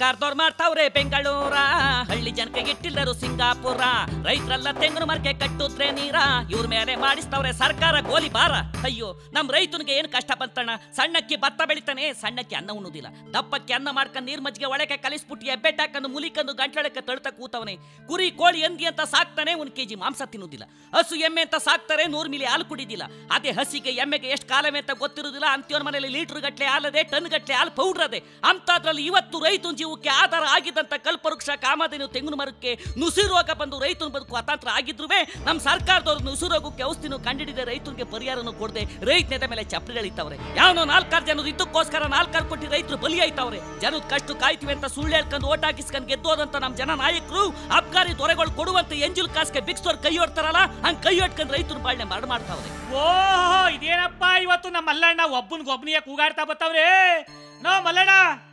ಸರ್ಕಾರದವ್ರು ಮಾಡ್ತಾವ್ರೆ ಬೆಂಗಳೂರ ಹಳ್ಳಿ ಜನಕ್ಕೆ ಇಟ್ಟಿಲ್ಲರು ಸಿಂಗಾಪುರ ರೈತರೆಲ್ಲ ತೆಂಗಿನ ಮರಕ್ಕೆ ಕಟ್ಟುದ್ರೆ ನೀರ ಇವ್ರ ಮೇಲೆ ಮಾಡಿಸ್ತವ್ರೆ ಸರ್ಕಾರ ಗೋಲಿ ಬಾರ ಅಯ್ಯೋ ನಮ್ ರೈತನಿಗೆ ಏನ್ ಕಷ್ಟ ಬಂತಣ್ಣ ಸಣ್ಣಕ್ಕಿ ಭತ್ತ ಬೆಳಿತಾನೆ ಸಣ್ಣಕ್ಕಿ ಅನ್ನ ಉಣ್ಣುದಿಲ್ಲ ದಪ್ಪಕ್ಕೆ ಅನ್ನ ಮಾಡ್ಕೊಂಡು ನೀರ್ ಮಜ್ಜಿಗೆ ಒಳಗೆ ಕಲಿಸ್ಬಿಟ್ಟು ಎಬ್ಬೆಟ್ ಹಾಕೊಂಡು ಮುಲಿಕಂದು ಗಂಟಳಕ್ಕೆ ತಳ್ತ ಕೂತವನೆ ಕುರಿ ಕೋಳಿ ಎಂದಿ ಅಂತ ಸಾಕ್ತಾನೆ ಒಂದ್ ಕೆಜಿ ಮಾಂಸ ತಿನ್ನುದಿಲ್ಲ ಹಸು ಎಮ್ಮೆ ಅಂತ ಸಾಕ್ತಾರೆ ನೂರ್ ಮಿಲಿ ಹಾಲು ಕುಡಿದಿಲ್ಲ ಅದೇ ಹಸಿಗೆ ಎಮ್ಮೆಗೆ ಎಷ್ಟು ಕಾಲವೇ ಅಂತ ಗೊತ್ತಿರುದಿಲ್ಲ ಅಂತ್ಯೋರ್ ಮನೇಲಿ ಲೀಟರ್ ಗಟ್ಲೆ ಹಾಲದೆ ಟನ್ ಗಟ್ಲೆ ಹಾಲು ಪೌಡ್ರ್ ಅದೆ ಅಂತದ್ರಲ್ಲಿ ಇವತ್ತು ರೈತನ ಜೀವಕ್ಕೆ ಆಧಾರ ಆಗಿದ್ದಂತ ಕಲ್ಪವೃಕ್ಷ ಕಾಮಧೇನು ತೆಂಗಿನ ಮರಕ್ಕೆ ನುಸಿ ರೋಗ ಬಂದು ರೈತನ ಬದುಕು ಅತಾಂತರ ಆಗಿದ್ರು ನಮ್ ಸರ್ಕಾರದವ್ರು ನುಸಿ ರೋಗಕ್ಕೆ ಔಷಧಿನೂ ಕಂಡಿಡಿದೆ ರೈತರಿಗೆ ಪರಿಹಾರನೂ ಕೊಡದೆ ರೈತನ ಮೇಲೆ ಚಪ್ಪಲಿಗಳಿತ್ತವ್ರೆ ಯಾವನೋ ನಾಲ್ಕಾರು ಜನರು ಇದಕ್ಕೋಸ್ಕರ ನಾಲ್ಕಾರು ಕೊಟ್ಟಿ ರೈತರು ಬಲಿ ಆಯ್ತವ್ರೆ ಜನದ ಕಷ್ಟ ಕಾಯ್ತಿವಿ ಅಂತ ಸುಳ್ಳು ಹೇಳ್ಕೊಂಡು ಓಟ್ ಹಾಕಿಸ್ಕೊಂಡು ಗೆದ್ದೋದಂತ ನಮ್ ಜನ ನಾಯಕರು ಅಬ್ಕಾರಿ ದೊರೆಗಳು ಕೊಡುವಂತ ಎಂಜುಲ್ ಕಾಸ್ಗೆ ಬಿಕ್ಸೋರ್ ಕೈ ಹೊಡ್ತಾರಲ್ಲ ಹಂಗ್ ಕೈ ಹೊಡ್ಕೊಂಡು ರೈತರು ಬಾಳ್ನೆ ಮಾಡ್ ಮಾಡ್ತಾವ್ರೆ ಓಹೋ ಇದೇನಪ್ಪ ಇವತ್ತು ನಮ್ಮ ಮಲ್ಲಣ್ಣ ಒಬ್ಬನ್ಗೆ ಒಬ್ಬನಿಗೆ ಕೂಗಾಡ್ತಾ ಬತ್ತವ್ರೆ ನೋ ಮಲ್ಲಣ್ಣ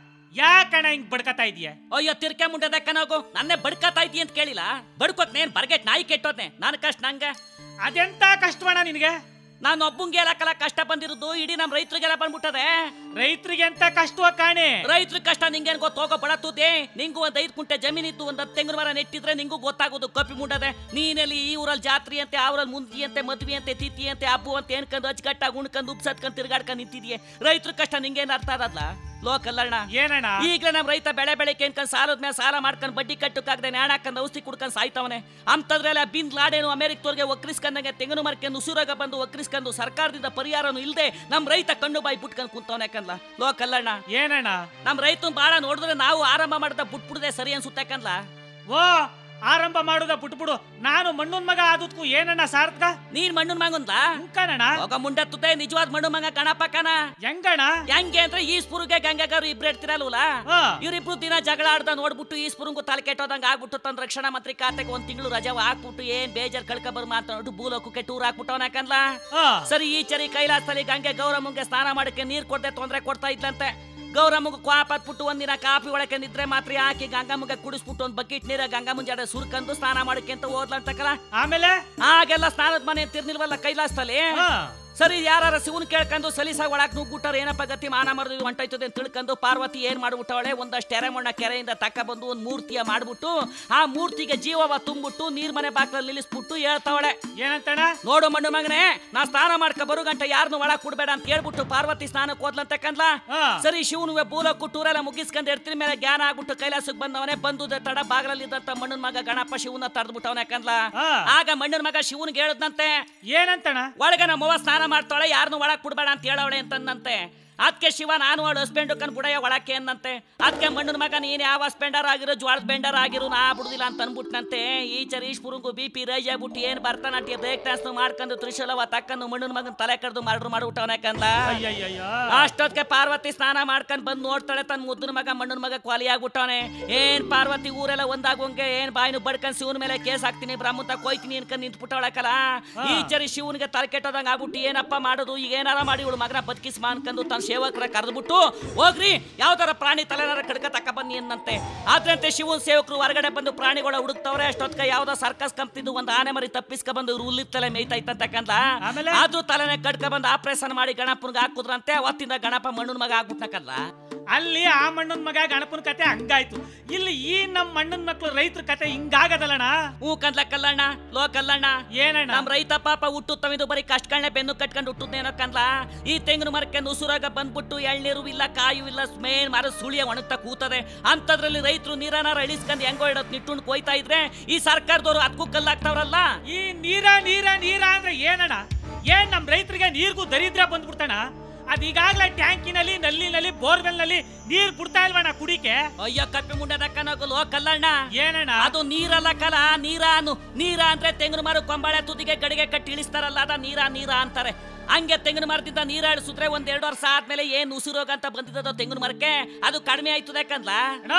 ಯಾಕಣ್ಣ ಹಿಂಗ್ ಬಡ್ಕತಾ ಇದೀಯ ಅಯ್ಯೋ ತಿರ್ಕೆ ಮುಂಡದ ಕನಗು ನನ್ನೇ ಬಡ್ಕತಾ ಇದ್ದಿ ಅಂತ ಕೇಳಿಲ್ಲ ಬಡ್ಕೋತ್ ನೇನ್ ಬರ್ಗೆಟ್ ನಾಯಿ ಕೆಟ್ಟೋದ್ನೆ ನಾನು ಕಷ್ಟ ನಂಗೆ ಅದೆಂತ ಕಷ್ಟವಣ್ಣ ನಿನಗೆ ನಾನು ಒಬ್ಬಂಗೆ ಎಲ್ಲಕ್ಕಲ್ಲ ಕಷ್ಟ ಬಂದಿರೋದು ಇಡೀ ನಮ್ ರೈತರಿಗೆಲ್ಲ ಬಂದ್ಬಿಟ್ಟದೆ ರೈತರಿಗೆ ಎಂತ ಕಷ್ಟವ ಕಾಣೆ ರೈತರ ಕಷ್ಟ ನಿಂಗೇನ್ ಗೊತ್ತ ಹೋಗೋ ಬಡತುದೆ ನಿಂಗೂ ಒಂದ್ ಐದ್ ಕುಂಟೆ ಜಮೀನಿತ್ತು ಒಂದ್ ಹತ್ತು ತೆಂಗಿನ ಮರ ನೆಟ್ಟಿದ್ರೆ ನಿಂಗೂ ಗೊತ್ತಾಗೋದು ಕಪ್ಪಿ ಮುಂಡದೆ ನೀನಲ್ಲಿ ಈ ಊರಲ್ಲಿ ಜಾತ್ರೆ ಅಂತೆ ಅವ್ರಲ್ಲಿ ಮುಂದಿ ಅಂತೆ ಮದ್ವಿ ಅಂತೆ ತಿಥಿ ಅಂತೆ ಹಬ್ಬು ಅಂತ ಏನ್ಕಂದು ಅಚ್ಚುಕಟ್ಟಾಗಿ ಉಣ್ಕಂದು ಉಪ್ಸತ್ಕೊಂಡ್ ತಿರ್ಗಾಡ್ಕೊಂಡ್ ನಿಂತಿದ್ಯೆ ರೈತರ ಕಷ್ಟ ನಿಂಗೇನ್ ಅರ್ಥ ಅದಲ್ಲ ಲೋಕಲ್ಲಣ್ಣ ಏನಣ್ಣ ಈಗಲೇ ನಮ್ಮ ರೈತ ಬೆಳೆ ಬೆಳೆಕೆ ಅನ್ಕೊಂಡ್ ಸಾಲದ ಮೇಲೆ ಸಾಲ ಮಾಡ್ಕೊಂಡು ಬಡ್ಡಿ ಕಟ್ಟಕ್ಕಾಗದೆ ನ್ಯಾಣ ಹಾಕೊಂಡು ಔಷಧಿ ಕುಡ್ಕೊಂಡು ಸಾಯ್ತವನೆ ಅಂತದ್ರೆಲ್ಲ ಬಿಂದ್ ಲಾಡೇನು ಅಮೆರಿಕದವ್ರಿಗೆ ಒಕ್ಕರಿಸ್ಕೊಂಡಂಗೆ ತೆಂಗಿನ ಮರಕ್ಕೆ ಉಸಿರಾಗ ಬಂದು ಒಕ್ಕರಿಸ್ಕೊಂಡು ಸರ್ಕಾರದಿಂದ ಪರಿಹಾರನು ಇಲ್ಲದೆ ನಮ್ಮ ರೈತ ಕಣ್ಣು ಬಾಯಿ ಬಿಟ್ಕೊಂಡು ಕುಂತವನೆ ಯಾಕಂದ್ಲ ಲೋಕಲ್ಲಣ್ಣ ಏನಣ್ಣ ನಮ್ಮ ರೈತನ್ ಬಾಳ ನೋಡಿದ್ರೆ ನಾವು ಆರಂಭ ಮಾಡ್ದ ಬಿಟ್ಬಿಡದೆ ಸರಿ ಅನ್ಸುತ್ತೆ ಯಾಕಂದ್ಲ ಓ ಆರಂಭ ಮಾಡುದ ಬಿಟ್ಬಿಡು ನಾನು ಮಣ್ಣನ್ ಮಗ ಆದದ್ಕು ಏನಣ್ಣ ಸಾರ್ಥಕ ನೀನ್ ಮಣ್ಣನ್ ಮಗಂದ್ಲ ಹುಂಕನಣ್ಣ ಹೋಗ ಮುಂಡತ್ತುತ್ತೆ ನಿಜವಾದ ಮಣ್ಣು ಮಗ ಗಣಪಕ್ಕನ ಹೆಂಗಣ್ಣ ಹೆಂಗೆ ಅಂದ್ರೆ ಈ ಸ್ಪುರುಗೆ ಗಂಗಾಗಾರು ಇಬ್ರು ಇರ್ತಿರಲ್ವಲ್ಲ ಹಾ. ಇವ್ರಿಬ್ರು ದಿನ ಜಗಳ ಆಡ್ದ ನೋಡ್ಬಿಟ್ಟು ಈ ಸ್ಪುರಂಗು ತಲೆ ಕೆಟ್ಟೋದಂಗ ಆಗ್ಬಿಟ್ಟು ತನ್ನ ರಕ್ಷಣಾ ಮಂತ್ರಿ ಖಾತೆಗೆ ಒಂದ್ ತಿಂಗಳು ರಜಾ ಹಾಕ್ಬಿಟ್ಟು ಏನ್ ಬೇಜಾರ್ ಕಳ್ಕ ಬರ್ ಮಾತಾಡ್ಬಿಟ್ಟು ಭೂಲೋಕಕ್ಕೆ ಟೂರ್ ಹಾಕ್ಬಿಟ್ಟವನ ಯಾಕಂದ್ಲ ಹಾ. ಸರಿ ಈ ಚರಿ ಕೈಲಾಸದಲ್ಲಿ ಗಂಗೆ ಗೌರಮ್ಮಂಗೆ ಸ್ನಾನ ಮಾಡಕ್ಕೆ ನೀರ್ ಕೊಡದೆ ತೊಂದ್ರೆ ಕೊಡ್ತಾ ಇದ್ಲಂತೆ ಗೌರಮ್ಮಗ ಕ್ವಾಪ್ ಹತ್ಬಿಟ್ಟು ಒಂದಿನ ಕಾಫಿ ಒಳಕ್ಕೆ ನಿದ್ರೆ ಮಾತ್ರ ಹಾಕಿ ಗಂಗಮ್ಮಗ ಕುಡಿಸ್ಬಿಟ್ಟು ಒಂದ್ ಬಕೆಟ್ ನೀರ ಗಂಗಮ್ಮನ ಜಡೆ ಸುರ್ಕಂದು ಸ್ನಾನ ಮಾಡಕ್ಕೆ ಅಂತ ಹೋದ್ಲಂತಕಲ್ಲ ಆಮೇಲೆ ಆಗೆಲ್ಲ ಸ್ನಾನದ ಮನೆ ತಿರ್ನಿಲ್ವಲ್ಲ ಕೈಲಾಸದಲ್ಲಿ ಹಾ. ಸರಿ ಯಾರ ಶಿವನ್ ಕೇಳ್ಕೊಂಡು ಸಲೀಸಾಗ ಒಳಗ್ ನುಗ್ಗುಟ್ಟಾರ ಏನಪ್ಪ ಗತಿ ಮಾನ ಮರದು ಹೊಂಟೈತದೆ ಅಂತ ತಿಳ್ಕೊಂಡು ಪಾರ್ವತಿ ಏನ್ ಮಾಡ್ಬಿಟ್ಟವಳೆ ಒಂದಷ್ಟು ಎರೆಮಣ್ಣ ಕೆರೆಯಿಂದ ತಕ್ಕ ಬಂದು ಒಂದ್ ಮೂರ್ತಿಯ ಮಾಡ್ಬಿಟ್ಟು ಆ ಮೂರ್ತಿಗೆ ಜೀವವ ತುಂಬಿಟ್ಟು ನೀರ್ ಮನೆ ಬಾಕ್ಲಲ್ಲಿ ನಿಲ್ಲಿಸ್ಬಿಟ್ಟು ಹೇಳ್ತಾವಳೆ ಏನಂತಣ್ಣ ನೋಡು ಮಣ್ಣು ಮಗನೇ ನಾ ಸ್ನಾನ ಮಾಡ್ಕ ಬರೋ ಗಂಟ ಯಾರನ್ನು ಒಳಗ್ ಕೊಡ್ಬೇಡ ಅಂತ ಹೇಳ್ಬಿಟ್ಟು ಪಾರ್ವತಿ ಸ್ನಾನಕ್ಕೆ ಹೋದ್ಲಂತಕ್ಕಂದ್ಲ ಹಾ. ಸರಿ ಶಿವನು ಭೂಲಕ್ಕೂ ಟೂರೆಲ್ಲ ಮುಗಿಸ್ಕೊಂಡು ಎಡ್ತಿನ ಮೇಲೆ ಜ್ಞಾನ ಆಗ್ಬಿಟ್ಟು ಕೈಲಾಸಕ್ಕೆ ಬಂದವನೇ ಬಂದು ತಡ ಬಾಗಲಲ್ಲಿ ಇದ್ದಂತ ಮಣ್ಣನ ಮಗ ಗಣಪ ಶಿವನ ತಡೆದ್ಬಿಟ್ಟವನ ಯಾಕಂದ್ಲ ಹಾ. ಆಗ ಮಣ್ಣನ ಮಗ ಶಿವನ್ಗೆ ಹೇಳದ್ನಂತೆ ಏನಂತಣ್ಣ ಒಳಗೆ ನಮ್ಮವ್ವ ಸ್ನಾನ ಮಾಡ್ತಾಳೆ ಯಾರನ್ನು ಒಳಗ್ ಬಿಡ್ಬೇಡ ಅಂತ ಹೇಳವಳೆ ಅಂತಂದಂತೆ ಅದಕ್ಕೆ ಶಿವ ನಾನು ಅವಳು ಹಸ್ಬೆಂಡ್ ಕಣ್ ಬುಡಯ್ಯ ಒಳಕ್ಕೆ ಅನ್ನಂತೆ ಅದಕ್ಕೆ ಮಣ್ಣನ ಮಗ ನೀನ್ ಯಾವ ಹಸ್ಬೆಂಡರ್ ಆಗಿರೋ ಜ್ವಾಳದ ಬೆಂಡರ್ ಆಗಿರೋ ನಾ ಬಿಡುದಿಲ್ಲ ಅಂತ ಅನ್ಬಿಟ್ನಂತೆ ಈ ಚರೀಶ್ ಪುರುಂಗು ಬಿ ಪಿ ರೈಜ್ ಆಗ್ಬಿಟ್ಟು ಏನ್ ಭರತನಾಟ್ಯ ಬ್ರೇಕ್ ಡ್ಯಾನ್ಸ್ ಮಾಡ್ಕೊಂಡು ತ್ರಿಶೂಲವ ತಕ್ಕಂದು ಮಣ್ಣನ ಮಗನ್ ತಲೆ ಕಡ್ದು ಮರ್ಡ್ರ್ ಮಾಡ್ಬಿಟ್ಟವನ ಯಾಕಂದ ಅಯ್ಯಯ್ಯಯ್ಯ ಅಷ್ಟೊತ್ತಿಗೆ ಪಾರ್ವತಿ ಸ್ನಾನ ಮಾಡ್ಕೊಂಡ್ ಬಂದ್ ನೋಡ್ತಾಳೆ ತನ್ನ ಮುದ್ದನ ಮಗ ಮಣ್ಣನ ಮಗ ಕ್ವಾಲಿ ಆಗ್ಬಿಟ್ಟವನೆ ಏನ್ ಪಾರ್ವತಿ ಊರೆಲ್ಲ ಒಂದಾಗೋಂಗೆ ಏನ್ ಬಾಯಿನ ಬಡ್ಕೊಂಡ್ ಶಿವನ ಮೇಲೆ ಕೇಸ್ ಹಾಕ್ತೀನಿ ಬ್ರಹ್ಮತ ಕೊಯ್ತೀನಿ ಅನ್ಕೊಂಡ್ ನಿಂತ್ಬಿಟ್ಟವಳಕಲ್ಲ ಈ ಚರಿ ಶಿವನಿಗೆ ತಲೆ ಕೆಟ್ಟೋದಂಗ ಆಗ್ಬಿಟ್ಟು ಏನಪ್ಪ ಮಾಡೋದು ಈಗ ಏನಾರ ಮಾಡಿ ಇವಳು ಮಗನ ಬದುಕಿಸ್ಮಾ ಅನ್ಕೊಂಡು ತನ್ನ ಸೇವಕರ ಕರೆದ್ಬಿಟ್ಟು ಹೋಗ್ರಿ ಯಾವ್ದಾರ ಪ್ರಾಣಿ ತಲೆನಾರ ಕಡ್ಕ ತಕ್ಕ ಬನ್ನಿ ಅನ್ನಂತೆ ಆದ್ರಂತೆ ಶಿವನ್ ಸೇವಕರು ಹೊರಗಡೆ ಬಂದು ಪ್ರಾಣಿಗಳ ಹುಡುಕ್ತವ್ರೆ ಅಷ್ಟೊತ್ತಿಗೆ ಯಾವ್ದೋ ಸರ್ಕಸ್ ಕಂಪ್ನಿದು ಒಂದು ಆನೆ ಮರಿ ತಪ್ಪಿಸ್ಕ ಬಂದು ಹುಲ್ಲಿನ ತಲೆ ಮೇಯ್ತೈತಂತಕ್ಕಂತ ಆಮೇಲೆ? ಅದು ತಲೆನೆ ಕಡ್ಕ ಬಂದು ಆಪರೇಷನ್ ಮಾಡಿ ಗಣಪನ್ಗೆ ಹಾಕುದ್ರಂತೆ ಅವತ್ತಿಂದ ಗಣಪ ಮಣ್ಣನ ಮಗ ಆಗ್ಬಿಟ್ನಕಲ್ಲ ಅಲ್ಲಿ ಆ ಮಣ್ಣನ್ ಮಗ ಗಣಪನ ಕತೆ ಹಂಗಾಯ್ತು ಇಲ್ಲಿ ಈ ನಮ್ ಮಣ್ಣನ್ ಮಕ್ಳು ರೈತರ ಕತೆ ಹಿಂಗಾಗದಲ್ಲಣ್ಣ ಹೂ ಕಂದ್ಲ ಕಲ್ಲಣ್ಣ ಲೋ ಕಲ್ಲಣ್ಣ ಏನಣ್ಣ ನಮ್ ರೈತ ಪಾಪ ಹುಟ್ಟು ತಮಿದು ಬರೀ ಕಷ್ಟಗಳನ್ನೇ ಬೆನ್ನು ಕಟ್ಕೊಂಡು ಹುಟ್ಟುದೇನೋ ಕಂದ್ಲ ಈ ತೆಂಗಿನ ಮರಕ್ಕೆ ನುಸುರಾಗ ಬಂದ್ಬಿಟ್ಟು ಎಳ್ನೀರು ಇಲ್ಲ ಕಾಯು ಇಲ್ಲ ಮೇನ್ ಮರ ಸುಳಿಯ ಒಣಗ್ತಾ ಕೂತದೆ ಅಂತದ್ರಲ್ಲಿ ರೈತರು ನೀರನಾರ ಇಳಿಸ್ಕೊಂಡು ಹೆಂಗೋ ಇಡೋದ್ ನಿಟ್ಟುಂಡ್ ಕೊಯ್ತಾ ಇದ್ರೆ ಈ ಸರ್ಕಾರದವ್ರು ಅದಕ್ಕೂ ಕಲ್ಲಾಗ್ತಾವ್ರಲ್ಲ ಈ ನೀರ ನೀರ ನೀರ ಅಂದ್ರೆ ಏನಣ್ಣ ಏನ್ ನಮ್ ರೈತರಿಗೆ ನೀರ್ಗೂ ದರಿದ್ರ ಬಂದ್ಬಿಡ್ತಾನ ಅದ್ ಈಗಾಗ್ಲೇ ಟ್ಯಾಂಕಿನಲ್ಲಿ ನಲ್ಲಿನಲ್ಲಿ ಬೋರ್ವೆಲ್ ನಲ್ಲಿ ನೀರ್ ಬಿಡ್ತಾ ಇಲ್ವಣ್ಣ ಕುಡಿಕೆ ಅಯ್ಯೋ ಕಪ್ಪಿ ಮುಂಡದಕ್ಕನೋಗು ಲೋ ಕಲ್ಲಣ್ಣ ಏನಣ್ಣ ಅದು ನೀರಲ್ಲ ಕಲ ನೀರ ಅನ್ನು ನೀರ ಅಂದ್ರೆ ತೆಂಗಿನ ಮರ ಕೊಂಬಾಳೆ ತುದಿಗೆ ಗಡಿಗೆ ಕಟ್ಟಿ ಇಳಿಸ್ತಾರಲ್ಲ ಅದ ನೀರ ನೀರ ಅಂತಾರೆ ಹಂಗೆ ತೆಂಗಿನ ಮರದಿಂದ ನೀರ ಇಳಿಸಿದ್ರೆ ಒಂದ್ ಎರಡು ವರ್ಷ ಆದ್ಮೇಲೆ ಏನ್ ಉಸಿರೋಗ ಅಂತ ಬಂದಿದ್ದೋ ತೆಂಗಿನ ಮರಕ್ಕೆ ಅದು ಕಡಿಮೆ ಆಯ್ತದೆ ಯಾಕಂದ್ಲ ಅಣ್ಣ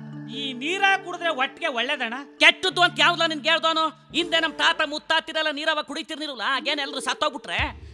ಈ ನೀರ ಕುಡಿದ್ರೆ ಒಟ್ಟಿಗೆ ಒಳ್ಳೇದಣ್ಣ ಕೆಟ್ಟದ್ದು ಅಂತ ಯಾವ್ದಲ್ಲ ನಿನ್ಗೆ ಹೇಳ್ದವನು ಹಿಂದೆ ನಮ್ ತಾತ ಮುತ್ತಾತಿರಲ್ಲ ನೀರವ ಕುಡಿತಿರ್ನಿರಲ್ಲ ಆಗೇನ್ ಎಲ್ರು ಸತ್ತೋಗ್ಬಿಟ್ರೆ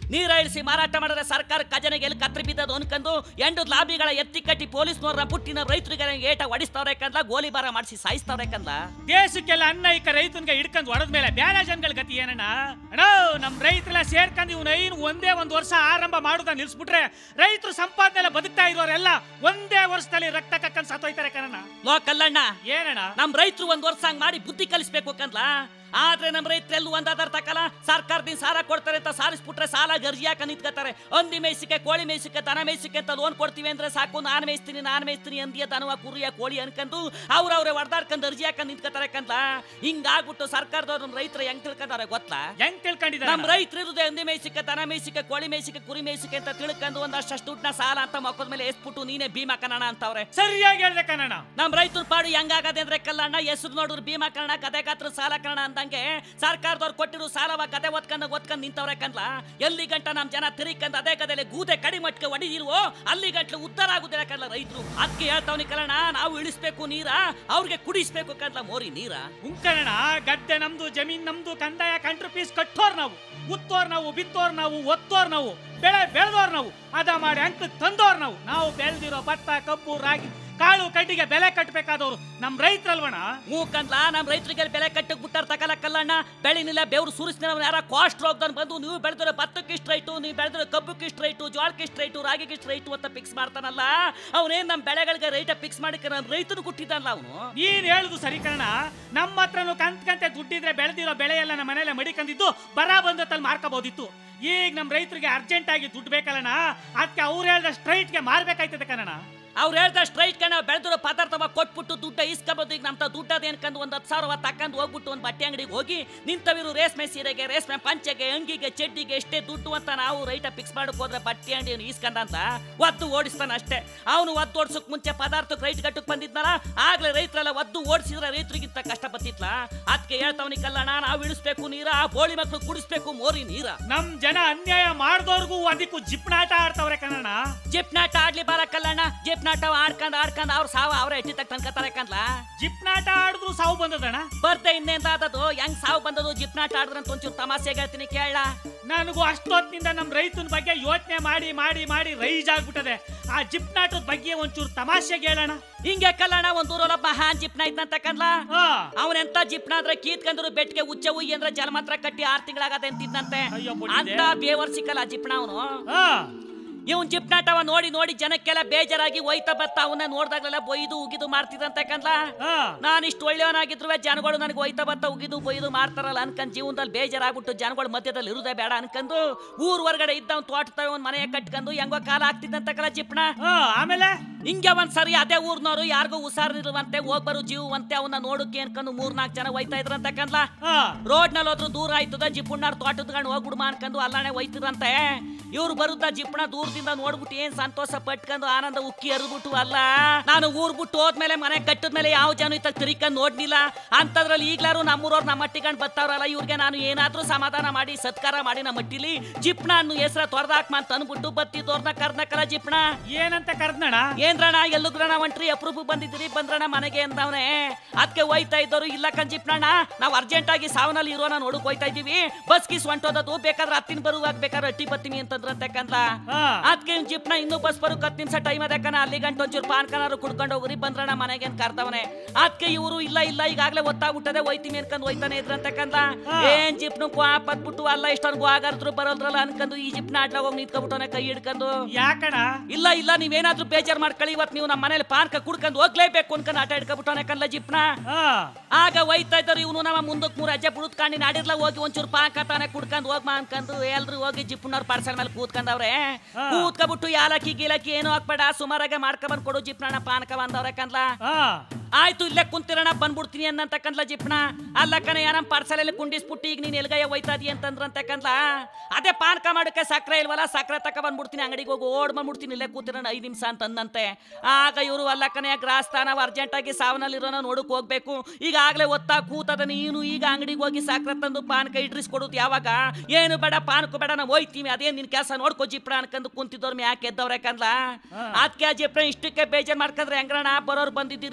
ನೀರ ಇಳಿಸಿ ಮಾರಾಟ ಮಾಡಿದ್ರೆ ಸರ್ಕಾರ ಖಜಾನೆಗೆ ಎಲ್ಲಿ ಕತ್ರಿ ಬಿದ್ದದು ಅನ್ಕೊಂಡು ಎಂಟು ಲಾಬಿಗಳ ಎತ್ತಿ ಕಟ್ಟಿ ಪೊಲೀಸ್ನವ್ರ ಬುಟ್ಟಿನ ರೈತರಿಗೆ ಏಟ ಹೊಡಿಸ್ತಾವ್ರೆ ಕಂದ್ಲ ಗೋಲಿಬಾರ ಮಾಡಿಸಿ ಸಾಯಿಸ್ತಾವ್ರೆ ಕಂದ್ಲ ದೇಶಕ್ಕೆಲ್ಲ ಅನ್ನ ಇಕ್ಕ ರೈತನ್ಗೆ ಹಿಡ್ಕೊಂಡು ಹೊಡೆದ ಮೇಲೆ ಬೇರೆ ಜನಗಳ ಗತಿ ಏನಣ್ಣ ಅಣ್ಣ ನಮ್ ರೈತರೆಲ್ಲ ಸೇರ್ಕೊಂಡು ಇವ್ನ ಐನ್ ಒಂದೇ ಒಂದ್ ವರ್ಷ ಆರಂಭ ಮಾಡುದ ನಿಲ್ಸ್ಬಿಟ್ರೆ ರೈತರು ಸಂಪಾದನೆ ಬದುಕ್ತಾ ಇರೋರೆಲ್ಲ ಒಂದೇ ವರ್ಷದಲ್ಲಿ ರಕ್ತ ಕಕ್ಕಂಡ್ ಸತ್ತೋಯ್ತಾರೆ ಕಣಣ್ಣ ಲೋ ಕಲ್ಲಣ್ಣ ಏನಣ್ಣ ನಮ್ ರೈತರು ಒಂದ್ ವರ್ಷ ಹಂಗ್ ಮಾಡಿ ಬುದ್ಧಿ ಕಲಿಸ್ಬೇಕು ಕಂದ್ಲ ಆದ್ರೆ ನಮ್ ರೈತರೆಲ್ಲೂ ಒಂದಾದಾರ ತಕಲ್ಲ ಸರ್ಕಾರದಿಂದ ಸಾಲ ಕೊಡ್ತಾರೆ ಅಂತ ಸಾರಿಸ್ಬಿಟ್ರೆ ಸಾಲ ಗರ್ಜಿಯಾಕ ನಿಂತ್ಕೋತಾರೆ ಹಂದಿ ಮೇಯ್ಸಿಕೆ ಕೋಳಿ ಮೇಯ್ಸಿಕೆ ದನ ಮೇಯ್ಸಿಕೆ ಅಂತ ಲೋನ್ ಕೊಡ್ತೀವಿ ಅಂದ್ರೆ ಸಾಕು ನಾನ್ ಮೇಯ್ಸ್ತೀನಿ ನಾನ್ ಮೇಯ್ಸ್ತೀನಿ ಅಂದಿಯ ದನವ ಕುರಿಯ ಕೋಳಿ ಅನ್ಕೊಂಡು ಅವ್ರವ್ರೆ ಹೊಡ್ದಾಡ್ಕೊಂಡು ಅರ್ಜಿ ಹಾಕೊಂಡ್ ನಿಂತ್ಕೋತಾರೆ ಕಂದ್ಲ ಹಿಂಗಾಗ್ಬಿಟ್ಟು ಸರ್ಕಾರದವ್ರು ನಮ್ ರೈತರ ಹೆಂಗ್ ತಿಳ್ಕೊಂತಾರೆ ಗೊತ್ತಾ ಹೆಂಗ್ ತಿಳ್ಕೊಂಡಿದ್ದಾರೆ ನಮ್ ರೈತರು ಇರುದೆ ಹಂದಿ ಮೇಯ್ಸಿಕೆ ದನ ಮೇಯ್ಸಿಕೆ ಕೋಳಿ ಮೇಯ್ಸಿಕೆ ಕುರಿ ಮೇಯ್ಸಿಕೆ ಅಂತ ತಿಳ್ಕೊಂಡು ಒಂದಷ್ಟು ದುಡ್ಡನ್ನ ಸಾಲ ಅಂತ ಮಕ್ಕದ ಮೇಲೆ ಎಸ್ಬಿಟ್ಟು ನೀನೇ ಭೀಮಾ ಕನ್ನಡ ಅಂತವ್ರೆ ಸರಿಯಾಗಿ ಹೇಳ್ದೆ ಕಣಣ್ಣ ನಮ್ ರೈತರ ಪಾಡು ಹೆಂಗಾಗದೆ ಅಂದ್ರೆ ಕಲ್ಲಣ್ಣ ಹೆಸರು ನೋಡಿದ್ರು ಭೀಮಾ ಕನ್ನಡ ಕತೆ ಕಾತ್ರ ಸಾಲ ಕನ್ನಡ ಅಂದಂಗೆ ಸರ್ಕಾರದವ್ರು ಕೊಟ್ಟಿರೋ ಸಾಲವ ಕತೆ ಒತ್ಕೊಂಡ ಒತ್ಕೊಂಡ್ ನಿಂತವ್ರೆ ಕಂದ್ಲ ಎಲ್ಲಿ ಗಂಟ ನಮ್ ಜನ ತಿರಿಕಂದ್ ಅದೇ ಕದೆಲೆ ಗೂದೆ ಕಡಿಮಟ್ಕೆ ಹೊಡಿದಿಲ್ವೋ ಅಲ್ಲಿ ಗಂಟ್ಲು ಉದ್ಧಾರ ಆಗುದಿಲ್ಲ ಕಲ್ಲ ರೈತರು ಅದಕ್ಕೆ ಹೇಳ್ತಾವ್ನಿ ಕಲ್ಲಣ್ಣ ನಾವು ಇಳಿಸ್ಬೇಕು ನೀರ ಅವ್ರಿಗೆ ಕುಡಿಸ್ಬೇಕು ಕದ್ಲ ಮೋರಿ ನೀರ ಉಂಕಣ ಗದ್ದೆ ನಮ್ದು ಜಮೀನ್ ನಮ್ದು ಕಂದಾಯ ಕಂಟ್ರಿ ಫೀಸ್ ಕಟ್ಟೋರ್ ನಾವು ಉತ್ತೋರ್ ನಾವು ಬಿತ್ತೋರ್ ನಾವು ಒತ್ತೋರ್ ನಾವು ಬೆಳೆ ಬೆಳೆದೋರ್ ನಾವು ಅದ ಮಾಡಿ ಅಂಕ ತಂದೋರ್ ನಾವು ನಾವು ಬೆಳೆದಿರೋ ಭತ್ತ ಕಬ್ಬು ರಾಗಿ ಕಾಳು ಕಡ್ಡಿಗೆ ಬೆಲೆ ಕಟ್ಟಬೇಕಾದವ್ರು ನಮ್ ರೈತರಲ್ವಣ ಹ್ಞೂ ಕಂದ್ಲ ನಮ್ ರೈತರಿಗೆ ಬೆಲೆ ಕಟ್ಟಕ್ ಬಿಟ್ಟಾರ ತಕಲ ಕಲ್ಲಣ್ಣ ಬೆಳಿನಿಲ್ಲ ಬೆವ್ರು ಸುರಿಸ್ತಿನ ಯಾರ ಕಾಸ್ಟ್ ರೋಗ್ದನ್ ಬಂದು ನೀವು ಬೆಳೆದಿರೋ ಭತ್ತಕ್ಕೆ ಇಷ್ಟು ರೈಟು ನೀವು ಬೆಳೆದಿರೋ ಕಬ್ಬಕ್ಕೆ ಇಷ್ಟು ರೈಟು ಜೋಳಕ್ಕೆ ಇಷ್ಟು ರೈಟು ರಾಗಿಗೆ ಇಷ್ಟು ರೈಟು ಅಂತ ಫಿಕ್ಸ್ ಮಾಡ್ತಾನಲ್ಲ ಅವನೇನ್ ನಮ್ಮ ಬೆಳೆಗಳಿಗೆ ರೈಟ ಫಿಕ್ಸ್ ಮಾಡಿಕ ನಮ್ಮ ರೈತನು ಕೊಟ್ಟಿದ್ದಾನಲ್ಲ ಅವನು ನೀನ್ ಹೇಳುದು ಸರಿ ಕಣ ನಮ್ಮ ಹತ್ರನು ಕಂತ್ ಕಂತೆ ದುಡ್ಡಿದ್ರೆ ಬೆಳೆದಿರೋ ಬೆಳೆ ಎಲ್ಲ ನಮ್ಮ ಮನೇಲೆ ಮಡಿಕಂದಿದ್ದು ಬರ ಬಂದತ್ತಲ್ಲಿ ಮಾರ್ಕೋಬಹುದಿತ್ತು ಈಗ ನಮ್ ರೈತರಿಗೆ ಅರ್ಜೆಂಟ್ ಆಗಿ ದುಡ್ಡು ಬೇಕಲ್ಲಣ್ಣ ಅದಕ್ಕೆ ಅವ್ರು ಹೇಳ್ದ ಸ್ಟ್ರೈಟ್ಗೆ ಮಾರ್ಬೇಕಾಯ್ತದೆ ಕಣಣ್ಣ ಅವ್ರು ಹೇಳ್ದ ಸ್ಟ್ರೈಟ್ ಕಣ ಬೆಳೆದಿರೋ ಪದಾರ್ಥವ ಕೊಟ್ಬಿಟ್ಟು ದುಡ್ಡ ಇಸ್ಕೊಬೋದು ಈಗ ನಮ್ಮ ದುಡ್ಡು ಅದೇನ್ಕಂದು ಒಂದು ಹತ್ತು ಸಾವಿರ ತಕ್ಕಂದು ಹೋಗ್ಬಿಟ್ಟು ಒಂದು ಬಟ್ಟೆ ಅಂಗಡಿಗೆ ಹೋಗಿ ನಿಂತವಿರು ರೇಷ್ಮೆ ಸೀರೆಗೆ ರೇಷ್ಮೆ ಪಂಚೆಗೆ ಅಂಗಿಗೆ ಚಡ್ಡಿಗೆ ಎಷ್ಟೇ ದುಡ್ಡು ಅಂತ ನಾವು ರೈಟ ಫಿಕ್ಸ್ ಮಾಡಕ್ ಹೋದ್ರೆ ಬಟ್ಟೆ ಅಂಗಡಿ ಇಸ್ಕಂದ ಅಂತ ಒದ್ದು ಓಡಿಸ್ತಾನ ಅಷ್ಟೇ ಅವನು ಒದ್ದು ಓಡಿಸೋಕ್ ಮುಂಚೆ ಪದಾರ್ಥಕ್ಕೆ ರೈಟ್ ಗಟ್ಟಕ್ ಬಂದಿದ್ನಲ್ಲ ಆಗ್ಲೇ ರೈತರೆಲ್ಲ ಒದ್ದು ಓಡಿಸಿದ್ರೆ ರೈತರಿಗಿಂತ ಕಷ್ಟ ಬತ್ತಿತ್ಲ ಅದಕ್ಕೆ ಹೇಳ್ತಾವನಿ ಕಲ್ಲಣ್ಣ ನಾವು ಇಳಿಸ್ಬೇಕು ನೀರ ಬೋಳಿ ಮಕ್ಳು ಕುಡಿಸ್ಬೇಕು ಮೋರಿ ನೀರ ನಮ್ ಜನ ಅನ್ಯಾಯ ಮಾಡ್ದವ್ರಿಗೂ ಅದಕ್ಕೂ ಜಿಪ್ನಾಟ ಆಡ್ತಾವ್ರೆ ಕಣಣ್ಣ ಜಿಪ್ನಾಟ ಆಡ್ಲಿ ಬಾರ ಕಲ್ಲಣ್ಣ ಜಿಪ್ನಾಟ ಆಡ್ಕೊಂಡ್ ಆಡ್ಕೊಂಡ್ ಅವ್ರ ಸಾವ ಅವ್ರ ಎಟ್ಟಿ ತಕ್ಕ ತನ್ಕತಾರೆ ಕಂದ್ಲ ಜಿಪ್ನಾಟ ಆಡಿದ್ರು ಸಾವು ಬಂದದಣ್ಣ ಬರ್ದೆ ಇನ್ನೇಂತ ಆದದು ಹೆಂಗ್ ಸಾವು ಬಂದದು ಜಿಪ್ನಾಟ ಆಡಿದ್ರಂತ ಒಂಚೂರು ತಮಾಷೆ ಹೇಳ್ತೀನಿ ಕೇಳ ನನಗೂ ಅಷ್ಟೊತ್ತಿನಿಂದ ನಮ್ ರೈತನ ಬಗ್ಗೆ ಯೋಚನೆ ಮಾಡಿ ಮಾಡಿ ಮಾಡಿ ರೈಜ್ ಆಗ್ಬಿಟ್ಟದೆ ಆ ಜಿಪ್ನಾಟದ ಬಗ್ಗೆ ಒಂಚೂರು ತಮಾಷೆಗೆ ಹೇಳೋಣ ಹಿಂಗೆ ಕಲ್ಲಣ್ಣ ಒಂದ್ ಊರೊಳೊಬ್ಬ ಹಾನ್ ಜಿಪ್ನ ಇದ್ನಂತ ಕಂದ್ಲ ಹಾ ಅವನೆಂತ ಜಿಪ್ನ ಅಂದ್ರೆ ಕೀತ್ಕಂದ್ರು ಬೆಟ್ಗೆ ಉಚ್ಚ ಉಯ್ಯಿ ಅಂದ್ರೆ ಜಲಮಂತ್ರ ಕಟ್ಟಿ ಆರ್ ತಿಂಗಳಾಗದೆ ಅಂತಿದ್ನಂತೆ ಅಯ್ಯೋ, ಬುಡ್ಡಿದೆ. ಅಂತ ಬೇವರ್ ಸಿಕ್ಕಲ್ಲ ಆ ಜಿಪ್ನ ಅವನು ಹಾ ಇವನ್ ಜಿಪ್ನಾಟವ ನೋಡಿ ನೋಡಿ ಜನಕ್ಕೆಲ್ಲ ಬೇಜಾರಾಗಿ ಒಯ್ತಾ ಬತ್ತ ಅವನ್ನ ನೋಡ್ದಾಗ್ಲೆಲ್ಲ ಬೊಯ್ದು ಉಗಿದು ಮಾಡ್ತಿದಂತೆ ಕಂದ್ಲ ಹಾ ನಾನು ಇಷ್ಟು ಒಳ್ಳೆಯವನಾಗಿದ್ರು ಜನಗಳು ನನಗೆ ಒಯ್ತಾ ಬತ್ತ ಉಗಿದು ಬೊಯ್ದು ಮಾಡ್ತಾರಲ್ಲ ಅನ್ಕೊಂಡ್ ಜೀವನದಲ್ಲಿ ಬೇಜಾರಾಗ್ಬಿಟ್ಟು ಜನಗಳ ಮಧ್ಯದಲ್ಲಿ ಇರುದೇ ಬೇಡ ಅನ್ಕೊಂಡು ಊರ್ ಹೊರಗಡೆ ಇದ್ದ ಅವ್ನ್ ತೋಟದ ಒಂದ್ ಮನೆ ಕಟ್ಕೊಂಡು ಹೆಂಗೋ ಕಾಲ ಆಗ್ತಿದ್ದಂತ ಕಲ ಜಿಪ್ನ ಹಾ ಆಮೇಲೆ ಹಿಂಗೆ ಒಂದ್ ಸರಿ ಅದೇ ಊರ್ನವ್ರು ಯಾರಿಗೂ ಹುಷಾರಿರುವಂತೆ ಹೋಗ್ಬರು ಜೀವಂತೆ ಅವನ್ನ ನೋಡಕ್ಕೆ ಅನ್ಕೊಂಡು ಮೂರ್ನಾಲ್ಕು ಜನ ಒಯ್ತಾ ಇದ್ರಂತ ಕಂದ್ಲ ಹಾ ರೋಡ್ ನಲ್ಲಿ ಹೋದ್ರು ದೂರ ಆಯ್ತದ ಜಿಪ್ಪಣ್ಣಾರ್ ತೋಟದ ಗಂಡು ಹೋಗ್ಬಿಡ್ಮ ಅನ್ಕೊಂಡು ಅಲ್ಲಾಣೆ ಒಯ್ತಿರಂತೆ ಇವ್ರು ಬರುತ್ತ ಜಿಪ್ಪಣ ದೂರದಿಂದ ನೋಡ್ಬಿಟ್ಟು ಏನ್ ಸಂತೋಷ ಪಟ್ಕೊಂಡು ಆನಂದ ಉಕ್ಕಿ ಹರಿದ್ಬಿಟ್ಟು ಅಲ್ಲ ನಾನು ಊರ್ ಬಿಟ್ಟು ಹೋದ್ಮೇಲೆ ಮನೆ ಕಟ್ಟದ ಮೇಲೆ ಯಾವ ಜನ ಇತ್ತ ತಿರ್ಕೊಂಡ್ ನೋಡ್ಲಿಲ್ಲ ಅಂತದ್ರಲ್ಲಿ ಈಗ್ಲಾರು ನಮ್ಮೂರವ್ರು ನಮ್ಮ ಮಟ್ಟಿಗಂಡ್ ಬರ್ತಾವ್ರಲ್ಲ ಇವ್ರಿಗೆ ನಾನು ಏನಾದ್ರೂ ಸಮಾಧಾನ ಮಾಡಿ ಸತ್ಕಾರ ಮಾಡಿ ನಮ್ಮ ಮಟ್ಟಿಲಿ ಜಿಪ್ಣ ಅನ್ನು ಹೆಸರ ತೊಡ್ದಾಕ್ಮ ಅಂತ ಅನ್ಬಿಟ್ಟು ಬತ್ತಿದೋರ್ನ ಕರ್ನಕಲ ಜಿಪ್ಣ ಏನಂತ ಕರ್ದಣ್ಣ ಏನ್ರಣ ಎಲ್ಲುಗ್ರಣ ಒಂಟ್ರಿ ಅಪ್ರೂಪ್ ಬಂದಿದ್ದೀರಿ ಬಂದ್ರಣ ಮನೆಗೆ ಅಂದವನೆ ಅದಕ್ಕೆ ಹೋಯ್ತಾ ಇದ್ದವರು ಇಲ್ಲ ಕಂಜಿಪ್ನಣ್ಣ ನಾವು ಅರ್ಜೆಂಟ್ ಆಗಿ ಸಾವನಲ್ಲಿ ಇರೋನ ನೋಡಕ್ ಹೋಯ್ತಾ ಇದೀವಿ ಬಸ್ ಗಿಸ್ ಹೊಂಟೋದದು ಬೇಕಾದ್ರೆ ಹತ್ತಿನ ಬರುವಾಗ ಬೇಕಾದ್ರೆ ಅಟ್ಟಿ ಬತ್ತೀನಿ ಅಂತಂದ್ರಂತೆ ಕಂದ ಹಾ ಅದಕ್ಕೆ ಜಿಪ್ನ ಇನ್ನೂ ಬಸ್ ಬರೋಕ್ ಹತ್ತು ನಿಮಿಷ ಟೈಮ್ ಅದಕ್ಕನ ಅಲ್ಲಿ ಗಂಟೆ ಒಂಚೂರು ಪಾನ್ ಕನಾರು ಕುಡ್ಕೊಂಡು ಹೋಗ್ರಿ ಬಂದ್ರಣ ಮನೆಗೆ ಅಂತ ಕರ್ದವನೆ ಅದಕ್ಕೆ ಇವರು ಇಲ್ಲ ಇಲ್ಲ ಈಗಾಗಲೇ ಒತ್ತಾಗ್ಬಿಟ್ಟದೆ ಹೋಯ್ತೀನಿ ಅನ್ಕೊಂಡು ಹೋಯ್ತಾನೆ ಇದ್ರಂತೆ ಕಂದ ಹಾ. ಏನ್ ಜಿಪ್ನು ಪತ್ಬಿಟ್ಟು ಅಲ್ಲ ಇಷ್ಟೊಂದು ಆಗಾರ್ದ್ರು ಬರೋದ್ರಲ್ಲ ಅನ್ಕೊಂಡು ಈ ಜಿಪ್ನ ಆಟ್ಲಾಗ ಹೋಗಿ ನಿಂತ್ಕೊಬಿಟ್ಟವನೆ ಕೈ ಹಿಡ್ಕೊಂಡು ಯಾಕಣ ಇಲ್ಲ ಇಲ್ಲ ನೀವೇನಾದ್ರೂ ಬೇಜಾರ್ ಮಾಡ್ಕೊಳ್ಳಿ ಇವತ್ತು ನೀವು ನಮ್ಮ ಮನೇಲಿ ಪಾನ್ಕ ಕುಡ್ಕೊಂಡು ಹೋಗ್ಲೇಬೇಕು ಅನ್ಕೊಂಡು ಆಟ ಹಿಡ್ಕೊಬಿಟ್ಟವನೆ ಕಲ್ಲ ಜಿಪ್ನ ಹಾ ಆಗ ಒಯ್ತಾ ಇದ್ದಾರೆ ಇವನು ನಮ್ಮ ಮುಂದಕ್ಕೆ ಮೂರು ಅಜ್ಜೆ ಬುಡುತ್ಕೊಂಡು ನಾಡಿರ್ಲ ಹೋಗಿ ಒಂಚೂರು ಪಾಕ ತಾನೆ ಕುಡ್ಕೊಂಡು ಹೋಗ್ಮಾ ಅನ್ಕೊಂಡು ಎಲ್ರು ಹೋಗಿ ಜಿಪ್ಪಣ್ಣವ್ರ ಪಾರ್ಸಲ್ ಮೇಲೆ ಕೂತ್ಕೊಂಡವ್ರೆ ಹಾ. ಕೂತ್ಕೊಬಿಟ್ಟು ಯಾಲಕ್ಕಿ ಗೀಲಕ್ಕಿ ಏನು ಹಾಕ್ಬೇಡ ಸುಮಾರಾಗೆ ಮಾಡ್ಕೊಂಡ್ ಕೊಡು ಜಿಪ್ನಣ್ಣ ಪಾನಕ ಬಂದವ್ರೆ ಕಂದ್ಲ ಹಾ ಆಯ್ತು ಇಲ್ಲೇ ಕುಂತಿರೋಣ ಬಂದ್ಬಿಡ್ತೀನಿ ಅನ್ನಂತ ಕಂದ್ಲ ಜಿಪ್ನ ಅಲ್ಲ ಕಣ ಯಾರ ಪಾರ್ಸಲಲ್ಲಿ ಕುಂಡಿಸ್ಬಿಟ್ಟು ಈಗ ನೀನ್ ಎಲ್ಗಯ್ಯ ಒಯ್ತಾದಿ ಅಂತಂದ್ರಂತೆ ಕಂದ್ಲ ಅದೇ ಪಾನಕ ಮಾಡಕ್ಕೆ ಸಕ್ಕರೆ ಇಲ್ವಲ್ಲ ಸಕ್ಕರೆ ತಕ ಬಂದ್ಬಿಡ್ತೀನಿ ಅಂಗಡಿಗೆ ಹೋಗಿ ಓಡ್ ಬಂದ್ಬಿಡ್ತೀನಿ ಇಲ್ಲೇ ಕೂತಿರೋಣ ಐದು ನಿಮಿಷ ಅಂತಂದಂತೆ ಆಗ ಇವರು ಅಲ್ಲ ಕಣೆಯ ಗ್ರಾಸ್ತ ನಾವು ಅರ್ಜೆಂಟಾಗಿ ಸಾವನಲ್ಲಿರೋನ ನೋಡಕ್ ಹೋಗ್ಬೇಕು ಈಗಾಗಲೇ ಒತ್ತಾ ಕೂತದ ನೀನು ಈಗ ಅಂಗಡಿಗೆ ಹೋಗಿ ಸಕ್ಕರೆ ತಂದು ಪಾನಕ ಇಡ್ರಿಸ್ಕೊಡುದು ಯಾವಾಗ ಏನು ಬೇಡ ಪಾನಕ ಬೇಡ ನಾವು ಹೋಯ್ತೀವಿ ಅದೇ ನಿನ್ ಕೆಲಸ ನೋಡ್ಕೋ ಜಿಪ್ರ ಅನ್ಕೊಂಡು ಕುಂತಿದ್ದವ್ರ ಯಾಕೆ ಎದ್ದವ್ರೆ ಕಂದ್ಲ ಹಾ. ಅದಕ್ಕೆ ಜಿಪ್ರ ಇಷ್ಟಕ್ಕೆ ಬೇಜಾರ್ ಮಾಡ್ಕೊಂಡ್ರೆ ಹೆಂಗ್ರಣ ಬರೋರು ಬಂದಿದ್ದೀರಿ ಹಂಗೆ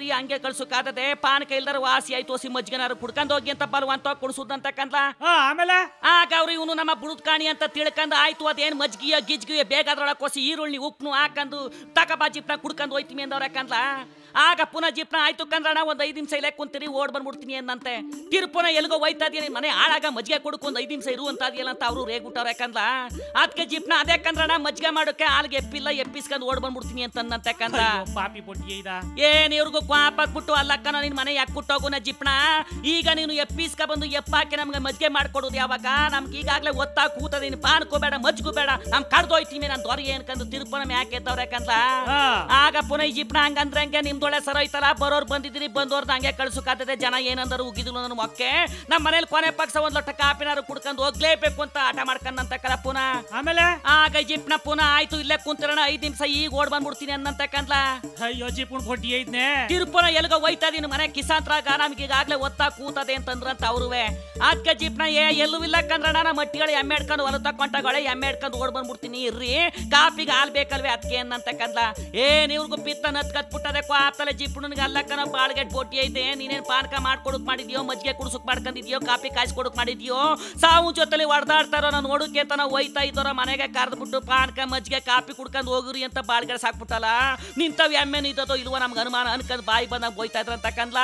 ಕಳ್ಸೋಕಾದದೆ ಪಾನಕ ಇಲ್ದಾರ ವಾಸಿ ಆಯ್ತು ಹೊಸಿ ಮಜ್ಜಿಗೆನಾರು ಕುಡ್ಕೊಂಡ್ ಹೋಗಿ ಅಂತ ಬಲವಂತ ಕುಡ್ಸುದಂತ ಕಂದ್ಲ ಹಾ ಆಮೇಲೆ ಆಗ ಅವ್ರು ಇವನು ನಮ್ಮ ಬುಡುದ್ ಕಾಣಿ ಅಂತ ತಿಳ್ಕೊಂಡು ಆಯ್ತು ಅದೇನ್ ಮಜ್ಗಿಯ ಗಿಜ್ಗಿಯ ಬೇಗ ಅದ್ರೊಳಗೆ ಕೊಸಿ ಈರುಳ್ಳಿ ಉಪ್ಪು ಹಾಕಂದು ತಕಬಾ ಜಿಪ್ನ ಕುಡ್ಕೊಂಡು ಹೋಯ್ತೀನಿ ಅಂದವ್ರ ಕಂದ್ಲ ಆಗ ಪುನಃ ಜಿಪ್ನ ಆಯ್ತು ಕಂದ್ರಣ ಒಂದ್ ಐದ್ ನಿಮಿಷ ಇಲ್ಲೇ ಕುಂತೀರಿ ಓಡ್ ಬಂದ್ಬಿಡ್ತೀನಿ ಅಂದಂತೆ ತಿರುಪುನ ಎಲ್ಗೋ ಹೋಯ್ತಾ ಇದೀನಿ ಮನೆ ಹಾಳಾಗ ಮಜ್ಜಿಗೆ ಕೊಡಕ್ಕೆ ಒಂದ್ ಐದ್ ನಿಮಿಷ ಇರು ಅಂತ ಇದೆಯಲ್ಲ ಅಂತ ಅವರು ರೇಗ್ಬಿಟ್ಟವ್ರ ಯಾಕಂದ್ರ ಅದಕ್ಕೆ ಜಿಪ್ನ ಅದೇ ಕಂದ್ರಣ ಮಜ್ಜಿಗೆ ಮಾಡೋಕೆ ಹಾಲ್ಗೆ ಎಪ್ಪಿಲ್ಲ ಎಪ್ಪಿಸ್ಕೊಂಡು ಓಡ್ ಬಂದ್ಬಿಡ್ತೀನಿ ಅಂತಂದಂತೆ ಕಂದ್ರ ಅಯ್ಯೋ, ಪಾಪಿ ಬೊಟ್ಟಿಗೆ ಇದ ಏನ್ ಇವ್ರಿಗೂ ಕ್ವಾಪಾಕ್ಬಿಟ್ಟು ಅಲ್ಲಕ್ಕನ ನಿನ್ ಮನೆ ಯಾಕೆ ಕುಟ್ಟೋಗುನ ಜಿಪ್ಣ ಈಗ ನೀನು ಎಪ್ಪಿಸ್ಕ ಬಂದು ಎಪ್ಪಾಕಿ ನಮ್ಗೆ ಮಜ್ಜಿಗೆ ಮಾಡ್ಕೊಡೋದು ಯಾವಾಗ ನಮ್ಗೆ ಈಗಾಗ್ಲೇ ಒತ್ತಾ ಕೂತದ ನೀನು ಪಾನ್ಕೋ ಬೇಡ ಮಜ್ಗೂ ಬೇಡ ನಮ್ ಕಡ್ದೋಯ್ತೀವಿ ನಾನು ದೊರೆ ಏನ್ಕಂದು ತಿರುಪು ನಮ್ ಯಾಕೆ ಎತ್ತವ್ರೆ ಯಾಕಂತ ಹಾ. ಆಗ ಪುನಃ ಈ ಜಿಪ್ಣ ಹಂಗಂದ್ರೆ ಹಂಗೆ ನಿಮ್ದೊಳೆ ಸರ ಐತಲ್ಲ ಬರೋರ್ ಬಂದಿದ್ದೀರಿ ಬಂದೋರ್ದು ಹಂಗೆ ಕಳ್ಸುಕಾತದೆ ಜನ ಏನಂದ್ರು ಉಗಿದ್ರು ನನ್ನ ಮೊಕ್ಕೆ ನಮ್ಮ ಮನೇಲಿ ಕೊನೆ ಪಕ್ಷ ಒಂದ್ ಲೊಟ್ಟ ಕಾಪಿನಾರು ಕುಡ್ಕೊಂಡು ಹೋಗ್ಲೇಬೇಕು ಅಂತ ಆಟ ಮಾಡ್ಕೊಂಡಂತ ಕಲ ಪುನಃ ಆಮೇಲೆ ಆಗ ಜಿಪ್ನ ಪುನಃ ಆಯ್ತು ಇಲ್ಲೇ ಕುಂತಿರೋಣ ಐದ್ ನಿಮಿಷ ಈಗ ಓಡ್ ಬಂದ್ಬಿಡ್ತೀನಿ ಅನ್ನಂತ ಕಂದ್ಲ ಅಯ್ಯೋ ಜಿಪುಣ್ ಬೊಟ್ಟಿ ಐದ್ನೆ ತಿರುಪುನ ಎಲ್ಗೋ ಹೋಯ್ತಾ ಇದೀನಿ ಮನೆ ಕಿಸಾಂತ್ರಾಗ ನಮ್ಗೆ ಈಗಾಗ್ಲೇ ಒತ್ತಾ ಕೂತದೆ ಅಂತಂದ್ರಂತ ಅವ್ರುವೆ ಅದಕ್ಕೆ ಜಿಪ್ನ ಏ ಎಲ್ಲೂ ಇಲ್ಲ ಕಂದ್ರಣ ನಮ್ಮ ಮಟ್ಟಿಗಳು ಎಮ್ಮೆ ಹಿಡ್ಕೊಂಡು ಹೊಲ ತಕೊಂಡಾಗಳೆ ಎಮ್ಮೆ ಹಿಡ್ಕೊಂಡು ಓಡ್ ಬಂದ್ಬಿಡ್ತೀನಿ ಇರ್ರಿ ಕಾಪಿಗೆ ಹಾಲ್ ಬೇಕಲ್ವೇ ಅದಕ್ಕೆ ಅನ್ನಂತ ಕಂದ್ಲ ಏನ್ ಇವ್ರಿಗೂ ಪಿತ್ತ ನತ್ ಕತ್ಬಿಟ್ಟದೆ ಕ್ವಾಪ್ತಲೆ ಜಿಪ್ಣನ್ಗೆ ಅಲ್ಲಕ್ಕನ ಬಾಳ್ಗೆಟ್ ಬೋಟಿ ಐತೆ ನೀನೇನ್ ಪಾನಕ ಮಾಡ್ಕೊಡಕ್ ಮಾಡಿದ್ಯೋ ಮಜ್ಜಿಗೆ ಕುಡ್ಸಕ್ ಮಾಡ್ಕೊಂಡಿದ್ಯೋ ಕಾಪಿ ಕಾಯಿಸ್ಕೊಡಕ್ ಮಾಡಿದ್ಯೋ ಸಾವು ಜೊತೆಲಿ ಹೊಡೆದಾಡ್ತಾರೋ ನಾನು ನೋಡಕ್ಕೆ ಅಂತ ನಾವು ಒಯ್ತಾ ಇದ್ದೋರ ಮನೆಗೆ ಕರೆದ್ಬಿಟ್ಟು ಪಾನಕ ಮಜ್ಜಿಗೆ ಕಾಪಿ ಕುಡ್ಕೊಂಡು ಹೋಗ್ರಿ ಅಂತ ಬಾಳ್ಗೆ ಸಾಕ್ಬಿಟ್ಟಲ್ಲ ನಿಂತವ್ ಎಮ್ಮೆ ನಿಂತದೋ ಇಲ್ವೋ ನಮ್ಗೆ ಅನುಮಾನ ಅನ್ಕೊಂಡ್ ಬಾಯಿ ಬಂದಾಗ ಹೋಯ್ತಾ ಇದ್ರಂತ ಕಂದ್ಲ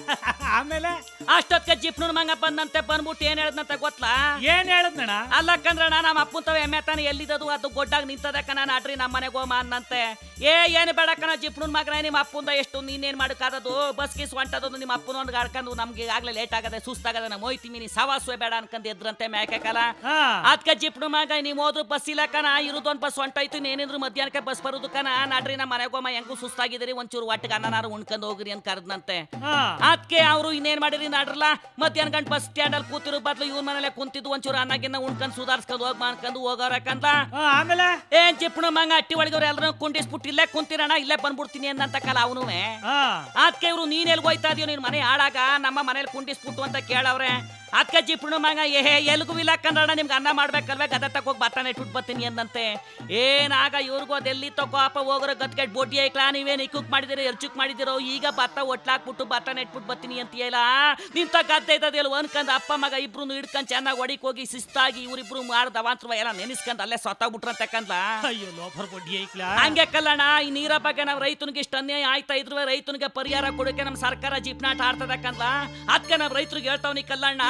ಆಮೇಲೆ ಅಷ್ಟೊತ್ಗೆ ಜಿಪ್ನೂರ್ ಮಂಗ ಬಂದಂತೆ ಬಂದ್ಬಿಟ್ಟು ಏನ್ ಹೇಳದ್ನಂತ ಗೊತ್ತಾ ಏನ್ ಹೇಳದ್ನಣ ಅಲ್ಲ ಕಂದ್ರಣ ನಮ್ಮ ಅಪ್ಪನ್ ತವ ಎಮ್ಮೆ ತಾನೆ ಎಲ್ಲಿದದು ಅದು ಗೊಡ್ಡಾಗ ನಿಂತದೆ ಕಣ ನಾಡ್ರಿ ನಮ್ಮ ಮನೆಗೆ ಹೋಮ ಅನ್ನಂತೆ ಏ ಏನು ಬೇಡ ಕಣ ಜಿಪ್ನೂರ್ ಮಗನೇ ನಿಮ್ಮ ಅಪ್ಪಂದ ಎಷ್ಟು ನೀನೇನ್ ಮಾಡಕ್ಕಾದದು ಬಸ್ ಗಿಸ್ ಹೊಂಟದು ನಿಮ್ಮ ಅಪ್ಪನೊಂದು ಆಡ್ಕೊಂಡು ನಮ್ಗೆ ಆಗ್ಲೇ ಲೇಟ್ ಆಗದೆ ಸುಸ್ತಾಗದೆ ನಾವು ಹೋಯ್ತೀವಿ ನೀ ಸವಾಸುವೆ ಬೇಡ ಅನ್ಕೊಂಡ್ ಎದ್ರಂತೆ ಮೇಕೆ ಕಾಲ ಹಾ ಅದಕ್ಕೆ ಜಿಪ್ನು ಮಗ ನೀವು ಹೋದ್ರು ಬಸ್ ಇಲ್ಲ ಕಣ ಇರೋದೊಂದು ಬಸ್ ಹೊಂಟೋಯ್ತು ಏನಿದ್ರು ಮಧ್ಯಾಹ್ನಕ್ಕೆ ಬಸ್ ಬರೋದು ಕಣ ನಾಡ್ರಿ ನಮ್ಮ ಮನೆಗೆ ಹೋಮ ಹೆಂಗೂ ಸುಸ್ತಾಗಿದ್ದೀರಿ ಒಂಚೂರು ಒಟ್ಟಿಗೆ ಅನ್ನನಾರು ಉಣ್ಕೊಂಡು ಹೋಗ್ರಿ ಅಂತ ಕರೆದ್ನಂತೆ ಹಾ ಅದಕ್ಕೆ ಅವರು ಇನ್ನೇನ್ ಮಾಡಿರಿ ನಾಡ್ರಲ್ಲ ಮಧ್ಯಾಹ್ನ ಗಂಟೆ ಬಸ್ ಸ್ಟ್ಯಾಂಡ್ ಅಲ್ಲಿ ಕೂತಿರೋ ಬದ್ಲು ಇವ್ರ ಮನೇಲೆ ಕುಂತಿದ್ದು ಒಂಚೂರು ಅನ್ನಗಿನ್ನ ಉಣ್ಕೊಂಡು ಸುಧಾರಿಸ್ಕೊಂಡು ಹೋಗ್ ಮಾಡ್ಕೊಂಡು ಹೋಗೋರಕ್ಕಂತ ಹಾ, ಆಮೇಲೆ ಏನ್ ಜಿಪ್ಪಣ ಮಂಗ ಅಟ್ಟಿ ಒಳಗವ್ರು ಎಲ್ಲರೂ ಕುಂಡಿಸ್ಬಿಟ್ಟು ಇಲ್ಲೇ ಕುಂತಿರೋಣ ಇಲ್ಲೇ ಬಂದ್ಬಿಡ್ತೀನಿ ಅನ್ನಂತ ಕಾಲ ಅವನುವೆ ಹಾ ಅದಕ್ಕೆ ಇವ್ರು ನೀನ್ ಎಲ್ಲಿ ಹೋಯ್ತಾ ಇದೀಯ ನಿನ್ ಮನೆ ಹಾಳಾಗ ನಮ್ಮ ಮನೇಲಿ ಕುಂಡಿಸ್ಬಿಟ್ಟು ಅಂತ ಕೇಳವ್ರೆ ಅದಕ್ಕೆ ಜಿಪ್ಪಣ ಮಂಗ ಏ ಎಲ್ಗೂ ಇಲ್ಲ ಕನ್ನಡ ನಿಮ್ಗೆ ಅನ್ನ ಮಾಡ್ಬೇಕಲ್ವೇ ಗದ ತಗೋಗಿ ಬತ್ತಾನೆ ಇಟ್ಬಿಟ್ಟು ಬರ್ತೀನಿ ಅಂದಂತೆ ಏನಾಗ ಇವ್ರಿಗೂ ಅದೆಲ್ಲಿ ತಗೋಪ ಹೋಗೋರ ಗದ್ಗೆಟ್ ಬೋಟಿ ಐಕ್ಲಾ ನೀವೇನ್ ಇಕ್ಕುಕ್ ಮಾಡಿದಿರೋ ಎರ್ಚುಕ್ ಮಾಡಿದಿರೋ ಈಗ ಭತ್ತ ಒಟ್ಲಾಕ್ಬಿಟ್ಟು ಭತ್ತ ನೆಟ್ಬಿಟ್ಟು ಬರ್ತೀನಿ ಅಂತೀಯಲ್ಲ ನಿಂತ ಗದ್ದೆ ಇದ್ದದೆಲ್ಲ ಅನ್ಕಂದ್ ಅಪ್ಪ ಮಗ ಇಬ್ರು ಹಿಡ್ಕೊಂಡ್ ಚೆನ್ನಾಗಿ ಹೊಡಿಕ್ ಹೋಗಿ ಶಿಸ್ತಾಗಿ ಇವ್ರಿಬ್ರು ಮಾಡ್ದ ಅವಾಂತರ ಎಲ್ಲ ನೆನೆಸ್ಕೊಂಡ್ ಅಲ್ಲೇ ಸೊತ್ತಾಗ್ಬಿಟ್ರಂತ ಕಂದ್ಲ ಅಯ್ಯೋ ಲೋಫರ್ ಬೊಡ್ಡಿ ಐಕ್ಲಾ ಹಂಗೆ ಕಲ್ಲಣ್ಣ ಈ ನೀರ ಬಗ್ಗೆ ನಾವು ರೈತನಿಗೆ ಇಷ್ಟ ಅನ್ಯಾಯ ಆಯ್ತಾ ಇದ್ರು ರೈತನಿಗೆ ಪರಿಹಾರ ಕೊಡೋಕೆ ನಮ್ಮ ಸರ್ಕಾರ ಜೀಪ್ನಾಟ ಆಡ್ತದಕ್ಕಂತ ಅದಕ್ಕೆ ನಾವು ರೈತರಿಗೆ ಹೇಳ್ತಾವ್ನಿ ಕಲ್ಲಣ್ಣ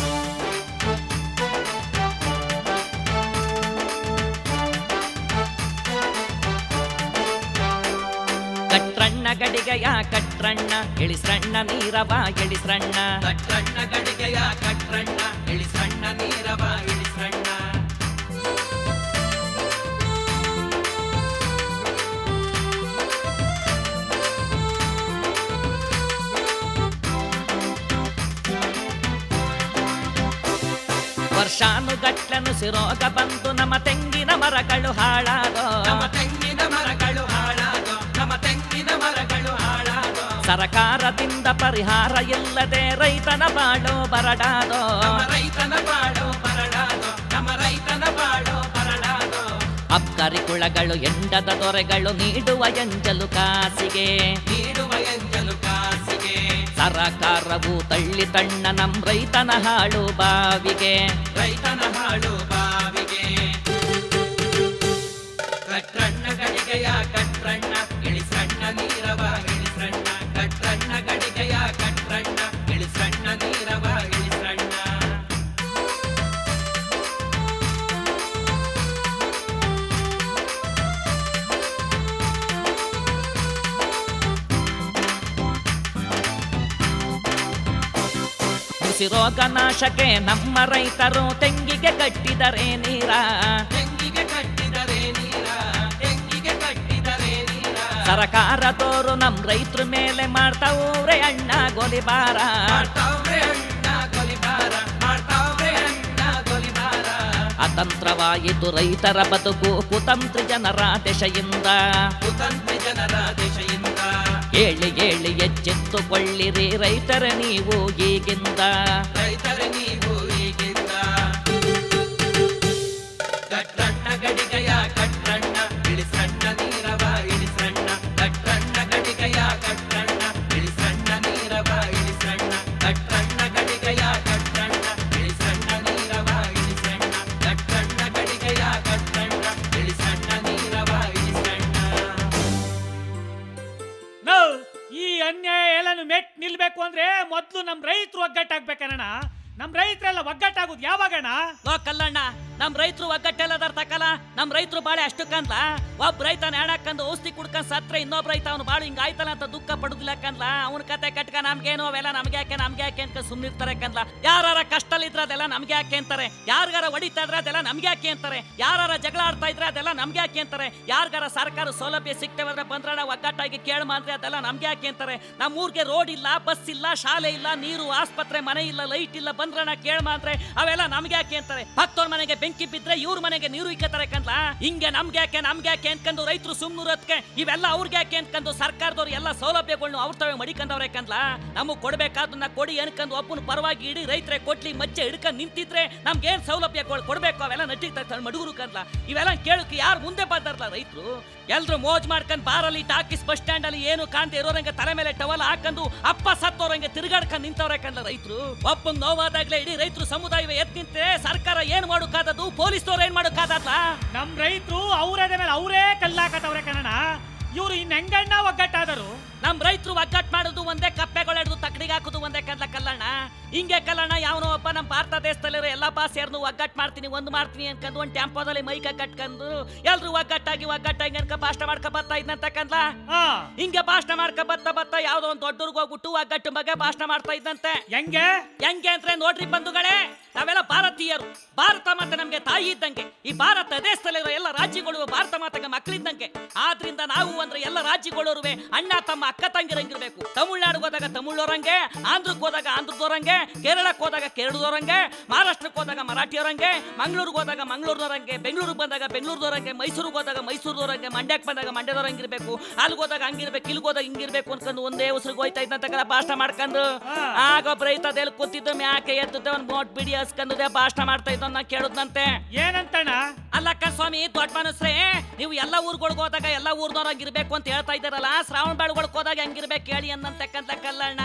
ಕಟ್ರಣ್ಣ ಗಡಿಗೆಯ ಕಟ್ರಣ್ಣ ಇಳಿಸ್ರಣ್ಣ ನೀರವ ಇಳಿಸ್ರಣ್ಣ ಕಟ್ರಣ್ಣ ಗಡಿಗೆಯ ಕಟ್ರಣ್ಣ ಇಳಿಸ್ರಣ್ಣ ನೀರವ ಇಳಿಸ್ರಣ್ಣ ವರ್ಷಾನುಗಟ್ಲನು ಸಿರೋಗ ಬಂದು ನಮ್ಮ ತೆಂಗಿನ ಮರಗಳು ಹಾಳಾದೋ ನಮ್ಮ ತೆಂಗಿನ ಮರಗಳು ಹಾಳಾದೋ ನಮ್ಮ ತೆಂಗಿನ ಮರಗಳು ಹಾಳಾದೋ ಸರಕಾರದಿಂದ ಪರಿಹಾರ ಇಲ್ಲದೆ ರೈತನ ಬಾಳು ಬರಡಾದೋ ರೈತನ ಬಾಳು ಬರಡಾದೋ ನಮ್ಮ ರೈತನ ಬಾಳು ಬರಡಾದೋ ಅಬ್ಕರಿ ಕುಳಗಳು ಎಂಡದ ದೊರೆಗಳು ನೀಡುವ ಎಂಜಲು ಕಾಸಿಗೆ ನೀಡುವ ಎಂಜಲು ಕಾಸಿಗೆ ಸರಕಾರವು ತಳ್ಳಿ ತಣ್ಣ ನಮ್ ರೈತನ ಹಾಳು ಬಾವಿಗೆ ರೈತನ ಹಾಳು ಬಾವಿಗೆ ಕಟ್ರಣ್ಣ ಗಡಿಗೆಯ ಕಟ್ರಣ್ಣ ಇಳಿಸಣ್ಣ ನೀರವ ಇಳಿಸಣ್ಣ ಕಟ್ರಣ್ಣ ಗಡಿಗೆಯ ಕಟ್ರಣ್ಣ ಇಳಿಸಣ್ಣ ನೀರವ ಇಳಿಸಣ್ಣ ರೋಗ ನಾಶಕ್ಕೆ ನಮ್ಮ ರೈತರು ತೆಂಗಿಗೆ ಕಟ್ಟಿದರೆ ನೀರ ತೆಂಗಿಗೆ ಕಟ್ಟಿದರೆ ನೀರ ತೆಂಗಿಗೆ ಕಟ್ಟಿದರೆ ನೀರ ಸರಕಾರದವರು ನಮ್ ರೈತರ ಮೇಲೆ ಮಾಡ್ತಾವ್ರೆ ಅಣ್ಣ ಗೋಲಿಬಾರ ಮಾಡ್ತಾವ್ರೆ ಅಣ್ಣ ಗೋಲಿಬಾರ ಮಾಡ್ತಾವ್ರೆ ಅಣ್ಣ ಗೋಲಿಬಾರ ಅತಂತ್ರವಾಯಿತು ರೈತರ ಬದುಕು ಕುತಂತ್ರಿ ಜನರ ದೆಶೆಯಿಂದ ಕುತಂತ್ರಿ ಜನರ ದೆಶೆಯಿಂದ ಏಳಿ ಏಳಿ ಎಚ್ಚೆತ್ತುಕೊಳ್ಳಿರಿ ರೈತರ ನೀವು ಈಗಿಂದ ರೈತರ ನೀವು ಈಗಿಂದ ಕಟ್ರಣ್ಣ ಗಡಿಗೆಯ ಕಟ್ರಣ್ಣ ಇಳಿಸಣ್ಣ ನೀರವ ಇಳಿಸಣ್ಣ ಕಟ್ರಣ್ಣ ಗಡಿಗೆಯ ಕಟ್ರಣ್ಣ ಇಳಿಸಣ್ಣ ರೈತರೆಲ್ಲ ಒಗ್ಗಟ್ಟಾಗುದು ಯಾವಾಗಣ ಲೋ ಕಲ್ಲಣ್ಣ ನಮ್ ರೈತರು ಒಗ್ಗಟ್ಟೆಲ್ಲದಾರ ತಕಲ ನಮ್ ರೈತರು ಬಾಳೆ ಅಷ್ಟಕ್ಕಂದ್ಲ ಒಬ್ಬ ರೈತ ನೇಣಕ್ಕಂದು ಔಷಧಿ ಕುಡ್ಕೊಂಡ್ ಸತ್ರೆ ಇನ್ನೊಬ್ಬ ರೈತ ಅವ್ನು ಬಾಳು ಹಿಂಗ ಆಯ್ತಲ್ಲ ಅಂತ ದುಃಖ ಪಡುದಿಲ್ಲ ಕಂದ್ಲ ಅವನ ಕತೆ ಕಟ್ಕ ನಮ್ಗೇನು ಅವೆಲ್ಲ ನಮ್ಗೆ ಯಾಕೆ ನಮ್ಗೆ ಯಾಕೆ ಅಂತ ಸುಮ್ನಿರ್ತಾರೆ ಕಂದ್ಲ ಯಾರ ಕಷ್ಟಲಿದ್ರ ಅದೆಲ್ಲ ನಮ್ಗೆ ಯಾಕೆ ಅಂತಾರೆ ಯಾರಿಗಾರ ಹೊಡಿತಾ ಇದ್ರೆ ಅದೆಲ್ಲ ನಮ್ಗೆ ಯಾಕೆ ಅಂತಾರೆ ಯಾರ ಜಗಳ ಆಡ್ತಾ ಇದ್ರೆ ಅದೆಲ್ಲ ನಮ್ಗೆ ಯಾಕೆ ಅಂತಾರೆ ಯಾರಿಗಾರ ಸರ್ಕಾರ ಸೌಲಭ್ಯ ಸಿಗ್ತೇವೆ ಬಂದ್ರಣ ಒಗ್ಗಟ್ಟಾಗಿ ಕೇಳ ಅಂದ್ರೆ ಅದೆಲ್ಲ ನಮ್ಗೆ ಯಾಕೆ ಅಂತಾರೆ ನಮ್ಮ ಊರಿಗೆ ರೋಡ್ ಇಲ್ಲ ಬಸ್ ಇಲ್ಲ ಶಾಲೆ ಇಲ್ಲ ನೀರು ಆಸ್ಪತ್ರೆ ಮನೆ ಇಲ್ಲ ಲೈಟ್ ಇಲ್ಲ ಬಂದ್ರಣ ಕೇಳ ಅಂದ್ರೆ ಅವೆಲ್ಲ ನಮ್ಗೆ ಯಾಕೆ ಅಂತಾರೆ ಭಕ್ತವ್ರ ಮನೆಗೆ ಬೆಂಕಿ ಬಿದ್ರೆ ಇವ್ರ ಮನೆಗೆ ನೀರು ಇಕ್ಕತಾರೆ ಕಂದ್ಲ ಹಿಂಗೆ ನಮ್ಗೆ ಯಾಕೆ ನಮ್ಗೆ ಯಾಕೆ ಅನ್ಕೊಂಡು ರೈತರು ಸುಮ್ನೂರತ್ಕೆ ಇವೆಲ್ಲ ಅವ್ರಿಗೆ ಯಾಕೆ ಅನ್ಕೊಂಡು ಸರ್ಕಾರದವ್ರು ಎಲ್ಲ ಸೌಲಭ್ಯಗಳನ್ನ ಅವ್ರ ತಾವೇ ಮಡಿಕೊಂಡವ್ರೆ ಕಂದ್ಲ ನಮಗ್ ಕೊಡ್ಬೇಕಾದನ್ನ ಕೊಡಿ ಅನ್ಕೊಂಡು ಒಬ್ಬನ ಪರವಾಗಿ ಇಡೀ ರೈತರೆ ಕೊಟ್ಲಿ ಮಚ್ಚೆ ಹಿಡ್ಕೊಂಡು ನಿಂತಿದ್ರೆ ನಮ್ಗೆ ಏನ್ ಸೌಲಭ್ಯಗಳು ಕೊಡ್ಬೇಕು ಅವೆಲ್ಲ ನಟಿ ಮಡುಗರು ಕಂದ್ಲ ಇವೆಲ್ಲ ಕೇಳಕ್ಕೆ ಯಾರು ಮುಂದೆ ಬಂದಾರಲ್ಲ ರೈತರು ಎಲ್ರು ಮೋಜ್ ಮಾಡ್ಕೊಂಡ್ ಬಾರಲ್ಲಿ ಟಾಕಿಸ್ ಬಸ್ ಸ್ಟ್ಯಾಂಡ್ ಅಲ್ಲಿ ಏನು ಕಾಣ್ದೆ ಇರೋರಂಗೆ ತಲೆ ಮೇಲೆ ಟವಲ್ ಹಾಕೊಂಡು ಅಪ್ಪ ಸತ್ತೋರಂಗೆ ತಿರುಗಾಡ್ಕೊಂಡ್ ನಿಂತವ್ರೆ ಕಂಡ್ಲ ರೈತರು ಒಬ್ಬಂಗ್ ನೋವಾದಾಗ್ಲೇ ಇಡೀ ರೈತರು ಸಮುದಾಯವೇ ಎತ್ ನಿಂತ್ರೆ ಸರ್ಕಾರ ಏನ್ ಮಾಡೋಕ್ಕಾದದು ಪೊಲೀಸ್ನವ್ರು ಏನ್ ಮಾಡೋಕ್ಕಾದಲ್ಲ ನಮ್ ರೈತರು ಅವ್ರದ ಮೇಲೆ ಅವರೇ ಕಲ್ಲಾಕತ್ತವ್ರೆ ಕಣಣ ಇವ್ರು ಇನ್ ಹೆಂಗಣ್ಣ ಒಗ್ಗಟ್ಟಾದರು ನಮ್ ರೈತರು ಒಗ್ಗಟ್ ಮಾಡೋದು ಒಂದೇ ಕಪ್ಪೆಗಳೆಡ್ದು ತಕ್ಕಡಿಗೆ ಹಾಕೋದು ಒಂದೇ ಕಲ್ಲ ಕಲ್ಲಣ್ಣ ಹಿಂಗೆ ಕಲ್ಲಣ್ಣ ಯಾವನೋ ಒಬ್ಬ ನಮ್ಮ ಭಾರತ ದೇಶದಲ್ಲಿರೋ ಎಲ್ಲಾ ಬಾ ಸೇರ್ನು ಒಗ್ಗಟ್ ಮಾಡ್ತೀನಿ ಒಂದ್ ಮಾಡ್ತೀನಿ ಅನ್ಕೊಂಡು ಒಂದ್ ಟೆಂಪೋದಲ್ಲಿ ಮೈಕ ಕಟ್ಕೊಂಡು ಎಲ್ರು ಒಗ್ಗಟ್ಟಾಗಿ ಒಗ್ಗಟ್ಟಾಗಿ ಅನ್ಕ ಭಾಷಣ ಮಾಡ್ಕೊ ಬರ್ತಾ ಇದ್ನಂತ ಕಂದ್ಲ ಹಾ ಹಿಂಗೆ ಭಾಷಣ ಮಾಡ್ಕೊ ಬರ್ತಾ ಬರ್ತಾ ಯಾವ್ದೋ ಒಂದ್ ದೊಡ್ಡವ್ರಿಗೆ ಹೋಗ್ಬಿಟ್ಟು ಒಗ್ಗಟ್ಟು ಬಗ್ಗೆ ಭಾಷಣ ಮಾಡ್ತಾ ಇದ್ದಂತೆ ಹೆಂಗೆ ಹೆಂಗೆ ಅಂದ್ರೆ ನೋಡ್ರಿ ಬಂಧುಗಳೇ ನಾವೆಲ್ಲ ಭಾರತೀಯರು ಭಾರತ ಮಾತೆ ನಮ್ಗೆ ತಾಯಿ ಇದ್ದಂಗೆ ಈ ಭಾರತ ದೇಶದಲ್ಲಿರೋ ಎಲ್ಲ ರಾಜ್ಯಗಳು ಭಾರತ ಮಾತೆಗೆ ಮಕ್ಕಳಿದ್ದಂಗೆ ಆದ್ರಿಂದ ನಾವು ಅಂದ್ರೆ ಎಲ್ಲ ರಾಜ್ಯಗಳೋರುವೆ ಅಣ್ಣ ತಮ್ಮ ಅಕ್ಕ ತಂಗಿರಂಗಿರ್ಬೇಕು ತಮಿಳ್ನಾಡಿಗೆ ಹೋದಾಗ ತಮಿಳೋರಂಗೆ ಆಂಧ್ರಕ್ಕೆ ಹೋದಾಗ ಆಂಧ್ರದವರಂಗೆ ಕೇರಳಕ್ಕೆ ಹೋದಾಗ ಕೇರಳದವರಂಗೆ ಮಹಾರಾಷ್ಟ್ರಕ್ಕೆ ಹೋದಾಗ ಮರಾಠಿಯವರಂಗೆ ಮಂಗಳೂರಿಗೆ ಹೋದಾಗ ಮಂಗಳೂರಿನವರಂಗೆ ಬೆಂಗಳೂರಿಗೆ ಬಂದಾಗ ಬೆಂಗಳೂರದವರಂಗೆ ಮೈಸೂರಿಗೆ ಹೋದಾಗ ಮೈಸೂರದವರಂಗೆ ಮಂಡ್ಯಕ್ಕೆ ಬಂದಾಗ ಮಂಡ್ಯದವರಂಗಿರ್ಬೇಕು ಅಲ್ಲಿಗೆ ಹೋದಾಗ ಹಂಗಿರ್ಬೇಕು ಇಲ್ಲಿಗೆ ಹೋದಾಗ ಹಿಂಗಿರ್ಬೇಕು ಅನ್ಕೊಂಡು ಒಂದೇ ಉಸಿರಿಗೆ ಹೋಯ್ತಾ ಇದ್ದಂತ ಭಾಷಣ ಮಾಡ್ಕೊಂಡು ಹಾ. ಆಗ ಒಬ್ಬ ರೈತ ಅದೆಲ್ಲ ಕೂತಿದ್ದು ಮ್ಯಾಕೆ ಎದ್ದಿದ್ದೆ ಅವ್ನು ಮೋಟ್ ಬಿಡಿ ಹಸ್ಕಂದಿದೆ ಭಾಷಣ ಮಾಡ್ತಾ ಇದ್ದ ನಾ ಕೇಳುದಂತೆ ಏನಂತಣ್ಣ ಅಲ್ಲಕ್ಕ ಸ್ವಾಮಿ ದೊಡ್ಡ ಮನಸ್ರೇ ನೀವು ಎಲ್ಲ ಊರುಗಳಿಗೆ ಹೋದಾಗ ಎಲ್ಲ ಊರ್ನವ್ರು ಹಂಗಿರ್ಬೇಕು ಅಂತ ಹೇಳ್ತಾ ಇದ್ದಾರಲ್ಲ ಶ್ರಾವಣ ಬೆಳಗೊಳಕ್ ಹೋದಾಗ ಹಂಗಿರ್ಬೇಕು ಹೇಳಿ ಅನ್ನಂತಕ್ಕಂತ ಕಲ್ಲಣ್ಣ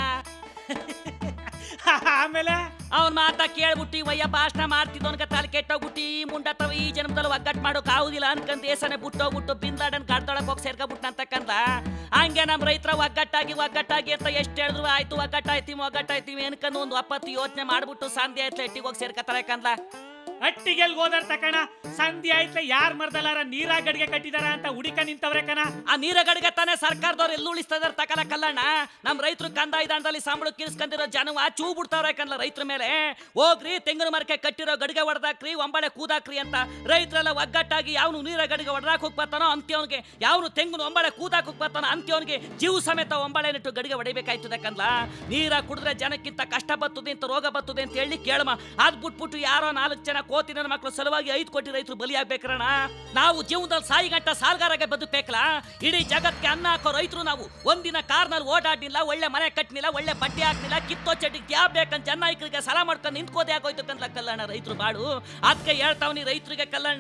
ಆಮೇಲೆ ಅವ್ನ ಮಾತ ಕೇಳ್ಬಿಟ್ಟು ವಯ್ಯ ಭಾಷಣ ಮಾಡ್ತಿದ್ದವನ್ಗ ತಲೆ ಕೆಟ್ಟೋಗ್ಬಿಟ್ಟು ಈ ಮುಂಡತ್ತವ ಈ ಜನ್ಮದಲ್ಲಿ ಒಗ್ಗಟ್ಟು ಮಾಡೋಕ್ ಆಗುದಿಲ್ಲ ಅನ್ಕೊಂಡ್ ದೇಶನೇ ಬಿಟ್ಟೋಗ್ಬಿಟ್ಟು ಬಿಂದಾಡನ್ ಕಾಡ್ದೊಳಕ್ ಹೋಗಿ ಸೇರ್ಕೊಬಿಟ್ಟು ಅಂತಕ್ಕಂತ ಹಂಗೆ ನಮ್ ರೈತರ ಒಗ್ಗಟ್ಟಾಗಿ ಒಗ್ಗಟ್ಟಾಗಿ ಅಂತ ಎಷ್ಟು ಹೇಳಿದ್ರು ಆಯ್ತು ಒಗ್ಗಟ್ಟಾಯ್ತೀವಿ ಒಗ್ಗಟ್ಟಾಯ್ತೀವಿ ಅನ್ಕೊಂಡು ಒಂದು ಒಪ್ಪತ್ತು ಯೋಚನೆ ಮಾಡ್ಬಿಟ್ಟು ಸಂಧ್ಯೆ ಆಯ್ತು ಎಟ್ಟಿಗೆ ಹೋಗಿ ಸೇರ್ಕತಾರೆ ಕಂದ ಅಟ್ಟಿಗೆಲ್ ಹೋದರ್ ತಕಣ ಸಂಧಿ ಆಯ್ತಲೆ ಯಾರ್ ಮರ್ದಲಾರ ನೀರ ಗಡಿಗೆ ಕಟ್ಟಿದಾರ ಅಂತ ಹುಡಿಕ ನಿಂತವ್ರೆ ಕಣ ಆ ನೀರ ಗಡಿಗೆ ತಾನೇ ಸರ್ಕಾರದವ್ರು ಎಲ್ಲಿ ಉಳಿಸ್ತಾ ಇದಾರೆ ತಕಲ ಕಲ್ಲಣ್ಣ ನಮ್ ರೈತರು ಕಂದಾಯ ದಂಡದಲ್ಲಿ ಸಂಬಳ ಕಿರಿಸ್ಕೊಂಡಿರೋ ಜನವ ಚೂ ಬಿಡ್ತಾವ್ರೆ ಕಲ್ಲ ರೈತರ ಮೇಲೆ ಹೋಗ್ರಿ ತೆಂಗಿನ ಮರಕ್ಕೆ ಕಟ್ಟಿರೋ ಗಡಿಗೆ ಹೊಡೆದಾಕ್ರಿ ಒಂಬಳೆ ಕೂದಾಕ್ರಿ ಅಂತ ರೈತರೆಲ್ಲ ಒಗ್ಗಟ್ಟಾಗಿ ಯಾವನು ನೀರ ಗಡಿಗೆ ಹೊಡೆದಾಕ್ ಹೋಗಿ ಬರ್ತಾನೋ ಅಂತ್ಯವನಿಗೆ ಯಾವನು ತೆಂಗಿನ ಒಂಬಳೆ ಕೂದಾಕ್ ಹೋಗಿ ಬರ್ತಾನೋ ಅಂತ್ಯವನಿಗೆ ಜೀವ ಸಮೇತ ಒಂಬಳೆ ನೆಟ್ಟು ಗಡಿಗೆ ಹೊಡಿಬೇಕಾಯ್ತದೆ ಕಂದ್ಲ ನೀರ ಕುಡಿದ್ರೆ ಜನಕ್ಕಿಂತ ಕಷ್ಟ ಬರ್ತದೆ ಅಂತ ರೋಗ ಬರ್ತದೆ ಅಂತ ಹೇಳಿ ಕೇಳಮ ಅದ್ ಬಿಟ್ಬಿಟ್ಟು ಯಾರೋ ನಾಲ್ಕು ಜನ ಕೋತಿ ನನ್ನ ಮಕ್ಕಳು ಸಲುವಾಗಿ ಐದು ಕೋಟಿ ರೈತರು ಬಲಿಯಾಗ್ಬೇಕ್ರಣ ನಾವು ಜೀವನದಲ್ಲಿ ಸಾಯಿ ಗಂಟ ಸಾಲ್ಗಾರಾಗೆ ಬದುಕಬೇಕಲ್ಲ ಇಡೀ ಜಗತ್ಗೆ ಅನ್ನ ಹಾಕೋ ರೈತರು ನಾವು ಒಂದಿನ ಕಾರ್ನಲ್ಲಿ ಓಡಾಡ್ನಿಲ್ಲ ಒಳ್ಳೆ ಮನೆ ಕಟ್ನಿಲ್ಲ ಒಳ್ಳೆ ಬಟ್ಟೆ ಹಾಕ್ನಿಲ್ಲ ಕಿತ್ತೋ ಚಡ್ಡಿಗೆ ಕ್ಯಾಬ್ ಬೇಕಂತ ಜನಾಯಕರಿಗೆ ಸಲ ಮಾಡ್ಕೊಂಡು ನಿಂತ್ಕೋದೆ ಆಗೋಯ್ತು ಕಂದ್ಲ ಕಲ್ಲಣ್ಣ ರೈತರು ಬಾಡು ಅದಕ್ಕೆ ಹೇಳ್ತಾವ್ನಿ ರೈತರಿಗೆ ಕಲ್ಲಣ್ಣ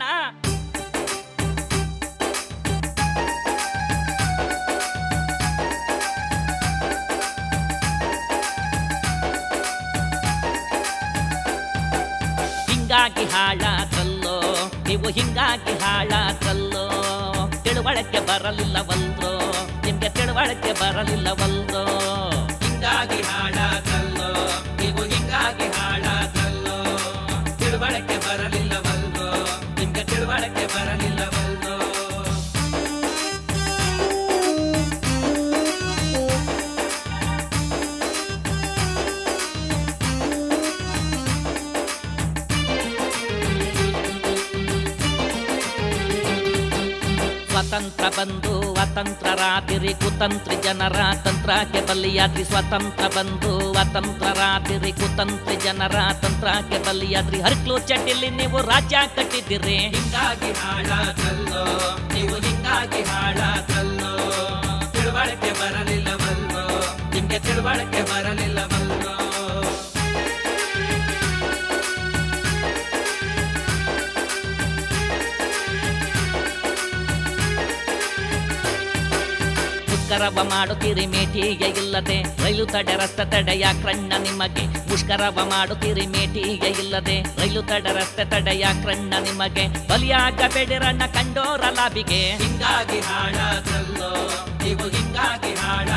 ಹಿಂಗಾಗಿ ಹಾಳಾತಲ್ಲೋ ನೀವು ಹಿಂಗಾಗಿ ಹಾಳಾತಲ್ಲೋ ತಿಳುವಳಿಕೆ ಬರಲಿಲ್ಲವಲ್ರೋ ನಿಮ್ಗೆ ತಿಳುವಳಿಕೆ ಬರಲಿಲ್ಲವಲ್ರೋ ಹಿಂಗಾಗಿ ಹಾಳಾತಲ್ಲೋ ನೀವು ಹಿಂಗಾಗಿ ಹಾಳಾತಲ್ಲೋ ತಿಳುವಳಿಕೆ ಬರಲಿಲ್ಲವಲ್ರೋ ನಿಮ್ಗೆ ತಿಳುವಳಿಕೆ ಬರಲಿಲ್ಲವಲ್ರೋ ಸ್ವತಂತ್ರ ಬಂದು ಅತಂತ್ರ ರಾತಿರಿ ಕುತಂತ್ರಿ ಜನರ ತಂತ್ರಕ್ಕೆ ಬಲಿಯಾದ್ರಿ ಸ್ವತಂತ್ರ ಬಂದು ಅತಂತ್ರ ರಾತಿರಿ ಕುತಂತ್ರಿ ಜನರ ತಂತ್ರಕ್ಕೆ ಬಲಿಯಾದ್ರಿ ಹರ್ಕ್ಲು ಚಡ್ಡಿಲಿ ನೀವು ರಾಜ್ಯ ಕಟ್ಟಿದ್ದೀರಿ ಹಿಂಗಾಗಿ ಹಾಳಾಗಲ್ಲೋ ನೀವು ಹಿಂಗಾಗಿ ಹಾಳಾಗಲ್ಲೋ ತಿಳುವಳಿಕೆ ಬರಲಿಲ್ಲವಲ್ಲೋ ನಿಮ್ಗೆ ತಿಳುವಳಿಕೆ ಬರಲಿಲ್ಲವಲ್ಲೋ ಮುಷ್ಕರವ ಮಾಡುತ್ತೀರಿ ಮೇಟಿಗೆ ಇಲ್ಲದೆ ರೈಲು ತಡೆ ರಸ್ತೆ ತಡೆಯ ಕ್ರಣ್ಣ ನಿಮಗೆ ಮುಷ್ಕರವ ಮಾಡುತ್ತೀರಿ ಮೇಟಿಗೆ ಇಲ್ಲದೆ ರೈಲು ತಡೆ ರಸ್ತೆ ತಡೆಯ ಕ್ರಣ್ಣ ನಿಮಗೆ ಬಲಿಯಾಗಬೇಡಿರಣ್ಣ ಕಂಡೋರ ಲಾಬಿಗೆ ಹಿಂಗಾಗಿ ಹಾಳಾಗಲ್ಲೋ ನೀವು ಹಿಂಗಾಗಿ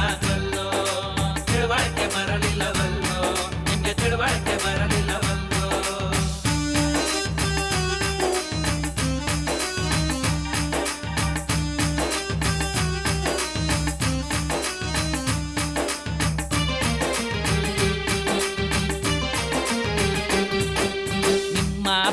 ಹಾಳಾಗಲ್ಲೋ ತಿಳುವಳಿಕೆ ಬರಲಿಲ್ಲವಲ್ಲೋ ನಿಮ್ಗೆ ತಿಳುವಳಿಕೆ ಬರಲಿಲ್ಲವಲ್ಲೋ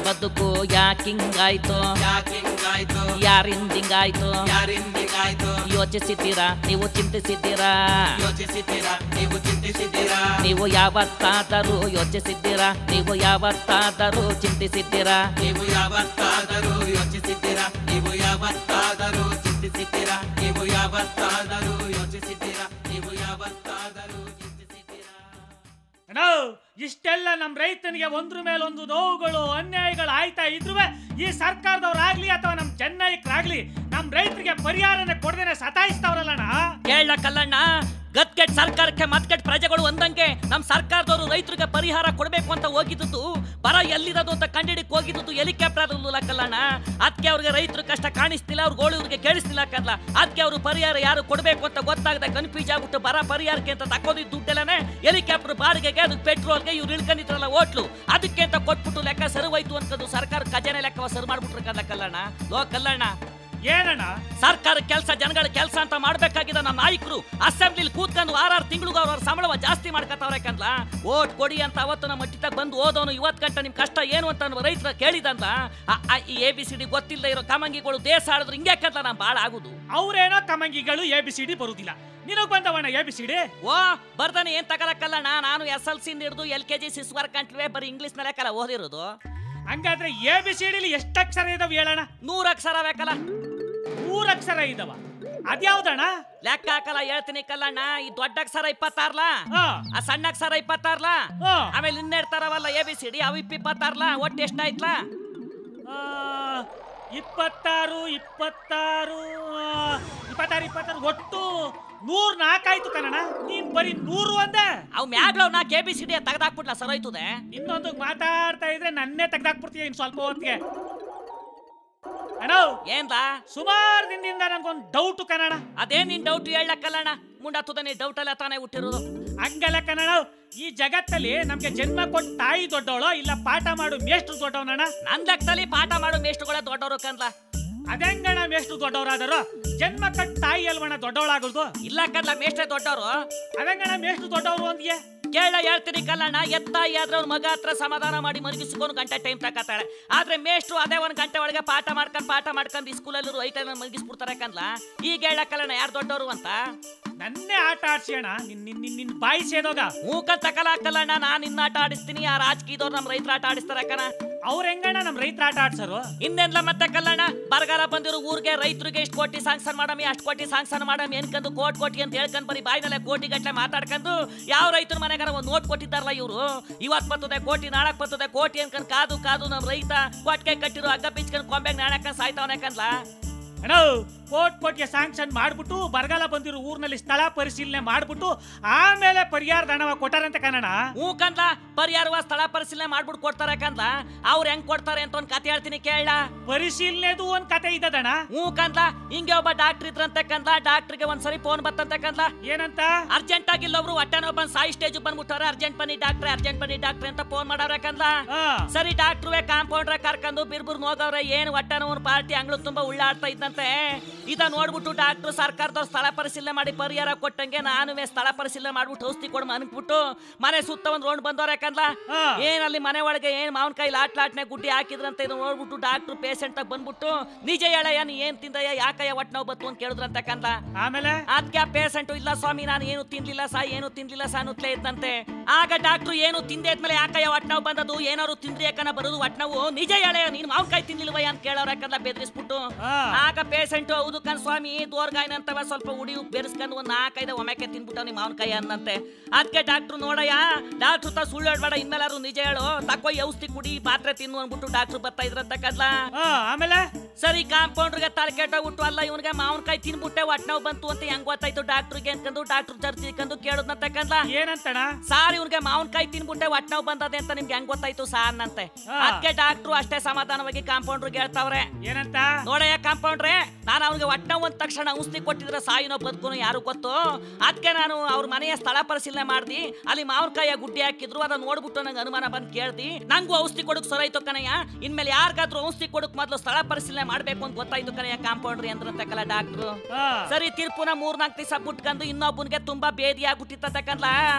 ಬದುಕು ಯಾಕಿಂಗಾಯ್ತು ಯಾಕಿಂಗಾಯ್ತು ಯಾರಿಂದಿಂಗಾಯ್ತು ಯಾರಿಂದಿಗಾಯ್ತು ಯೋಚಿಸಿದ್ದೀರಾ ನೀವು ಚಿಂತಿಸಿದ್ದೀರಾ ಯೋಚಿಸಿದ್ದೀರಾ ನೀವು ಚಿಂತಿಸಿದ್ದೀರಾ ನೀವು ಯಾವತ್ತಾದರೂ ಯೋಚಿಸಿದ್ದೀರಾ ನೀವು ಯಾವತ್ತಾದರೂ ಚಿಂತಿಸಿದ್ದೀರಾ ನೀವು ಯಾವತ್ತಾದರೂ ಯೋಚಿಸಿದ್ದೀರಾ ನೀವು ಯಾವತ್ತಾದರೂ ಚಿಂತಿಸಿದ್ದೀರಾ ನೀವು ಯಾವತ್ತಾದರೂ ಯೋಚಿಸಿದ್ದೀರಾ ನೀವು ಯಾವತ್ತಾದರೂ ಚಿಂತಿಸಿದ್ದೀರಾ ಅಣ್ಣ ಇಷ್ಟೆಲ್ಲ ನಮ್ ರೈತನಿಗೆ ಒಂದ್ರ ಮೇಲೆ ಒಂದು ನೋವುಗಳು ಅನ್ಯಾಯಗಳು ಆಯ್ತಾ ಇದ್ರು ಈ ಸರ್ಕಾರದವ್ರಾಗ್ಲಿ ಅಥವಾ ನಮ್ ಚೆನ್ನೈಕ್ರಾಗ್ಲಿ ನಮ್ ರೈತರಿಗೆ ಪರಿಹಾರನ ಕೊಡದೇನೆ ಸತಾಯಿಸ್ತಾವ್ರಲ್ಲಣ್ಣ ಕೇಳ ಕಲ್ಲಣ್ಣ ಗದ್ಗೆಟ್ ಸರ್ಕಾರಕ್ಕೆ ಮತ್ಗೆಟ್ ಪ್ರಜೆಗಳು ಅಂದಂಗೆ ನಮ್ ಸರ್ಕಾರದವರು ರೈತರಿಗೆ ಪರಿಹಾರ ಕೊಡಬೇಕು ಅಂತ ಹೋಗಿದ್ದು ಬರ ಎಲ್ಲಿರೋದು ಅಂತ ಕಂಡಿಡಿಕ್ ಹೋಗಿದ್ದು ಹೆಲಿಕಾಪ್ಟರ್ ಕಲ್ಲಣ್ಣ ಅದಕ್ಕೆ ಅವ್ರಿಗೆ ರೈತರ ಕಷ್ಟ ಕಾಣಿಸ್ತಿಲ್ಲ ಅವ್ರ ಗೋಳು ಇವ್ರಿಗೆ ಕೇಳಿಸ್ತಿಲ್ಲ ಕಲ್ಲ ಅದಕ್ಕೆ ಅವರು ಪರಿಹಾರ ಯಾರು ಕೊಡಬೇಕು ಅಂತ ಗೊತ್ತಾಗದೆ ಕನ್ಫ್ಯೂಸ್ ಆಗ್ಬಿಟ್ಟು ಬರ ಪರಿಹಾರಕ್ಕೆ ಅಂತ ತಕೋದಿದ್ದು ದುಡ್ಡೆಲ್ಲನೆ ಹೆಲಿಕಾಪ್ಟರ್ ಬಾಡಿಗೆಗೆ ಅದಕ್ಕೆ ಪೆಟ್ರೋಲ್ಗೆ ಇವ್ರು ಇಳ್ಕೊಂಡಿದ್ರಲ್ಲ ಹೋಟ್ಲು ಅದಕ್ಕೆ ಅಂತ ಕೊಟ್ಬಿಟ್ಟು ಲೆಕ್ಕ ಸರುವಾಯ್ತು ಅಂತದ್ದು ಸರ್ಕಾರ ಖಜಾನೆ ಲೆಕ್ಕ ಸರು ಮಾಡ್ಬಿಟ್ರು ಕಲ್ಲ ಕಲ್ಲಣ್ಣ ಲೋ ಕಲ್ಲಣ್ಣ ಏನಣ್ಣ ಸರ್ಕಾರ ಕೆಲಸ ಜನಗಳ ಕೆಲಸ ಅಂತ ಮಾಡ್ಬೇಕಾಗಿದ್ದ ನಮ್ಮ ನಾಯಕರು ಅಸೆಂಬ್ಲಿಲಿ ಕೂತ್ಕೊಂಡು ಆರಾರು ತಿಂಗಳಿಗೂ ಅವ್ರ ಸಂಬಳವ ಜಾಸ್ತಿ ಮಾಡ್ಕೊತಾವ್ರೆ ಕಂದ್ಲ ಓಟ್ ಕೊಡಿ ಅಂತ ಅವತ್ತು ನಮ್ಮ ಮಟ್ಟಿದಾಗ ಬಂದು ಓದೋನು ಇವತ್ತು ಗಂಟೆ ನಿಮ್ ಕಷ್ಟ ಏನು ಅಂತ ರೈತರ ಕೇಳಿದಂತ ಈ ಎ ಬಿ ಸಿ ಡಿ ಗೊತ್ತಿಲ್ಲದೆ ಇರೋ ಕಮಂಗಿಗಳು ದೇಶ ಆಡಿದ್ರೆ ಹಿಂಗೆ ಕದ್ಲ ನಾ ಬಾಳ ಆಗುದು ಅವ್ರೇನೋ ಕಮಂಗಿಗಳು ಎ ಬಿ ಸಿ ಡಿ ಬರುದಿಲ್ಲ ನಿನಗ್ ಬಂದವಣ್ಣ ಎ ಬಿ ಸಿ ಡಿ ಓ ಬರ್ದಾನೆ ಏನ್ ತಗೊಳಕ್ಕಲ್ಲಣ್ಣ ನಾನು ಎಸ್ ಎಲ್ ಸಿ ಹಿಡಿದು ಎಲ್ ಕೆ ಜಿ ಸಿಸ್ವರ್ ಕಂಟ್ವೆ ಬರೀ ಇಂಗ್ಲಿಷ್ ನಲ್ಲೇ ಕಲ ಓದಿರೋದು ಹಂಗಾದ್ರೆ ಎ ಬಿ ಸಿ ಡಿಲಿ ಎಷ್ಟು ಅಕ್ಷರ ಇದಾವ ಹೇಳಣ್ಣ ನೂರ್ ಅಕ್ಷರ ಬೇಕಲ್ಲ ಮೂರ್ ಅಕ್ಷರ ಇದಾವ ಅದ್ಯಾವ್ದಣ್ಣ ಲೆಕ್ಕ ಹಾಕಲ್ಲ ಹೇಳ್ತೀನಿ ಕಲ್ಲಣ್ಣ ಈ ದೊಡ್ಡ ಅಕ್ಷರ ಇಪ್ಪತ್ತಾರ್ಲಾ ಹಾ ಆ ಸಣ್ಣ ಅಕ್ಷರ ಇಪ್ಪತ್ತಾರ್ಲಾ ಹಾ ಆಮೇಲೆ ಇನ್ನೆಡ್ತಾರವಲ್ಲ ಎ ಬಿ ಸಿ ಡಿ ಅವು ಇಪ್ಪ ಇಪ್ಪತ್ತಾರ್ಲಾ ಒಟ್ಟು ಎಷ್ಟಾಯ್ತಲ್ಲ ಆ, ಇಪ್ಪತ್ತಾರು ಇಪ್ಪತ್ತಾರು ಆ, ಇಪ್ಪತ್ತಾರು ಇಪ್ಪತ್ತಾರು ಒಟ್ಟು ನೂರ್ ನಾಲ್ಕಾಯ್ತು ಕನ್ನಡ ನೀನ್ ಬರೀ ನೂರು ಒಂದೇ ಅವು ಮ್ಯಾಗ್ಲವ್ ನಾ ಕೆ ಬಿ ಸಿ ಡಿ ತೆಗ್ದಾಕ್ಬಿಟ್ಲ ಸರೋಯ್ತದೆ ಇನ್ನೊಂದು ಮಾತಾಡ್ತಾ ಇದ್ರೆ ನನ್ನೇ ತೆಗ್ದಾಕ್ಬಿಡ್ತೀಯ ಇನ್ ಸ್ವಲ್ಪ ಹೊತ್ತಿಗೆ ಅಣ್ಣ ಏನ್ಲ ಸುಮಾರು ದಿನದಿಂದ ನನ್ಗೊಂದು ಡೌಟ್ ಕನ್ನಡ ಅದೇನ್ ನಿನ್ ಡೌಟ್ ಹೇಳಕ್ಕಲ್ಲಣ್ಣ ಮುಂಡತ್ತದ ನೀ ಡೌಟ್ ಎಲ್ಲ ತಾನೇ ಹುಟ್ಟಿರೋದು ಹಂಗಲ್ಲ ಕನ್ನಡ ಈ ಜಗತ್ತಲ್ಲಿ ನಮ್ಗೆ ಜನ್ಮ ಕೊಟ್ಟ ತಾಯಿ ದೊಡ್ಡವಳೋ ಇಲ್ಲ ಪಾಠ ಮಾಡು ಮೇಷ್ಟ್ರು ದೊಡ್ಡವನಣ್ಣ ನನ್ ಲೆಕ್ಕದಲ್ಲಿ ಪಾಠ ಮಾಡೋ ಮೇಷ್ಟ್ರುಗಳೇ ದೊಡ್ಡವರು ಕಂದ್ಲ ಅದಂಗಣ ಮೇಷ್ಟ್ರು ದೊಡ್ಡವರಾದರು ಜನ್ಮ ಕಟ್ಟ ತಾಯಿ ಅಲ್ವಣ ದೊಡ್ಡವಳಾಗುದು ಇಲ್ಲ ಕದ್ಲ ಮೇಷ್ಟ್ರೆ ದೊಡ್ಡವರು ಅದಂಗಣ ಮೇಷ್ಟ್ರು ದೊಡ್ಡವರು ಅಂದ್ಯೆ ಕೇಳ ಹೇಳ್ತೀನಿ ಕಲ್ಲಣ್ಣ ಎತ್ತಾಯಿ ಆದ್ರೆ ಅವ್ರ ಮಗ ಹತ್ರ ಸಮಾಧಾನ ಮಾಡಿ ಮಲಗಿಸ್ಕೊಂಡು ಗಂಟೆ ಟೈಮ್ ತಕತ್ತಾಳೆ ಆದ್ರೆ ಮೇಷ್ಟ್ರು ಅದೇ ಒಂದ್ ಗಂಟೆ ಒಳಗೆ ಪಾಠ ಮಾಡ್ಕೊಂಡ್ ಪಾಠ ಮಾಡ್ಕೊಂಡ್ ಸ್ಕೂಲಲ್ಲಿ ಐಟಲ್ ಮಲಗಿಸ್ಬಿಡ್ತಾರೆ ಕನ್ಲ ಈಗ ಹೇಳಕ್ಕಲ್ಲಣ್ಣ ಯಾರು ದೊಡ್ಡವರು ಅಂತ ನನ್ನೇ ಆಟ ಆಡ್ಸಿ ಅಣ್ಣ ನಿನ್ ನಿನ್ ನಿನ್- ನಿನ್ ಬಾಯಿ ಸೇದೋಗ ಮೂಕಲ್ ತಕಲಾಕಲ್ಲಣ್ಣ ನಾನ್ ನಿನ್ನ ಆಟ ಆಡಿಸ್ತೀನಿ ಆ ರಾಜಕೀಯದವ್ರು ನಮ್ ರೈತರ ಆಟ ಆಡಿಸ್ತಾರ ಕಣ ಅವ್ರ ಹೆಂಗಣ್ಣ ನಮ್ ರೈತರ ಆಟ ಆಡ್ಸರು ಇನ್ನೆಲ್ಲ ಮತ್ತೆ ಕಲ್ಲಣ್ಣ ಬರಗಾಲ ಬಂದಿರೋ ಊರಿಗೆ ರೈತರಿಗೆ ಇಷ್ಟು ಕೋಟಿ ಸಾಂಕ್ಷನ್ ಮಾಡಮಿ ಅಷ್ಟು ಕೋಟಿ ಸಾಂಕ್ಷನ್ ಮಾಡಮಿ ಎನ್ಕಂದು ಕೋಟಿ ಕೋಟಿ ಅಂತ ಹೇಳ್ಕೊಂಡ್ ಬರೀ ಬಾಯಿನಲ್ಲೇ ಕೋಟಿ ಗಟ್ಲೆ ಮಾತಾಡ್ಕೊಂಡು ಯಾವ ರೈತರ ಮನೆಗಾರ ಒಂದು ನೋಟ್ ಕೊಟ್ಟಿದ್ದಾರಲ್ಲ ಇವರು ಇವತ್ ಬರ್ತದೆ ಕೋಟಿ ನಾಳಕ್ ಬರ್ತದೆ ಕೋಟಿ ಅನ್ಕೊಂಡ್ ಕಾದು ಕಾದು ನಮ್ ರೈತ ಕೊಟ್ಟಿಗೆ ಕಟ್ಟಿರೋ ಹಗ್ಗ ಬಿಚ್ಕೊಂಡ್ ಕೊಂಬೆಗ್ ನಾಣಕಂಡ್ ಸಾಯ್ತಾವನೆ ಕನ್ಲ ಅಣ್ಣ ಕೋಟ್ ಕೋಟ್ಗೆ ಸ್ಯಾಂಕ್ಷನ್ ಮಾಡ್ಬಿಟ್ಟು ಬರಗಾಲ ಬಂದಿರೋ ಊರ್ನಲ್ಲಿ ಸ್ಥಳ ಪರಿಶೀಲನೆ ಮಾಡ್ಬಿಟ್ಟು ಆಮೇಲೆ ಪರಿಹಾರದ ಹಣವ ಕೊಟ್ಟಾರಂತೆ ಕನ್ನಡ ಹ್ಞೂ ಕಂದ್ಲ ಪರಿಹಾರವ ಸ್ಥಳ ಪರಿಶೀಲನೆ ಮಾಡ್ಬಿಟ್ಟು ಕೊಡ್ತಾರೆ ಕಂದ್ಲ ಅವ್ರು ಹೆಂಗ್ ಕೊಡ್ತಾರೆ ಅಂತ ಒಂದ್ ಕತೆ ಹೇಳ್ತೀನಿ ಕೇಳ ಪರಿಶೀಲನೆದು ಒಂದ್ ಕತೆ ಇದ್ದದಣ್ಣ ಹ್ಞೂ ಕಂದ್ಲ ಹಿಂಗೆ ಒಬ್ಬ ಡಾಕ್ಟರ್ ಇದ್ರಂತೆ ಕಂದ್ಲ ಡಾಕ್ಟ್ರಿಗೆ ಒಂದ್ಸರಿ ಫೋನ್ ಬತ್ತಂತೆ ಕಂದ್ಲ ಏನಂತ ಅರ್ಜೆಂಟ್ ಆಗಿ ಇಲ್ಲೊಬ್ರು ಹೊಟ್ಟೆ ನೋವು ಬಂದ್ ಸಾಯಿ ಸ್ಟೇಜ್ ಬಂದ್ಬಿಟ್ಟಾರೆ ಅರ್ಜೆಂಟ್ ಬನ್ನಿ ಡಾಕ್ಟ್ರೆ ಅರ್ಜೆಂಟ್ ಬನ್ನಿ ಡಾಕ್ಟ್ರೆ ಅಂತ ಫೋನ್ ಮಾಡಾರ ಕಂದ್ಲ ಆ, ಸರಿ ಡಾಕ್ಟ್ರುವೆ ಕಾಂಪೌಂಡ್ರೆ ಕರ್ಕೊಂಡು ಬಿರ್ಬುರ್ ಹೋಗವ್ರೆ ಏನ್ ಹೊಟ್ಟೆ ನೋವು ಪಾರ್ಟಿ ಅಂಗ್ಳು ತುಂಬಾ ಉಳ್ಳಾಡ್ತಾ ಇದ್ದಂತೆ ಇದ ನೋಡ್ಬಿಟ್ಟು ಡಾಕ್ಟ್ರು ಸರ್ಕಾರದವ್ರು ಸ್ಥಳ ಪರಿಶೀಲನೆ ಮಾಡಿ ಪರಿಹಾರ ಕೊಟ್ಟಂಗೆ ನಾನು ಸ್ಥಳ ಪರಿಶೀಲನೆ ಮಾಡ್ಬಿಟ್ಟು ಔಷಧಿ ಕೊಡು ಅನ್ಬಿಟ್ಟು ಮನೆ ಸುತ್ತ ಒಂದ್ ರೌಂಡ್ ಬಂದವ್ರೆ ಕಂದ್ಲ ಆ. ಏನ್ ಅಲ್ಲಿ ಮನೆ ಒಳಗೆ ಏನ್ ಮಾವಿನಕಾಯಿ ಲಾಟ್ ಲಾಟ್ನೆ ಗುಡ್ಡಿ ಹಾಕಿದ್ರಂತೆ ಇದು ನೋಡ್ಬಿಟ್ಟು ಡಾಕ್ಟ್ರು ಪೇಷಂಟ್ ಬಂದ್ಬಿಟ್ಟು ನಿಜ ಹೇಳಯ್ಯ ನೀ ಏನ್ ತಿಂದಯ್ಯ ಯಾಕಯ್ಯ ಹೊಟ್ಟೆ ನೋವು ಬತ್ತು ಅಂತ ಕೇಳಿದ್ರಂತೆ ಕಂದ್ಲ ಆಮೇಲೆ ಅದಕ್ಕೆ ಆ ಪೇಷಂಟ್ ಇಲ್ಲ ಸ್ವಾಮಿ ನಾನು ಏನು ತಿನ್ಲಿಲ್ಲ ಸಾ ಏನು ತಿನ್ಲಿಲ್ಲ ಸಾ ಅನ್ನುತ್ತಲೇ ಇದ್ದಂತೆ ಆಗ ಡಾಕ್ಟ್ರು ಏನು ತಿಂದೆ ಆದ್ಮೇಲೆ ಯಾಕಯ್ಯ ಹೊಟ್ನವ್ ಬಂದದು ಏನಾದ್ರು ತಿಂದ್ರಿ ಯಾಕನ ಬರೋದು ಹೊಟ್ನವು ನಿಜ ಹೇಳ ನೀನು ಮಾವಿನಕಾಯಿ ತಿನ್ಲಿಲ್ವಯ್ಯ ಅಂತ ಕೇಳೋರ ಯಾಕಂದ ಬೆದರಿಸ್ಬಿಟ್ಟು ಆ. ಆಗ ಪೇಷಂಟ್ ಹೌದು ಕಣ್ ಸ್ವಾಮಿ ದೋರ್ಗಾಯ್ನಂತವ ಸ್ವಲ್ಪ ಉಡಿ ಬೆರೆಸ್ಕೊಂಡು ಒಂದ್ ನಾಲ್ಕೈದು ಒಮ್ಮೆಕೆ ತಿನ್ಬಿಟ್ಟವ್ನಿ ಮಾವಿನಕಾಯಿ ಅನ್ನಂತೆ ಅದಕ್ಕೆ ಡಾಕ್ಟ್ರು ನೋಡಯ್ಯ ಡಾಕ್ಟ್ರು ತ ಸುಳ್ಳು ಹೇಳ್ಬೇಡ ಇನ್ಮೇಲಾರು ನಿಜ ಹೇಳು ತಕೋ ಔಷಧಿ ಕುಡಿ ಮಾತ್ರೆ ತಿನ್ನು ಅನ್ಬಿಟ್ಟು ಡಾಕ್ಟ್ರು ಬರ್ತಾ ಇದ್ರಂತ ಕದ್ಲ ಆ, ಆಮೇಲೆ ಸರಿ ಕಾಂಪೌಂಡ್ರಿಗೆ ತಲೆ ಕೆಟ್ಟೋಗ್ಬಿಟ್ಟು ಅಲ್ಲ ಇವನ್ಗೆ ಮಾವಿನಕಾಯಿ ತಿನ್ಬಿಟ್ಟೆ ಹೊಟ್ಟೆ ನೋವು ಬಂತು ಅಂತ ಹೆಂಗ್ ಗೊತ್ತಾಯ್ತು ಡಾಕ್ಟ್ರಿಗೆ ಅನ್ಕೊಂಡು ಡಾಕ್ಟ್ರು ಜರ್ತಿಕೊಂಡು ಕೇಳೋದ್ನ ತಕ್ಕಂದ ಏನಂತಣ ಸಾರ್ ಇವ್ನಿಗೆ ಮಾವಿನಕಾಯಿ ತಿನ್ಬಿಟ್ಟೆ ಹೊಟ್ಟೆ ನೋವು ಬಂದದೆ ಅಂತ ನಿಮ್ಗೆ ಹೆಂಗ್ ಗೊತ್ತಾಯ್ತು ಸಾರ್ ಅನ್ನಂತೆ ಹಾ. ಅದಕ್ಕೆ ಡಾಕ್ಟ್ರು ಅಷ್ಟೇ ಸಮಾಧಾನವಾಗಿ ಕಾಂಪೌಂಡ್ರಿಗೆ ಹೇಳ್ತಾವ್ರೆ ಏನಂತ ನೋಡಯ್ಯ ಕಾಂಪೌಂಡ್ರೆ ನಾನು ಅವ್ನಿಗೆ ಹೊಟ್ಟೆ ನೋವು ಅಂದ ತಕ್ಷಣ ಔಷಧಿ ಕೊಟ್ಟಿದ್ರೆ ಸಾಯಿನೋ ಬದುಕುನೋ ಯಾರು ಗೊತ್ತು ಅದಕ್ಕೆ ನಾನು ಅವ್ರ ಮನೆಯ ಸ್ಥಳ ಪರಿಶೀಲನೆ ಮಾಡ್ದಿ ಅಲ್ಲಿ ಮಾವಿನಕಾಯಿಯ ಗುಡ್ಡಿ ಹಾಕಿದ್ರು ಅದನ್ನ ನೋಡ್ಬಿಟ್ಟು ನಂಗೆ ಅನುಮಾನ ಬಂದು ಕೇಳ್ದಿ ನಂಗೂ ಔಷಧಿ ಕೊಡಕ್ ಸೊರೈತು ಕಣಯ್ಯ ಇನ್ಮೇಲೆ ಯಾರಿಗಾದ್ರೂ ಔಷಧಿ ಕೊಡಕ್ ಮೊದಲು ಸ್ಥಳ ಪರಿಶೀಲನೆ ಮಾಡ್ಬೇಕು ಅಂತ ಗೊತ್ತಾಯ್ತು ಕಣಯ್ಯ ಕಾಂಪೌಂಡ್ರಿ ಅಂದ್ರಂತಕ್ಕಲ್ಲ ಡಾಕ್ಟ್ರು ಆ, ಸರಿ ತೀರ್ಪುನ ಮೂರ್ನಾಲ್ಕು ದಿವಸ ಬಿಟ್ಕೊಂಡು ಇನ್ನೊಬ್ಬನಿಗೆ ತುಂಬಾ ಬೇದಿ ಆಗ್ಬಿಟ್ಟಿತ್ತಂತಕ್ಕಲ್ಲ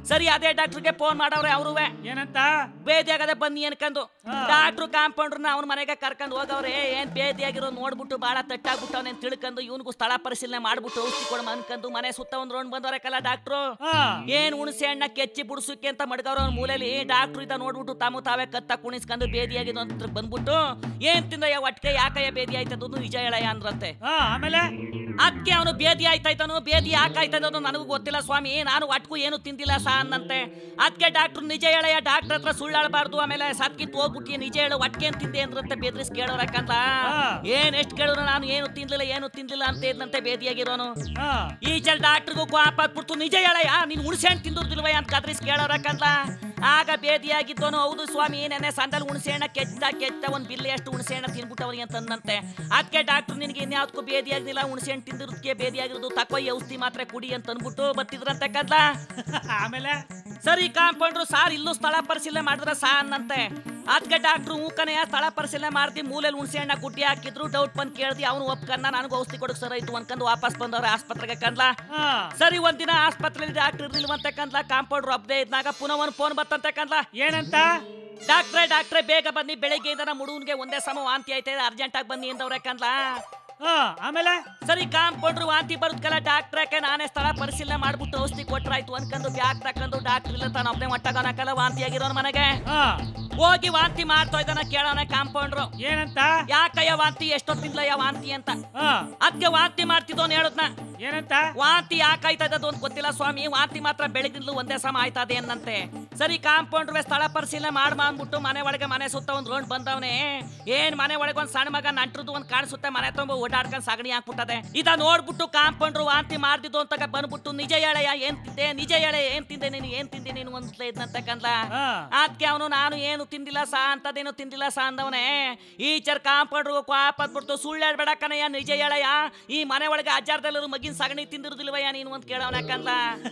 ಸರಿ ಅದೇ ಡಾಕ್ಟರ್ಗೆ ಫೋನ್ ಮಾಡವ್ರೆ ಅವ್ರುವೆ ಏನಂತ ಬೇದಿ ಆಗದೆ ಬನ್ನಿ ಅನ್ಕಂದು ಹಾ. ಡಾಕ್ಟ್ರು ಕಾಂಪೌಂಡ್ರನ್ನ ಅವ್ನ ಮನೆಗೆ ಕರ್ಕೊಂಡು ಹೋಗವ್ರೆ ಏನ್ ಬೇದಿ ಆಗಿರೋ ನೋಡ್ಬಿಟ್ಟು ಬಾಳ ತಟ್ಟಾಗ್ಬಿಟ್ಟವನೆ ತಿಳ್ಕೊಂಡು ಇವನಿಗೂ ಸ್ಥಳ ಪರಿಶೀಲನೆ ಮಾಡ್ಬಿಟ್ಟು ಔಷಧಿ ಕೊಡ ಅನ್ಕಂದು ಮನೆ ಸುತ್ತ ಒಂದ್ ರೌಂಡ್ ಬಂದವ್ರೆ ಕಲ್ಲ ಡಾಕ್ಟ್ರು ಹಾ ಏನ್ ಹುಣಸೆ ಹಣ್ಣ ಕೆಚ್ಚಿ ಬುಡ್ಸಕ್ಕೆ ಅಂತ ಮಡ್ಗವ್ರ ಅವ್ನ ಮೂಲೆಯಲ್ಲಿ ಡಾಕ್ಟ್ರು ಇದ ನೋಡ್ಬಿಟ್ಟು ತಾವು ತಾವೇ ಕತ್ತ ಕುಣಿಸ್ಕೊಂಡು ಬೇದಿ ಆಗಿದ್ದು ಅಂತ ಬಂದ್ಬಿಟ್ಟು ಏನ್ ತಿಂದಯ್ಯ ಒಟ್ಟಿಗೆ ಯಾಕಯ್ಯ ಬೇದಿ ಆಯ್ತದ್ದು ನಿಜ ಹೇಳಯ್ಯ ಅಂದ್ರಂತೆ ಹಾ ಆಮೇಲೆ ಅದಕ್ಕೆ ಅವನು ಬೇದಿ ಆಯ್ತಾಯ್ತಾನು ಬೇದಿ ಯಾಕಾಯ್ತದೋ ನನಗೂ ಗೊತ್ತಿಲ್ಲ ಸ್ವಾಮಿ ನಾನು ಒಟ್ಕು ಏನು ತಿಂದಿಲ್ಲ ಸಾ ಅನ್ನಂತೆ ಅದಕ್ಕೆ ಡಾಕ್ಟ್ರು ನಿಜ ಹೇಳಯ್ಯ ಡಾಕ್ಟರ್ ಹತ್ರ ಸುಳ್ಳಾಡಬಾರ್ದು ಆಮೇಲೆ ಸತ್ಕಿತ್ತು ಹೋಗ್ಬಿಟ್ಟು ನಿಜ ಹೇಳು ಒಟ್ಕೆ ತಿಂದೆ ಅಂದ್ರಂತೆ ಬೇದ್ರಿಸ್ ಕೇಳೋರಕ್ಕಂತ ಹಾ. ಏನ್ ಎಷ್ಟ್ ಕೇಳಿದ್ರು ನಾನು ಏನು ತಿನ್ಲಿಲ್ಲ ಏನು ತಿಂದಿಲ್ಲ ಅಂತ ಇದ್ನಂತೆ ಬೇದಿಯಾಗಿರೋನು ಹಾ ಈ ಚಲ್ ಡಾಕ್ಟ್ರಿಗೂ ಕೋಪ ಬಿಡ್ತು ನಿಜ ಹೇಳಯ್ಯ ನೀನ್ ಹುಣಸೆ ಹಣ್ಣು ತಿಂದಿರ್ದಿಲ್ವಯ್ಯ ಅಂತ ಕದ್ರಿಸ್ ಕೇಳೋರಕ್ಕಂತ ಆಗ ಬೇದಿಯಾಗಿದ್ದವನು ಹೌದು ಸ್ವಾಮಿ ನೆನ್ನೆ ಸಂದಲ್ಲಿ ಹುಣಸೆ ಹಣ್ಣ ಕೆಚ್ಚ ಕೆಚ್ಚ ಒಂದ್ ಬಿಲ್ಲೆ ಅಷ್ಟು ಹುಣಸೆ ಹಣ್ಣ ತಿನ್ಬಿಟ್ಟವ್ರಿ ಅಂತಂದಂತೆ ಅದಕ್ಕೆ ಡಾಕ್ಟರ್ ನಿನಗೆ ಇನ್ಯಾವ್ದಕ್ಕೂ ಬೇದಿ ಆಗಿಲ್ಲ ಹುಣಸೆ ಹಣ್ಣು ತಿಂದಿರೋದಕ್ಕೆ ಬೇದಿ ಆಗಿರೋದು ತಕೊಯ್ ಔಷಧಿ ಮಾತ್ರ ಕುಡಿ ಅಂತ ಅನ್ಬಿಟ್ಟು ಬತ್ತಿದ್ರಂತೆ ಕದ್ಲ ಆಮೇಲೆ ಸರಿ ಕಾಂಪೌಂಡ್ರು ಸಾರ್ ಇಲ್ಲೂ ಸ್ಥಳ ಪರಿಶೀಲನೆ ಮಾಡಿದ್ರ ಸಾ ಅನ್ನಂತೆ ಅದಕ್ಕೆ ಡಾಕ್ಟ್ರು ಮೂಕನೆಯ ಸ್ಥಳ ಪರಿಶೀಲನೆ ಮಾಡ್ದಿ ಮೂಲೆಯಲ್ಲಿ ಹುಣಸೆ ಹಣ್ಣ ಗುಡ್ಡಿ ಹಾಕಿದ್ರು ಡೌಟ್ ಬಂದ್ ಕೇಳ್ದಿ ಅವನು ಒಪ್ಕಂದ ನನಗೂ ಔಷಧಿ ಕೊಡಕ್ ಸರ್ ಆಯ್ತು ಅನ್ಕೊಂಡು ವಾಪಸ್ ಬಂದವ್ರೆ ಆಸ್ಪತ್ರೆಗೆ ಕಂದ್ಲ ಹಾ ಸರಿ ಒಂದಿನ ಆಸ್ಪತ್ರೆಯಲ್ಲಿ ಡಾಕ್ಟರ್ ಇರ್ಲಿಲ್ವಂತೆ ಕಂದ್ಲ ಕಾಂಪೌಂಡರ್ ಒಬ್ಬದೇ ಇದ್ನಾಗ ಪುನಃ ಒಂದು ಫೋನ್ ಬತ್ತಂತೆ ಕಂದ್ಲ ಏನಂತ ಡಾಕ್ಟ್ರೇ ಡಾಕ್ಟ್ರೇ ಬೇಗ ಬನ್ನಿ ಬೆಳಿಗ್ಗೆಯಿಂದ ನಮ್ಮ ಹುಡುಗನ್ಗೆ ಒಂದೇ ಸಮ ವಾಂತಿ ಆಯ್ತಾ ಅರ್ಜೆಂಟ್ ಆಗಿ ಬನ್ನಿ ಅಂದವ್ರೆ ಕಂದ್ಲ ಹಾ ಆಮೇಲೆ ಸರಿ ಕಾಂಪೌಂಡ್ರು ವಾಂತಿ ಬರುತ್ತಲ್ಲ ಡಾಕ್ಟ್ರಕ್ಕೆ ನಾನೇ ಸ್ಥಳ ಪರಿಶೀಲನೆ ಮಾಡ್ಬಿಟ್ಟು ಔಷಧಿ ಕೊಟ್ರಾಯ್ತು ಅನ್ಕೊಂಡು ಬ್ಯಾಗ್ ತಕೊಂಡು ಡಾಕ್ಟರ್ ಇಲ್ಲ ತಾನು ಒಬ್ಬನೇ ಮಟ್ಟಗನಕಲ್ಲ ವಾಂತಿ ಆಗಿರೋನ್ ಮನೆಗೆ ಹಾ ಹೋಗಿ ವಾಂತಿ ಮಾಡ್ತಾ ಇದ್ದಾನ ಕೇಳೋಣ ಕಾಂಪೌಂಡ್ರು ಏನಂತ ಯಾಕಯ್ಯ ವಾಂತಿ ಎಷ್ಟೊತ್ತಿಂದಲಯ್ಯ ವಾಂತಿ ಅಂತ ಹಾ ಅದಕ್ಕೆ ವಾಂತಿ ಮಾಡ್ತಿದ್ದೋನ್ ಹೇಳದ್ನ ಏನಂತ ವಾಂತಿ ಯಾಕಾಯ್ತಾ ಇದ್ದದ್ದು ಅಂತ ಗೊತ್ತಿಲ್ಲ ಸ್ವಾಮಿ ವಾಂತಿ ಮಾತ್ರ ಬೆಳಗಿಂದಲೂ ಒಂದೇ ಸಮ ಆಯ್ತದೆ ಅನ್ನಂತೆ ಸರಿ ಕಾಂಪೌಂಡ್ರ್ ಸ್ಥಳ ಪರಿಶೀಲನೆ ಮಾಡ್ ಮಾಡ್ಬಿಟ್ಟು ಮನೆ ಒಳಗೆ ಮನೆ ಸುತ್ತ ಒಂದ್ ರೌಂಡ್ ಬಂದವನೆ ಏನ್ ಮನೆ ಒಳಗೆ ಒಂದ್ ಸಣ್ಣ ಮಗ ನಂಟ್ರದ್ದು ಒಂದ್ ಕಾಣಿಸುತ್ತೆ ಮನೆ ತುಂಬ ಓಡಾಡ್ಕೊಂಡ್ ಸಗಣಿ ಹಾಕ್ಬಿಟ್ಟದೆ ಇದ ನೋಡ್ಬಿಟ್ಟು ಕಾಂಪೌಂಡ್ರು ವಾಂತಿ ಮಾಡ್ದಿದ್ದು ಅಂತ ಬಂದ್ಬಿಟ್ಟು ನಿಜ ಹೇಳಯ್ಯ ಏನ್ ತಿಂದೆ ನಿಜ ಹೇಳೆ ಏನ್ ತಿಂದೆ ನೀನು ಏನ್ ತಿಂದೆ ನೀನು ಅಂತ ಇದ್ನಂತೆ ಕಂದ್ಲ ಹಾ ಅದಕ್ಕೆ ಅವನು ನಾನು ಏನು ತಿಂದಿಲ್ಲ ಸಾ ಅಂತದೇನು ತಿಂದಿಲ್ಲ ಸಾ ಅಂದವನೇ ಈ ಚರ್ ಕಾಂಪೌಂಡ್ರು ಬಿಡ್ತು ಸುಳ್ಳು ಹೇಳ್ಬೇಡ ಕಣಯ್ಯ ನಿಜ ಹೇಳಯ್ಯ ಈ ಮನೆ ಒಳಗೆ ಅಜ್ಜಾರ್ದಲ್ಲರೂ ಮಗಿನ ಸಗಣಿ ತಿಂದಿರುದಿಲ್ವಯ್ಯ ನೀನು ಅಂತ ಕೇಳವನ ಕಂದ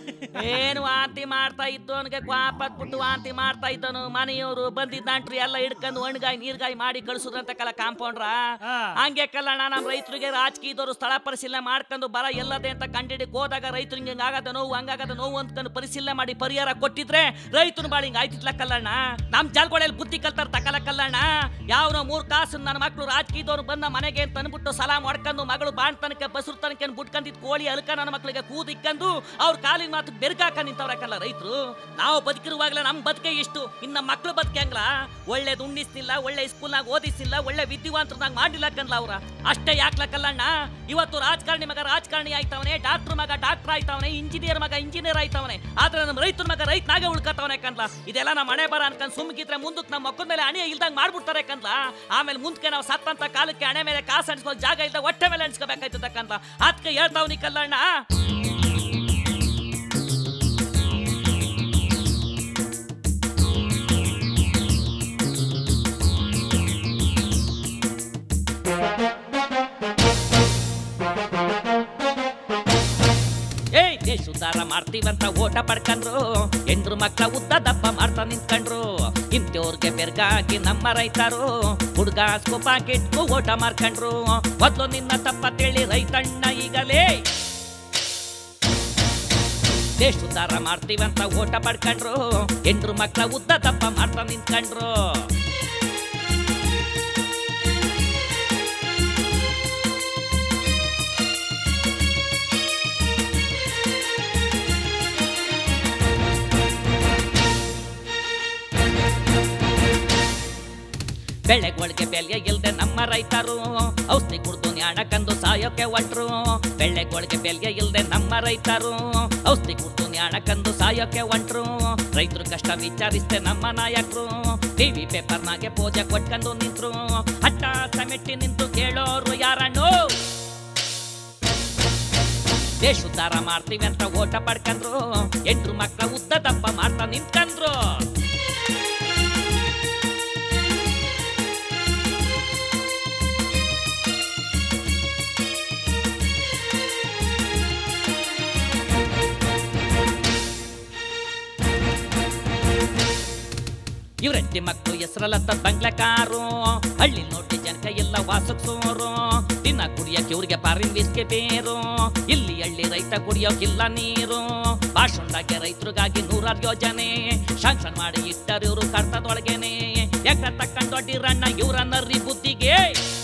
ಏನು ವಾಂತಿ ಮಾಡ್ತಾ ಇದ್ದವನಿಗೆ ಬಿಟ್ಟು ವಾಂತಿ ಮಾಡ್ತಾ ಇದ್ದವನು ಮನೆಯವರು ಬಂದಿದ್ದ ನಂಟ್ರು ಎಲ್ಲ ಹಿಡ್ಕೊಂಡು ಒಣಗಾಯಿ ನೀರ್ಗಾಯಿ ಮಾಡಿ ಕಳ್ಸುದ್ರಂತ ಕಲ ಕಾಂಪೌಂಡ್ರ ಹಾ. ಹಂಗೆ ಕಲ್ಲಣ್ಣ ನಮ್ಮ ರೈತರಿಗೆ ರಾಜಕೀಯದವರು ಸ್ಥಳ ಪರಿಶೀಲನೆ ಮಾಡ್ಕೊಂಡು ಬರ ಎಲ್ಲದೆ ಅಂತ ಕಂಡಿಡಿ ಹೋದಾಗ ರೈತರಿಗೆ ಹಿಂಗಾಗದ ನೋವು ಹಂಗಾಗದ ನೋವು ಅಂದ್ಕೊಂಡು ಪರಿಶೀಲನೆ ಮಾಡಿ ಪರಿಹಾರ ಕೊಟ್ಟಿದ್ರೆ ರೈತನ ಬಾಳಿ ಹಿಂಗ ಆಯ್ತಿತ್ಲ ಕಲ್ಲಣ್ಣ ನಮ್ ಜಾಲ್ಗೊಳೆಯಲ್ಲಿ ಬುದ್ಧಿ ಕಲ್ತಾರ ತಕಲ ಕಲ್ಲಣ್ಣ ಯಾವನೋ ಮೂರ್ ಕಾಸು ನನ್ನ ಮಕ್ಳು ರಾಜಕೀಯದವ್ರು ಬಂದ ಮನೆಗೆ ಅಂತ ಅನ್ಬಿಟ್ಟು ಸಲಾ ಮಾಡ್ಕೊಂಡು ಮಗಳು ಬಾಣ್ತನಕ್ಕೆ ಬಸರು ತನಕ ಬುಟ್ಕೊಂಡಿದ್ ಕೋಳಿ ಅಲ್ಕ ನನ್ನ ಮಕ್ಳಿಗೆ ಕೂದಿಕ್ಕಂದು ಅವ್ರ ಕಾಲಿನ ಮಾತು ಬೆರ್ಗಾಕ ನಿಂತವ್ರಕ್ಕಲ್ಲ ರೈತರು ನಾವು ಬದುಕಿರುವಾಗಲೇ ನಮ್ ಬದುಕೆ ಇಷ್ಟು ಇನ್ನ ಮಕ್ಳು ಬದುಕೆ ಹಂಗ್ಲ ಒಳ್ಳೇದು ಉಣ್ಣಿಸ್ತಿಲ್ಲ ಒಳ್ಳೆ ಸ್ಕೂಲ್ನಾಗ ಓದಿಸಿಲ್ಲ ಒಳ್ಳೆ ವಿದ್ಯಾವಂತರನ್ನಾಗ ಮಾಡಿಲ್ಲ ಕನ್ಲ ಅವ್ರ ಅಷ್ಟೇ ಯಾಕ್ಲ ಕಲ್ಲಣ್ಣ ಇವತ್ತು ರಾಜಕಾರಣಿ ಮಗ ರಾಜಕಾರಣಿ ಆಯ್ತವನೆ ಡಾಕ್ಟರ್ ಮಗ ಡಾಕ್ಟರ್ ಆಯ್ತವನೆ ಇಂಜಿನಿಯರ್ ಮಗ ಇಂಜಿನಿಯರ್ ಆಯ್ತವನೆ ಆದ್ರೆ ನಮ್ಮ ರೈತರ ಮಗ ರೈತನಾಗೆ ಉಳ್ಕತ್ತವನೆ ಕನ್ಲ ಇದೆಲ್ಲ ನಮ್ಮ ಮನೆ ಬರ ಅನ್ಕೊಂಡ್ ಸುಮ್ಗಿದ್ರೆ ಮುಂದಕ್ಕೆ ನಮ್ಮ ಮಕ್ಕಳ ಮೇಲೆ ಹಣೆ ಇಲ್ದಂಗ್ ಮಾಡ್ಬಿಡ್ತಾರೆ ಕನ್ಲ ಆಮೇಲೆ ಮುಂದಕ್ಕೆ ನಾವು ಸತ್ತಂತ ಕಾಲಕ್ಕೆ ಹಣೆ ಮೇಲೆ ಕಾಸು ಅನ್ಸ್ಕೋ ಜಾಗ ಇಲ್ದ ಹೊಟ್ಟೆ ಮೇಲೆ ಅನ್ಸ್ಕೋಬೇಕಾಯ್ತದ ಕನ್ಲ ಅದಕ್ಕೆ ಹೇಳ್ತಾವ್ನಿ ಕಲ್ಲಣ್ಣ ಏಯ್ ದೇಶ ಉದ್ಧಾರ ಮಾಡ್ತೀವಂತ ಓಟ ಪಡ್ಕೊಂಡ್ರು ಹೆಂಡ್ರು ಮಕ್ಳ ಉದ್ದ ದಪ್ಪ ಮಾಡ್ತಾ ನಿಂತ್ಕೊಂಡ್ರು ಇಂಥವ್ರಿಗೆ ಬೆರ್ಗಾಗಿ ನಮ್ಮ ರೈತರು ಹುಡ್ಗ ಸ್ಕೋಪ ಕೆಟ್ಟು ಓಟ ಮಾಡ್ಕೊಂಡ್ರು ಮೊದ್ಲು ನಿನ್ನ ತಪ್ಪ ತಿಳಿ ರೈತಣ್ಣ ಈಗಲೇ ದೇಶ ಉದ್ಧಾರ ಮಾಡ್ತೀವಂತ ಓಟ ಪಡ್ಕೊಂಡ್ರು ಹೆಂಡ್ರು ಮಕ್ಳ ಉದ್ದ ದಪ್ಪ ಮಾಡ್ತಾ ನಿಂತ್ಕೊಂಡ್ರು ಬೆಳೆಗಳಿಗೆ ಬೆಲೆ ಇಲ್ದೆ ನಮ್ಮ ರೈತರು ಔಷಧಿ ಕುಡ್ದು ನ್ಯಾಣಕಂದು ಸಾಯೋಕೆ ಹೊಂಟ್ರು ಬೆಳೆಗಳಿಗೆ ಬೆಲೆ ಇಲ್ದೆ ನಮ್ಮ ರೈತರು ಔಷಧಿ ಕುಡ್ದು ನ್ಯಾಣಕಂದು ಸಾಯೋಕೆ ಹೊಂಟ್ರು ರೈತರು ಕಷ್ಟ ವಿಚಾರಿಸ್ತೆ ನಮ್ಮ ನಾಯಕರು ಟಿವಿ ಪೇಪರ್ನಾಗೆ ಪೂಜೆ ಕೊಟ್ಕೊಂಡು ನಿಂತ್ರು ಹಟ್ಟ ಸಮೆಟ್ಟಿ ನಿಂತು ಕೇಳೋರು ಯಾರಣ್ಣು ದೇಶ ಉದ್ಧಾರ ಮಾಡ್ತೀವಿ ಅಂತ ಓಟ ಪಡ್ಕೊಂಡ್ರು ಎಂಟ್ರು ಮಕ್ಳ ಉದ್ದ ದಪ್ಪ ಮಾಡ್ತಾ ನಿಂತ್ಕೊಂಡ್ರು ಇವ್ರೆಂಟಿ ಮಕ್ಕಳು ಹೆಸರಲ್ಲತ್ತ ಬಂಗ್ಲ ಕಾರು ಹಳ್ಳಿ ನೋಡಿ ಜನಕ ಎಲ್ಲ ವಾಸಕ್ ಸೋರು ದಿನ ಕುಡಿಯಕ್ಕೆ ಇವ್ರಿಗೆ ಪಾರಿನ್ ಬಿಸ್ಕೆ ಬೇರು ಇಲ್ಲಿ ಹಳ್ಳಿ ರೈತ ಕುಡಿಯೋಕಿಲ್ಲ ನೀರು ಭಾಷಣದಾಗೆ ರೈತರಿಗಾಗಿ ನೂರಾರು ಯೋಜನೆ ಶಾಂಕ್ಷನ್ ಮಾಡಿ ಇಟ್ಟರು ಇವರು ಕರ್ತದೊಳಗೇನೆ ಯಾಕ ತಕ್ಕಂಡ್ ದೊಡ್ಡಿರಣ್ಣ ಇವ್ರ ನರ್ರಿ ಬುದ್ಧಿಗೆ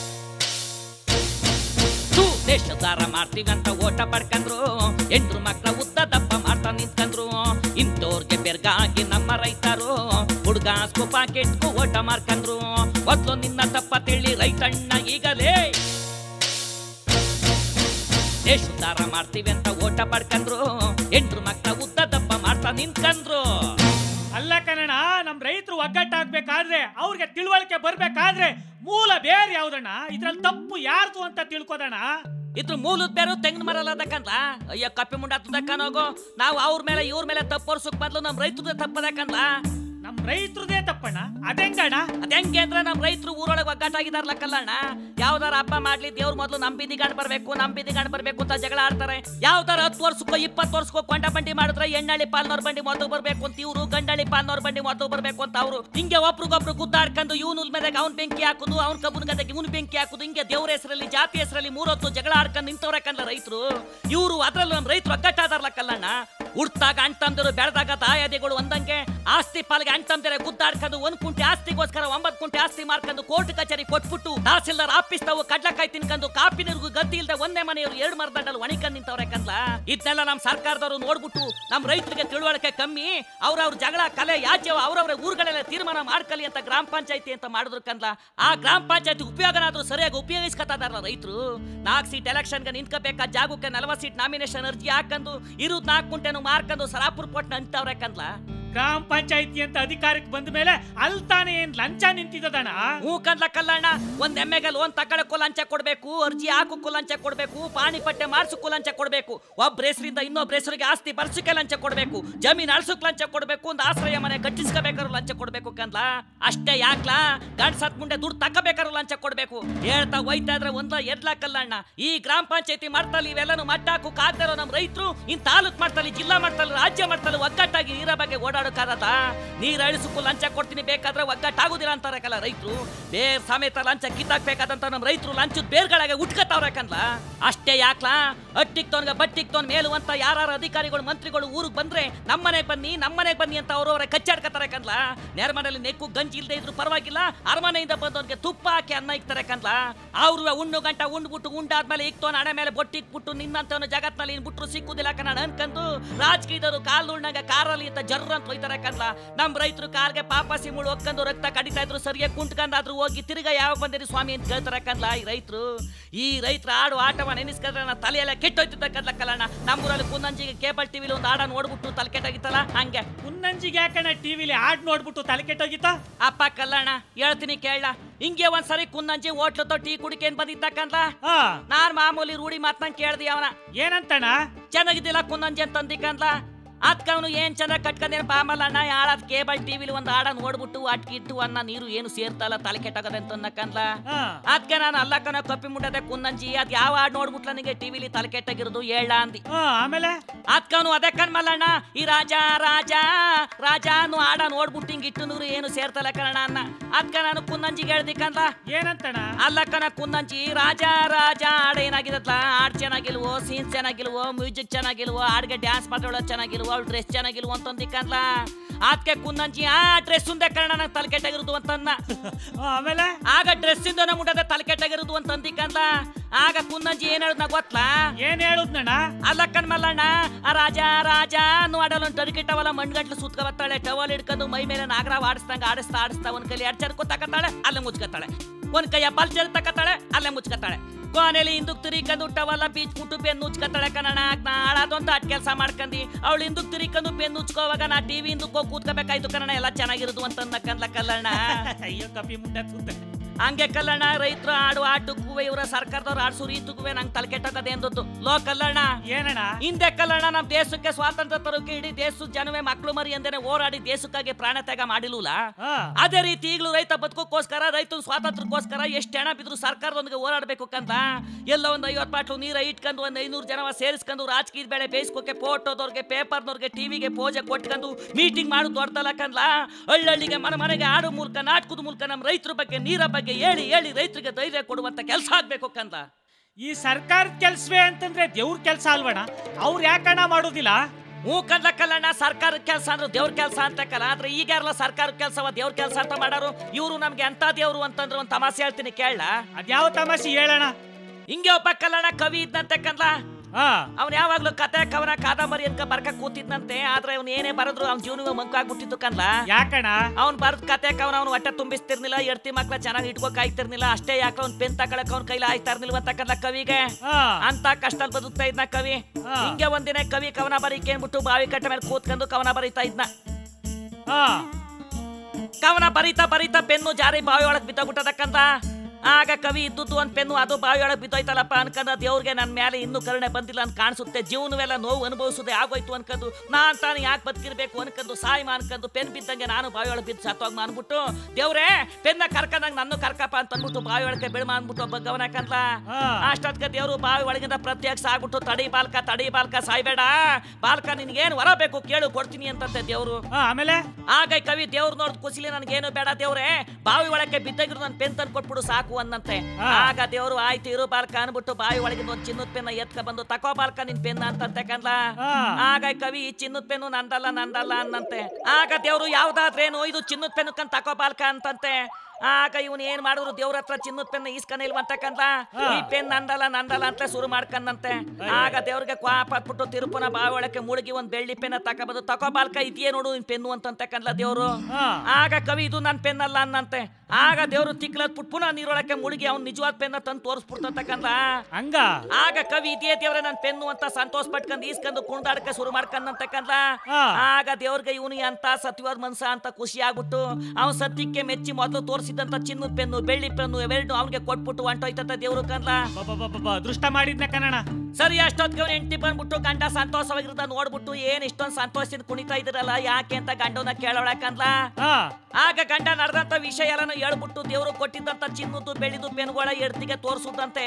ತೂ ದೇಶದಾರ ಮಾಡ್ತೀವಿ ಅಂತ ಓಟ ಪಡ್ಕಂದ್ರು ಎಂಟ್ರು ಮಕ್ಳ ಉದ್ದ ದಪ್ಪ ಮಾಡ್ತಾ ನಿಂತ್ಕಂದ್ರು ಇಂಥವ್ರಿಗೆ ಬೆರ್ಗಾಗಿ ನಮ್ಮ ರೈತರು ಹುಡ್ಗ ಪಾಕೆಟ್ಗೂ ಓಟ ಮಾರ್ಕಂದ್ರು ಮೊದ್ಲು ನಿನ್ನ ತಪ್ಪ ತಿಳಿ ರೈತಣ್ಣ ಈಗಲೇ ದೇಶದಾರ ಮಾಡ್ತೀವಿ ಅಂತ ಓಟ ಪಡ್ಕಂದ್ರು ಎಂಟ್ರು ಮಕ್ಳ ಉದ್ದ ದಪ್ಪ ಮಾಡ್ತಾ ನಿಂತ್ಕಂದ್ರು ಅಲ್ಲ ಕನ್ನಡ ನಮ್ ರೈತರು ಒಗ್ಗಟ್ಟಾಗ್ಬೇಕಾದ್ರೆ ಅವ್ರಿಗೆ ತಿಳುವಳಿಕೆ ಬರ್ಬೇಕಾದ್ರೆ ಮೂಲ ಬೇರೆ ಯಾವ್ದಣ್ಣ ಇದ್ರಲ್ಲಿ ತಪ್ಪು ಯಾರ್ದು ಅಂತ ತಿಳ್ಕೋದಣ್ಣ ಇದ್ರ ಮೂಲದ ಬೇರೆ ತೆಂಗಿನ ಮರ ಅದಕ್ಕಂತ ಅಯ್ಯ ಕಪ್ಪಿ ಮುಂಡ ಹತ್ತದಕ್ಕನೋಗು ನಾವು ಅವ್ರ ಮೇಲೆ ಇವ್ರ ಮೇಲೆ ತಪ್ಪೋರ್ಸಕ್ ಬದ್ಲು ನಮ್ ರೈತರದೇ ತಪ್ಪದಕ್ಕಂತ ನಮ್ ರೈತರದೇ ತಪ್ಪಣ್ಣ ಅದೆಂಗಣ್ಣ ಅದ್ ಅಂದ್ರೆ ನಮ್ ರೈತರು ಊರೊಳಗೆ ಒಗ್ಗಟ್ಟಾಗಿದಾರಲ್ಲ ಕಲ್ಲಣ್ಣ ಯಾವ್ದಾರ ಹಬ್ಬ ಮಾಡ್ಲಿ ದೇವ್ರ ಮೊದ್ಲು ನಮ್ ಬೀದಿ ಗಂಡ್ ಬರ್ಬೇಕು ನಮ್ ಬೀದಿ ಗಂಡ್ ಬರ್ಬೇಕು ಅಂತ ಜಗಳ ಆಡ್ತಾರೆ ಯಾವ್ದಾರ ಹತ್ತು ವರ್ಷಕ್ಕೋ ಇಪ್ಪತ್ತು ವರ್ಷಕ್ಕೋ ಕೊಂಡ ಬಂಡಿ ಮಾಡಿದ್ರೆ ಎಣ್ಣಳ್ಳಿ ಪಾಲ್ನವ್ರ ಬಂಡಿ ಮೊದಲು ಬರ್ಬೇಕು ಅಂತ ಇವ್ರು ಗಂಡಳ್ಳಿ ಪಾಲ್ನವ್ರ ಬಂಡಿ ಮೊದಲು ಬರ್ಬೇಕು ಅಂತ ಅವ್ರು ಹಿಂಗೆ ಒಬ್ರಿಗೊಬ್ರು ಗುದ್ದಾಡ್ಕೊಂಡು ಇವನು ಮೇಲೆ ಅವ್ನ್ ಬೆಂಕಿ ಹಾಕುದು ಅವ್ನ ಕಬ್ಬನ ಗದ್ದೆಗೆ ಇವನು ಬೆಂಕಿ ಹಾಕುದು ಹಿಂಗೆ ದೇವ್ರ ಹೆಸರಲ್ಲಿ ಜಾತಿ ಹೆಸರಲ್ಲಿ ಮೂರೊತ್ತು ಜಗಳ ಆಡ್ಕೊಂಡು ನಿಂತವ್ರೆ ಕಲ್ಲ ರೈತರು ಇವರು ಅದ್ರಲ್ಲೂ ನಮ್ ರೈತರು ಒಗ್ಗಟ್ಟಾದಾರಲ್ಲ ಕಲ್ಲಣ್ಣ ಹುಡ್ತಾಗ ಅಣ್ತಂದಿರು ಬೆಳೆದಾಗ ತಾಯದಿಗಳು ಒಂದಂಗೆ ಆಸ್ತಿ ಪಾಲ್ಗೆ ಅಣ್ತಂದಿರೆ ಗುದ್ದಾಡ್ಕೊಂಡು ಒಂದ್ ಕುಂಟೆ ಆಸ್ತಿಗೋಸ್ಕರ ಒಂಬತ್ ಕುಂಟೆ ಆಸ್ತಿ ಮಾರ್ಕೊಂಡು ಕೋರ್ಟ್ ಕಚೇರಿ ಕೊಟ್ಬಿಟ್ಟು ತಹಸೀಲ್ದಾರ್ ಆಫೀಸ್ ತಾವು ಕಡ್ಲಕಾಯಿ ತಿನ್ಕೊಂಡು ಕಾಪಿ ನೀರ್ಗು ಗದ್ದಿ ಇಲ್ದೆ ಒಂದೇ ಮನೆಯವರು ಎರಡು ಮರದಂಡಲ್ಲಿ ಒಣಿಕಂಡ್ ನಿಂತವ್ರೆ ಕನ್ಲ ಇದನ್ನೆಲ್ಲ ನಮ್ ಸರ್ಕಾರದವರು ನೋಡ್ಬಿಟ್ಟು ನಮ್ ರೈತರಿಗೆ ತಿಳುವಳಿಕೆ ಕಮ್ಮಿ ಅವ್ರವ್ರ ಜಗಳ ಕಲೆ ಯಾಜ್ಯ ಅವ್ರವ್ರ ಊರುಗಳೆಲ್ಲ ತೀರ್ಮಾನ ಮಾಡ್ಕಲಿ ಅಂತ ಗ್ರಾಮ ಪಂಚಾಯತಿ ಅಂತ ಮಾಡಿದ್ರು ಕನ್ಲ ಆ ಗ್ರಾಮ ಪಂಚಾಯತಿ ಉಪಯೋಗನಾದ್ರೂ ಸರಿಯಾಗಿ ಉಪಯೋಗಿಸ್ಕೊತಾದಾರ ರೈತರು ನಾಲ್ಕು ಸೀಟ್ ಎಲೆಕ್ಷನ್ಗೆ ನಿಂತ್ಕೋಬೇಕಾ ಜಾಗಕ್ಕೆ ನಲವತ್ತು ಸೀಟ್ ನಾಮಿನೇಷನ್ ಅರ್ಜಿ ಹಾಕೊಂಡು ಇರುದ್ ನಾಲ್ಕು ಕುಂಟೆನು ಮಾರ್ಕೊಂಡು ಸರಾಪುರ ಪಟ್ನ ಅಂತವ್ರೆ ಕನ್ಲ ಗ್ರಾಮ ಪಂಚಾಯತಿ ಅಂತ ಅಧಿಕಾರಕ್ಕೆ ಬಂದ ಮೇಲೆ ಅಲ್ಲಿ ತಾನೇ ಏನ್ ಲಂಚ ನಿಂತಿದ್ದದಣ್ಣ ಹೂ ಕನ್ಲ ಕಲ್ಲಣ್ಣ ಒಂದ್ ಎಮ್ಮೆಗೆ ಲೋನ್ ತಗೊಳಕ್ಕೂ ಲಂಚ ಕೊಡ್ಬೇಕು ಅರ್ಜಿ ಹಾಕಕ್ಕೂ ಲಂಚ ಕೊಡ್ಬೇಕು ಪಾಣಿ ಪಟ್ಟೆ ಮಾಡ್ಸಕ್ಕೂ ಲಂಚ ಕೊಡ್ಬೇಕು ಒಬ್ಬ ಹೆಸರಿಂದ ಇನ್ನೊಬ್ಬ ಹೆಸರಿಗೆ ಆಸ್ತಿ ಬರ್ಸಕ್ಕೆ ಲಂಚ ಕೊಡ್ಬೇಕು ಜಮೀನ್ ಅಳ್ಸಕ್ ಲಂಚ ಕೊಡ್ಬೇಕು ಒಂದು ಆಶ್ರಯ ಮನೆ ಕಟ್ಟಿಸ್ಕೋಬೇಕಾದ್ರು ಲಂಚ ಕೊಡ್ಬೇಕು ಕನ್ಲ ಅಷ್ಟೇ ಯಾಕ್ಲಾ ಗಂಡ್ ಸತ್ ಮುಂದೆ ದುಡ್ಡು ತಗೋಬೇಕಾದ್ರು ಲಂಚ ಕೊಡ್ಬೇಕು ಹೇಳ್ತಾ ಹೋಯ್ತಾ ಇದ್ರೆ ಒಂದ ಎಡ್ಲ ಕಲ್ಲಣ್ಣ ಈ ಗ್ರಾಮ ಪಂಚಾಯತಿ ಮಾಡ್ತಲ್ಲಿ ಇವೆಲ್ಲನು ಮಟ್ಟಾಕು ಕಾಗ್ದಾರೋ ನಮ್ ರೈತರು ಇನ್ ತಾಲೂಕ್ ಮಾಡ್ತಲ್ಲಿ ಜಿಲ್ಲಾ ಮಾಡ್ತಲ್ಲಿ ರಾಜ್ಯ ಮಾಡ್ತಲ್ಲಿ ಒಗ್ಗಟ್ಟಾಗಿ ನೀರ ಬಗ್ಗೆ ಓಡಾಡೋಕಾಗತ್ತ ನೀರ್ ಅಳಿಸಕ್ಕೂ ಲಂಚ ಕೊಡ್ತೀನಿ ಬೇಕಾದ್ರೆ ಒಗ್ಗಟ್ಟಾಗುದಿಲ್ಲ ಅಂತಾರೆ ಕಲ್ಲ ರೈತರು ಬೇರ್ ಸಮೇತ ಲಂಚ ಕಿತ್ತಾಕ್ಬೇಕಾದಂತ ನಮ್ ರೈತರು ಲಂಚದ ಬೇರ್ಗಳಾಗ ಉಟ್ಕತ್ತವ್ರೆ ಕನ್ಲ ಅಷ್ಟೇ ಯಾಕ್ಲಾ ಅಟ್ಟಿಗ್ ತೋನ್ಗ ಬಟ್ಟಿಗ್ ತೋನ್ ಮೇಲು ಅಂತ ಯಾರ ಅಧಿಕಾರಿಗಳು ಮಂತ್ರಿಗಳು ಊರಿಗೆ ಬಂದ್ರೆ ನಮ್ಮನೆಗೆ ಬನ್ನಿ ನಮ್ಮನೆಗೆ ಬನ್ನಿ ಅಂತ ಅವ್ರವ್ರೆ ಕಚ್ಚಾಡ್ಕತಾರೆ ಕನ್ಲ ನೆರಮನೆಯಲ್ಲಿ ನೆಕ್ಕು ಗಂಜಿ ಇಲ್ದೇ ಇದ್ರು ಪರವಾಗಿಲ್ಲ ಅರಮನೆಯಿಂದ ಬಂದವ್ರಿಗೆ ತುಪ್ಪ ಹಾಕಿ ಅನ್ನ ಇಕ್ತಾರೆ ಕನ್ಲ ಅವ್ರು ಉಣ್ಣು ಗಂಟ ಉಂಡ್ಬಿಟ್ಟು ಉಂಡಾದ್ಮೇಲೆ ಇಕ್ತೋನ್ ಹಣೆ ಮೇಲೆ ಬೊಟ್ಟಿಕ್ಬಿಟ್ಟು ನಿನ್ನಂತವನು ಜಗತ್ನಲ್ಲಿ ಇನ್ ಬಿಟ್ರು ಸಿಕ್ಕುದಿಲ್ಲ ಕಣ ಅನ್ಕಂದು ರಾಜಕೀಯದವರು ಕಾಲ್ ಉಣ್ಣಾಗ ಕಾರಲ್ಲಿ ಅಂತ ಜರ್ರ ಅಂತ ಹೋಯ್ತಾರೆ ಕನ್ಲ ನಮ್ ರೈತರು ಕಾರ್ಗೆ ಪಾಪಾಸಿ ಮುಳು ಒಕ್ಕಂದು ರಕ್ತ ಕಡಿತಾ ಇದ್ರು ಸರಿಯಾಗಿ ಕುಂಟ್ಕಂದಾದ್ರು ಹೋಗಿ ತಿರ್ಗ ಯಾವಾಗ ಬಂದಿರಿ ಸ್ವಾಮಿ ಅಂತ ಕೇಳ್ತಾರೆ ಕನ್ಲ ಈ ರೈತರು ಈ ರೈತರು ಆಡು ಆಟವ ನೆನೆಸ್ಕೊಂಡ್ರೆ ನನ್ನ ತಲೆಯೆಲ್ಲ ಕೆಟ್ಟೋಯ್ತಿದ್ದ ಕನ್ಲ ಕಲ್ಲಣ್ಣ ನಮ್ಮೂರಲ್ಲಿ ಕುಂದಂಜಿಗೆ ಕೇಬಲ್ ಟಿವಿಲಿ ಒಂದು ಆಡ ನೋಡ್ಬಿಟ್ಟು ತಲೆ ಕೆಟ್ಟಾಗಿತ್ತಲ್ಲ ಹಂಗೆ ಮುನ್ನಂಜಿಗೆ ಯಾಕಣ್ಣ ಟಿವಿಲಿ ಹಾಡ್ ನೋಡ್ಬಿಟ್ಟು ತಲೆ ಕೆಟ್ಟೋಗಿತ್ತ ಅಪ್ಪ ಕಲ್ಲಣ್ಣ ಹೇಳ್ತೀನಿ ಕೇಳ ಹಿಂಗೆ ಒಂದ್ಸರಿ ಕುನ್ನಂಜಿ ಹೋಟ್ಲತ್ತೋ ಟೀ ಕುಡಿಕೇನ್ ಬಂದಿದ್ದಕ್ಕಂತ ಹಾ ನಾನ್ ಮಾಮೂಲಿ ರೂಢಿ ಮಾತ್ನಂಗ್ ಕೇಳ್ದಿ ಅವನ ಏನಂತಣ್ಣ ಚೆನ್ನಾಗಿದ್ದಿಲ್ಲ ಕುನ್ನಂಜಿ ಅಂತ ಅಂದಿಕ್ಕಂದ್ಲ ಅದ್ಕವನು ಏನ್ ಚೆನ್ನಾಗಿ ಕಟ್ಕೊಂಡೇನು ಪಾಮಲ್ಲ ಅಣ್ಣ ಯಾಳದ್ ಕೇಬಲ್ ಟಿವಿಲಿ ಒಂದು ಆಡ ನೋಡ್ಬಿಟ್ಟು ಅಟ್ಕಿಟ್ಟು ಅನ್ನ ನೀರು ಏನು ಸೇರ್ತಲ್ಲ ತಲೆ ಕೆಟ್ಟಾಗದೆ ಅಂತ ಅನ್ನಕ್ಕಂದ್ಲ ಹಾ ಅದ್ಕೆ ನಾನು ಅಲ್ಲಕ್ಕನ ಕಪ್ಪಿ ಮುಟ್ಟದೆ ಕುನ್ನಂಜಿ ಅದ್ ಯಾವ ಹಾಡ್ ನೋಡ್ಬಿಟ್ಲ ನನಗೆ ಟಿವಿಲಿ ತಲೆ ಕೆಟ್ಟಾಗಿರೋದು ಹೇಳ ಅಂದಿ ಹಾ ಆಮೇಲೆ ಅದ್ಕವನು ಅದೇ ಕಣ್ಮಲ್ಲಣ್ಣ ಈ ರಾಜ ರಾಜ ರಾಜ ಅನ್ನು ಆಡ ನೋಡ್ಬಿಟ್ಟು ಹಿಂಗ್ ಇಟ್ಟು ನೂರು ಏನು ಸೇರ್ತಲ್ಲ ಕಣ ಅನ್ನ ಅದ್ಕ ನಾನು ಕುನ್ನಂಜಿಗೆ ಹೇಳ್ದಿಕ್ಕಂದ್ಲ ಏನಂತಣ್ಣ ಅಲ್ಲಕ್ಕನ ಕುನ್ನಂಚಿ ರಾಜ ರಾಜ ಹಾಡು ಏನಾಗಿರತ್ಲ ಹಾಡ್ ಚೆನ್ನಾಗಿಲ್ವೋ ಸೀನ್ಸ್ ಚೆನ್ನಾಗಿಲ್ವೋ ಮ್ಯೂಸಿಕ್ ಚೆನ್ನಾಗಿಲ್ವೋ ಹಾಡ್ಗೆ ಡ್ಯಾನ್ಸ್ ಮಾಡೋಳು ಚೆನ್ನಾಗಿಲ್ವೋ ಅವ್ಳ ಡ್ರೆಸ್ ಚೆನ್ನಾಗಿಲ್ವೋ ಅಂತಂದಿಕ್ಕಂದ್ಲ ಅದಕ್ಕೆ ಕುನ್ನಂಚಿ ಆ ಡ್ರೆಸ್ ಉಂದೆ ಕಾರಣ ನಂಗೆ ತಲೆ ಕೆಟ್ಟಾಗಿರೋದು ಅಂತಂದ ಹಾ, ಆಮೇಲೆ ಆಗ ಡ್ರೆಸ್ ಇಂದನ ಮುಟ್ಟದೆ ತಲೆ ಕೆಟ್ಟಾಗಿರೋದು ಅಂತಂದಿಕ್ಕಂದ್ಲ ಆಗ ಕುನ್ನಂಜಿ ಏನ್ ಹೇಳುದ್ನ ಗೊತ್ತಾ ಏನ್ ಹೇಳುದ್ನಣ್ಣ ಅಲ್ಲಕ್ಕನ್ ಮಲ್ಲಣ್ಣ ಆ ರಾಜ ರಾಜ ಅನ್ನು ಆಡಲ್ಲ ಒಂದು ಟರ್ಕಿಟ್ಟವಲ್ಲ ಮಣ್ಗಟ್ಲು ಸುತ್ಕ ಬರ್ತಾಳೆ ಟವಲ್ ಹಿಡ್ಕೊಂಡು ಮೈ ಮೇಲೆ ನಾಗರಾವ್ ಆಡಿಸ್ದಂಗ ಆಡಿಸ್ತಾ ಆಡಿಸ್ತಾ ಒಂದ್ ಕೈಲಿ ಎರಡ್ ಚರ್ಕೊ ತಕತಾಳೆ ಅಲ್ಲೇ ಮುಚ್ಕತಾಳೆ ಒಂದ್ ಕೈಯ ಪಲ್ಚರ್ ತಕತಾಳೆ ಅಲ್ಲೇ ಮುಚ್ಕತಾಳೆ ಕೊನೆಲಿ ಹಿಂದಕ್ ತಿರಿಕೊಂಡು ಟವಲ್ಲ ಬೀಚ್ ಬಿಟ್ಟು ಬೆನ್ನು ಉಚ್ಕತಾಳೆ ಕಣಣ ನಾ ಆಡೋದೊಂದು ಅಟ್ ಕೆಲಸ ಮಾಡ್ಕಂದಿ ಅವಳು ಹಿಂದಕ್ ತಿರಿಕೊಂಡು ಬೆನ್ನು ಉಚ್ಕೋವಾಗ ನಾ ಟಿವಿ ಹಿಂದಕ್ಕೆ ಹೋಗಿ ಕೂತ್ಕೋಬೇಕಾಯ್ತು ಕಣಣ ಎಲ್ಲ ಚೆನ್ನಾಗಿರೋದು ಅಂತ ಅನ್ನಕ್ಕಂದ್ಲ ಕಲ್ಲಣ್ಣ ಅಯ್ಯೋ ಕಪಿ ಮುಂಡೆ ಸುತ್ತ ಹಂಗೆ ಕಲ್ಲಣ್ಣ ರೈತರು ಆಡು ಆಟಕ್ಕೂ ಇವರ ಸರ್ಕಾರದವ್ರು ಆಡ್ಸೋ ರೀತಿಗೂ ನಂಗೆ ತಲೆ ಕೆಟ್ಟದೆ ಎಂದದ್ದು ಲೋ ಕಲ್ಲಣ್ಣ ಏನಣ್ಣ ಹಿಂದೆ ಕಲ್ಲಣ್ಣ ನಮ್ಮ ದೇಶಕ್ಕೆ ಸ್ವಾತಂತ್ರ್ಯ ತರೋಕೆ ಇಡೀ ದೇಶದ ಜನವೇ ಮಕ್ಕಳು ಮರಿ ಎಂದೇನೆ ಹೋರಾಡಿ ದೇಶಕ್ಕಾಗಿ ಪ್ರಾಣ ತ್ಯಾಗ ಮಾಡಿಲ್ಲ ಹಾ ಅದೇ ರೀತಿ ಈಗಲೂ ರೈತ ಬದುಕೋಕ್ಕೋಸ್ಕರ ರೈತ ಸ್ವಾತಂತ್ರ್ಯಕ್ಕೋಸ್ಕರ ಎಷ್ಟು ಹಣ ಬಿದ್ರು ಸರ್ಕಾರದೊಂದಿಗೆ ಹೋರಾಡಬೇಕು ಕಂತ ಎಲ್ಲ ಒಂದು ಐವತ್ತು ಬಾಟ್ಲು ನೀರ ಇಟ್ಕೊಂಡು ಒಂದು ಐನೂರು ಜನವ ಸೇರಿಸ್ಕೊಂಡು ರಾಜಕೀಯ ಬೆಳೆ ಬೇಯಿಸ್ಕೋಕೆ ಫೋಟೋದವ್ರಿಗೆ ಪೇಪರ್ನವ್ರಿಗೆ ಟಿವಿಗೆ ಪೂಜೆ ಕೊಟ್ಕೊಂಡು ಮೀಟಿಂಗ್ ಮಾಡೋದು ದೊಡ್ಡದಲ್ಲ ಕಂದ್ಲ ಹಳ್ಳಹಳ್ಳಿಗೆ ಮನೆ ಮನೆಗೆ ಆಡು ಮೂಲಕ ನಾಟಕದ ಮೂಲಕ ನಮ್ಮ ರೈತರ ಬಗ್ಗೆ ನೀರ ಬಗ್ಗೆ ಹೇಳಿ ಹೇಳಿ ರೈತರಿಗೆ ಧೈರ್ಯ ಕೊಡುವಂತ ಕೆಲಸ ಆಗ್ಬೇಕು ಕಂದ ಈ ಸರ್ಕಾರದ ಕೆಲ್ಸವೇ ಅಂತಂದ್ರೆ ದೇವ್ರ ಕೆಲ್ಸ ಅಲ್ವಣ ಅವ್ರು ಯಾಕಣ್ಣ ಮಾಡೋದಿಲ್ಲ ಹ್ಞೂ ಕಲ್ಲ ಕಲ್ಲಣ್ಣ ಸರ್ಕಾರದ ಕೆಲಸ ಅಂದ್ರೆ ದೇವ್ರ ಕೆಲಸ ಅಂತ ಕಲ್ಲ ಆದ್ರೆ ಈಗ ಯಾರಲ್ಲ ಸರ್ಕಾರದ ಕೆಲಸವ ದೇವ್ರ ಕೆಲಸ ಅಂತ ಮಾಡಾರು ಇವರು ನಮ್ಗೆ ಎಂತ ದೇವ್ರು ಅಂತಂದ್ರೆ ಒಂದು ತಮಾಷೆ ಹೇಳ್ತೀನಿ ಕೇಳ ಅದ್ಯಾವ ತಮಾಷೆ ಹೇಳಣ ಹಿಂಗೆ ಒಬ್ಬ ಕಲ್ಲಣ್ಣ ಕವಿ ಇದ್ದಂತೆ ಕಲ್ಲ ಹಾ ಅವ್ನು ಯಾವಾಗ್ಲೂ ಕತೆ ಕವನ ಕಾದಂಬರಿ ಅನ್ಕ ಬರ್ಕ ಕೂತಿದ್ನಂತೆ ಆದ್ರೆ ಅವ್ನು ಏನೇ ಬರೆದ್ರು ಅವ್ನ ಜೀವನ ಮಂಕಾಗ್ಬಿಟ್ಟಿತ್ತು ಕನ್ಲ ಯಾಕಣ ಅವ್ನ್ ಬರ್ದ್ ಕತೆ ಕವನ ಅವ್ನು ಹೊಟ್ಟೆ ತುಂಬಿಸ್ತಿರ್ನಿಲ್ಲ ಎಡ್ತಿ ಮಕ್ಳ ಚೆನ್ನಾಗಿ ಇಟ್ಕೋಕ್ ಆಯ್ತಿರ್ನಿಲ್ಲ ಅಷ್ಟೇ ಯಾಕೆ ಅವ್ನ್ ಪೆನ್ ತಕೊಳಕ್ ಅವ್ನ ಕೈಲಿ ಆಯ್ತಾ ಇರ್ನಿಲ್ವ ಅಂತಕ್ಕಲ್ಲ ಕವಿಗೆ ಹಾ ಅಂತ ಕಷ್ಟ ಬದುಕ್ತಾ ಇದ್ನ ಕವಿ ಹಾ. ಹಿಂಗೆ ಒಂದಿನ ಕವಿ ಕವನ ಬರೀಕೆ ಅನ್ಬಿಟ್ಟು ಬಾವಿ ಕಟ್ಟ ಮೇಲೆ ಕೂತ್ಕೊಂಡು ಕವನ ಬರೀತಾ ಇದ್ನ ಹಾ ಕವನ ಬರೀತಾ ಬರೀತಾ ಪೆನ್ನು ಜಾರಿ ಬಾವಿ ಒಳಗ್ ಬಿದ್ದೋಗ್ಬಿಟ್ಟದಕ್ಕಂತ ಆಗ ಕವಿ ಇದ್ದದ್ದು ಒಂದ್ ಪೆನ್ನು ಅದು ಬಾವಿ ಒಳಗ್ ಬಿದ್ದೋಯ್ತಲ್ಲಪ್ಪ ಅನ್ಕೊಂಡ ದೇವ್ರಿಗೆ ನನ್ ಮೇಲೆ ಇನ್ನೂ ಕರುಣೆ ಬಂದಿಲ್ಲ ಅಂತ ಕಾಣಿಸುತ್ತೆ ಜೀವನವೆಲ್ಲ ನೋವು ಅನುಭವಿಸುದೇ ಆಗೋಯ್ತು ಅನ್ಕೊಂಡು ನಾನ್ ತಾನು ಯಾಕೆ ಬದುಕಿರ್ಬೇಕು ಅನ್ಕೊಂಡು ಸಾಯಿ ಅನ್ಕೊಂಡು ಪೆನ್ ಬಿದ್ದಂಗೆ ನಾನು ಬಾವಿ ಒಳಗೆ ಬಿದ್ದು ಸತ್ತೋಗ್ ಅನ್ಬಿಟ್ಟು ದೇವ್ರೇ ಪೆನ್ನ ಕರ್ಕೊಂಡಂಗ್ ನನ್ನ ಕರ್ಕಪ್ಪ ಅಂತ ಅಂದ್ಬಿಟ್ಟು ಬಾವಿ ಒಳಗೆ ಬೆಳ್ಮ ಅಂದ್ಬಿಟ್ಟು ಒಬ್ಬ ಗಮನ ಕಂದ್ಲ ಹಾ. ಅಷ್ಟೊತ್ತಿಗೆ ದೇವ್ರು ಬಾವಿ ಒಳಗಿಂದ ಪ್ರತ್ಯಕ್ಷ ಆಗ್ಬಿಟ್ಟು ತಡಿ ಬಾಲ್ಕ ತಡಿ ಬಾಲ್ಕ ಸಾಯ್ಬೇಡ ಬಾಲ್ಕ ನಿನ್ಗೇನು ವರ ಬೇಕು ಕೇಳು ಕೊಡ್ತೀನಿ ಅಂತಂತೆ ದೇವ್ರು ಹಾ ಆಮೇಲೆ ಆಗ ಕವಿ ದೇವ್ರು ನೋಡ್ ಕುಸಿಲಿ ನನ್ಗೇನು ಬೇಡ ದೇವ್ರೆ ಬಾವಿ ಒಳಕ್ಕೆ ಬಿದ್ದಾಗಿರೋ ನನ್ ಪೆನ್ ತಂದು ಕೊಟ್ಬಿಡು ಸಾಕು ಅನ್ನಂತೆ ಹಾ. ಆಗ ದೇವ್ರು ಆಯ್ತು ಇರು ಬಾಲ್ಕ ಅನ್ಬಿಟ್ಟು ಬಾವಿ ಒಳಗಿಂದ ಒಂದ್ ಚಿನ್ನದ ಪೆನ್ನ ಎತ್ಕ ಬಂದು ತಕೋ ಬಾಲ್ಕ ನಿನ್ ಪೆನ್ನ ಅಂತಂತೆ ಕಂದ್ಲ ಹಾ. ಆಗ ಕವಿ ಈ ಚಿನ್ನದ ಪೆನ್ನು ನಂದಲ್ಲ ನಂದಲ್ಲ ಅನ್ನಂತೆ ಆಗ ದೇವ್ರು ಯಾವ್ದಾದ್ರೇನು ಇದು ಚಿನ್ನದ ಪೆನ್ನು ಕಂತ ತಕೋ ಬಾಲ್ಕ ಅಂತಂತೆ ಆಗ ಇವನ್ ಏನ್ ಮಾಡಿದ್ರು ದೇವ್ರ ಹತ್ರ ಚಿನ್ನದ ಪೆನ್ನ ಈಸ್ಕನ ಇಲ್ವಂತಕ್ಕಂತ ಹಾ. ಈ ಪೆನ್ ನಂದಲ್ಲ ನಂದಲ್ಲ ಅಂತ ಶುರು ಮಾಡ್ಕಂದಂತೆ ಆಗ ದೇವ್ರಿಗೆ ಕ್ವಾಪ್ ಹತ್ಬಿಟ್ಟು ತಿರುಪನ ಬಾವಿ ಒಳಕ್ಕೆ ಮುಳುಗಿ ಒಂದ್ ಬೆಳ್ಳಿ ಪೆನ್ನ ತಕೊಬಂದು ತಕೋ ಬಾಲ್ಕ ಇದೆಯೇ ನೋಡು ನಿನ್ ಪೆನ್ನು ಅಂತಂತಕ್ಕಂದ್ಲ ದೇವ್ರು ಹಾ ಆಗ ಕವಿ ಇದು ನನ್ ಪೆನ್ ಅಲ್ಲ ಅನ್ನಂತೆ ಆಗ ದೇವ್ರು ತಿಕ್ಲತ್ಬಿಟ್ಟು ಪುನಃ ನೀರೊಳಕ್ಕೆ ಮುಳುಗಿ ಅವ್ನ್ ನಿಜವಾದ ಪೆನ್ನ ತಂದು ತೋರಿಸ್ಬಿಡ್ತಕ್ಕಂತ ಹಂಗ ಆಗ ಕವಿ ಇದೇ ದೇವ್ರೆ ನನ್ ಪೆನ್ನು ಅಂತ ಸಂತೋಷ ಪಟ್ಕೊಂಡ್ ಈಸ್ಕೊಂಡು ಕುಣಿದಾಡಕ್ಕೆ ಶುರು ಮಾಡ್ಕೊಂಡಂತಕ್ಕಂತ ಹಾ. ಆಗ ದೇವ್ರಿಗೆ ಇವನು ಅಂತ ಸತ್ಯವಾದ ಮನ್ಸ ಅಂತ ಖುಷಿ ಆಗ್ಬಿಟ್ಟು ಅವ್ನ್ ಸತ್ಯಕ್ಕೆ ಮೆಚ್ಚಿ ಮೊದಲು ತೋರಿಸಿದಂತ ಚಿನ್ನದ ಪೆನ್ನು ಬೆಳ್ಳಿ ಪೆನ್ನು ಇವೆರಡು ಅವ್ನಿಗೆ ಕೊಟ್ಬಿಟ್ಟು ಹೊಂಟೋಯ್ತಂತ ದೇವ್ರು ಕಂದ್ಲ ಬಬ್ಬಬ್ಬಬ್ಬ, ಅದೃಷ್ಟ ಮಾಡಿದ್ನ ಕನ್ನಡ ಸರಿ ಅಷ್ಟೊತ್ತಿಗೆ ಅವ್ನ ಹೆಂಡತಿ ಬಂದ್ಬಿಟ್ಟು ಗಂಡ ಸಂತೋಷವಾಗಿರ್ದ ನೋಡ್ಬಿಟ್ಟು ಏನ್ ಇಷ್ಟೊಂದ್ ಸಂತೋಷದಿಂದ ಕುಣಿತಾ ಇದ್ರಲ್ಲ ಯಾಕೆ ಅಂತ ಗಂಡನ ಕೇಳೋಳಕಂದ್ಲ ಹಾ ಆಗ ಗಂಡ ನಡೆದಂತ ವಿಷಯ ಎಲ್ಲಾನು ಹೇಳ್ಬಿಟ್ಟು ದೇವ್ರು ಕೊಟ್ಟಿದ್ದಂತ ಚಿನ್ನದ್ದು ಬೆಳೆದು ಪೆನ್ಗಳ ಎಡ್ತಿಗೆ ತೋರಿಸುದಂತೆ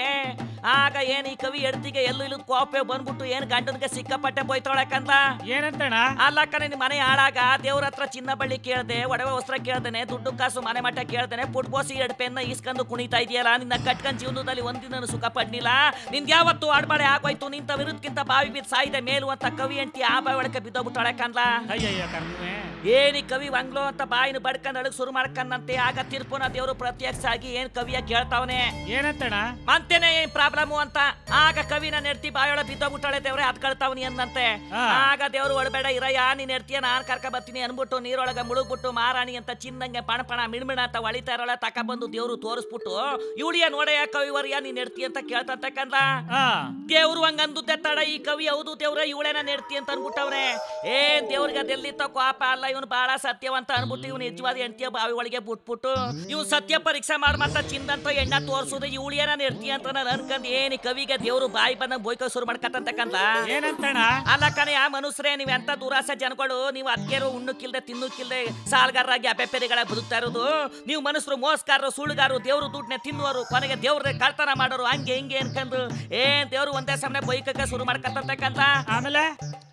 ಆಗ ಏನ್ ಈ ಕವಿ ಎಡ್ತಿಗೆ ಎಲ್ಲೂ ಇಲ್ಲದ ಕೋಪೆ ಬಂದ್ಬಿಟ್ಟು ಏನ್ ಗಂಡನ್ಗೆ ಸಿಕ್ಕಾಪಟ್ಟೆ ಬೈತೊಳಕಂತ ಏನಂತಣ್ಣ ಅಲ್ಲ ಕಣೆ ನಿಮ್ ಮನೆ ಹಾಳಾಗ ದೇವ್ರ ಹತ್ರ ಚಿನ್ನ ಬಳ್ಳಿ ಕೇಳ್ದೆ ಒಡವೆ ವಸ್ತ್ರ ಕೇಳ್ದೇನೆ ದುಡ್ಡು ಕಾಸು ಮನೆ ಮಠ ಕೇಳ್ದೇನೆ ಪುಟ್ಬೋಸಿ ಎರಡು ಪೆನ್ನ ಈಸ್ಕೊಂಡು ಕುಣಿತಾ ಇದೆಯಲ್ಲ ನಿನ್ನ ಕಟ್ಕೊಂಡ್ ಜೀವನದಲ್ಲಿ ಒಂದಿನ ಸುಖ ಪಡ್ನಿಲ್ಲ ನಿಂದ್ ಯಾವತ್ತು ಆಡ್ಬಾಳೆ ಆಗೋಯ್ತು ನಿಂತ ವಿರುದ್ಧಕ್ಕಿಂತ ಬಾವಿ ಬಿದ್ದು ಸಾಯ್ದೆ ಮೇಲು ಅಂತ ಕವಿ ಎಂಟಿ ಆ ಬಾವಿ ಒಳಗೆ ಬಿದ್ದೋಗ್ಬಿಟ್ಟಾಳಕಂದ್ಲ ಅಯ್ಯಯ್ಯ ಕರ್ಮೆ ಏನಿ ಕವಿ ವಂಗ್ಲೋ ಅಂತ ಬಾಯಿನ ಬಡ್ಕೊಂಡ್ ಅಳಗ್ ಶುರು ಮಾಡ್ಕಂದಂತೆ ಆಗ ತಿರ್ಪುನ ದೇವ್ರು ಪ್ರತ್ಯಕ್ಷ ಆಗಿ ಏನ್ ಕವಿಯ ಕೇಳ್ತಾವನೆ ಏನಂತಣ್ಣ ಮಂತೇನೆ ಏನ್ ಪ್ರಾಬ್ಲಮ್ ಅಂತ ಆಗ ಕವಿನ ನೆಡ್ತಿ ಬಾಯೊಳ ಬಿದ್ದೋಗ್ಬಿಟ್ಟಾಳೆ ದೇವ್ರೆ ಅದ್ ಕಳ್ತಾವನಿ ಅಂದಂತೆ ಹಾ. ಆಗ ದೇವ್ರು ಒಳಬೇಡ ಇರಯ್ಯ ನೀನ್ ನೆಡ್ತಿಯ ನಾನ್ ಕರ್ಕ ಬರ್ತೀನಿ ಅನ್ಬಿಟ್ಟು ನೀರೊಳಗ ಮುಳುಗ್ಬಿಟ್ಟು ಮಾರಾಣಿ ಅಂತ ಚಿನ್ನಂಗೆ ಪಣ ಪಣ ಮಿಣ್ಮಿಣ ಅಂತ ಹೊಳಿತಾ ಇರೋಳ ತಕ ಬಂದು ದೇವ್ರು ತೋರಿಸ್ಬಿಟ್ಟು ಇವಳಿಯ ನೋಡಯ್ಯ ಕವಿವರ್ಯ ನೀನ್ ನೆಡ್ತಿ ಅಂತ ಕೇಳ್ತಂತ ಕಂದ ಹಾ ದೇವ್ರು ಹಂಗ ಅಂದುತ್ತೆ ತಡ ಈ ಕವಿ ಹೌದು ದೇವ್ರ ಇವಳೇನ ನೆಡ್ತಿ ಅಂತ ಅನ್ಬಿಟ್ಟವ್ರೆ ಏನ್ ದೇವ್ರಿಗೆ ಅದೆಲ್ಲಿತ್ತ ಕೋಪ ಅಲ್ಲ ಇವನು ಬಹಳ ಸತ್ಯವಂತ ಅನ್ಬಿಟ್ಟು ಇವ್ನು ನಿಜವಾದ ಹೆಂಡತಿಯ ಬಾವಿ ಒಳಗೆ ಬಿಟ್ಬಿಟ್ಟು ಇವ್ನು ಸತ್ಯ ಪರೀಕ್ಷೆ ಮಾಡ್ ಮತ್ತ ಚಿಂದಂತ ಎಣ್ಣ ತೋರ್ಸುದು ಇವಳಿಯೇನ ನೆಡ್ತಿ ಅಂತ ನಾನು ಅನ್ಕಂದ್ ಏನ್ ಈ ಕವಿಗೆ ದೇವ್ರು ಬಾಯಿ ಬಂದಂಗ್ ಬೋಯ್ಕೋ ಶುರು ಮಾಡ್ಕತ್ತಂತಕ್ಕಂತ ಏನಂತಣ್ಣ ಅಲ್ಲ ಕಣೆ ಆ ಮನುಷ್ಯರೇ ನೀವ್ ಎಂತ ದುರಾಸೆ ಜನಗಳು ನೀವು ಅದ್ಕೇರು ಉಣ್ಣಕ್ಕಿಲ್ದೆ ತಿನ್ನಕ್ಕಿಲ್ದೆ ಸಾಲ್ಗಾರರಾಗಿ ಅಪೆಪೆರಿಗಳ ಬದುಕ್ತಾ ಇರೋದು ನೀವು ಮನುಷ್ಯರು ಮೋಸ್ಕಾರರು ಸುಳ್ಳುಗಾರರು ದೇವ್ರು ದುಡ್ಡನ್ನ ತಿನ್ನುವರು ಕೊನೆಗೆ ದೇವ್ರ ಕಳ್ತನ ಮಾಡೋರು ಹಂಗೆ ಹಿಂಗೆ ಅನ್ಕಂದು ಏನ್ ದೇವ್ರು ಒಂದೇ ಸಮನೆ ಬೈಕಕ್ಕೆ ಶುರು ಮಾಡ್ಕತ್ತಂತಕ್ಕಂತ ಆಮೇಲೆ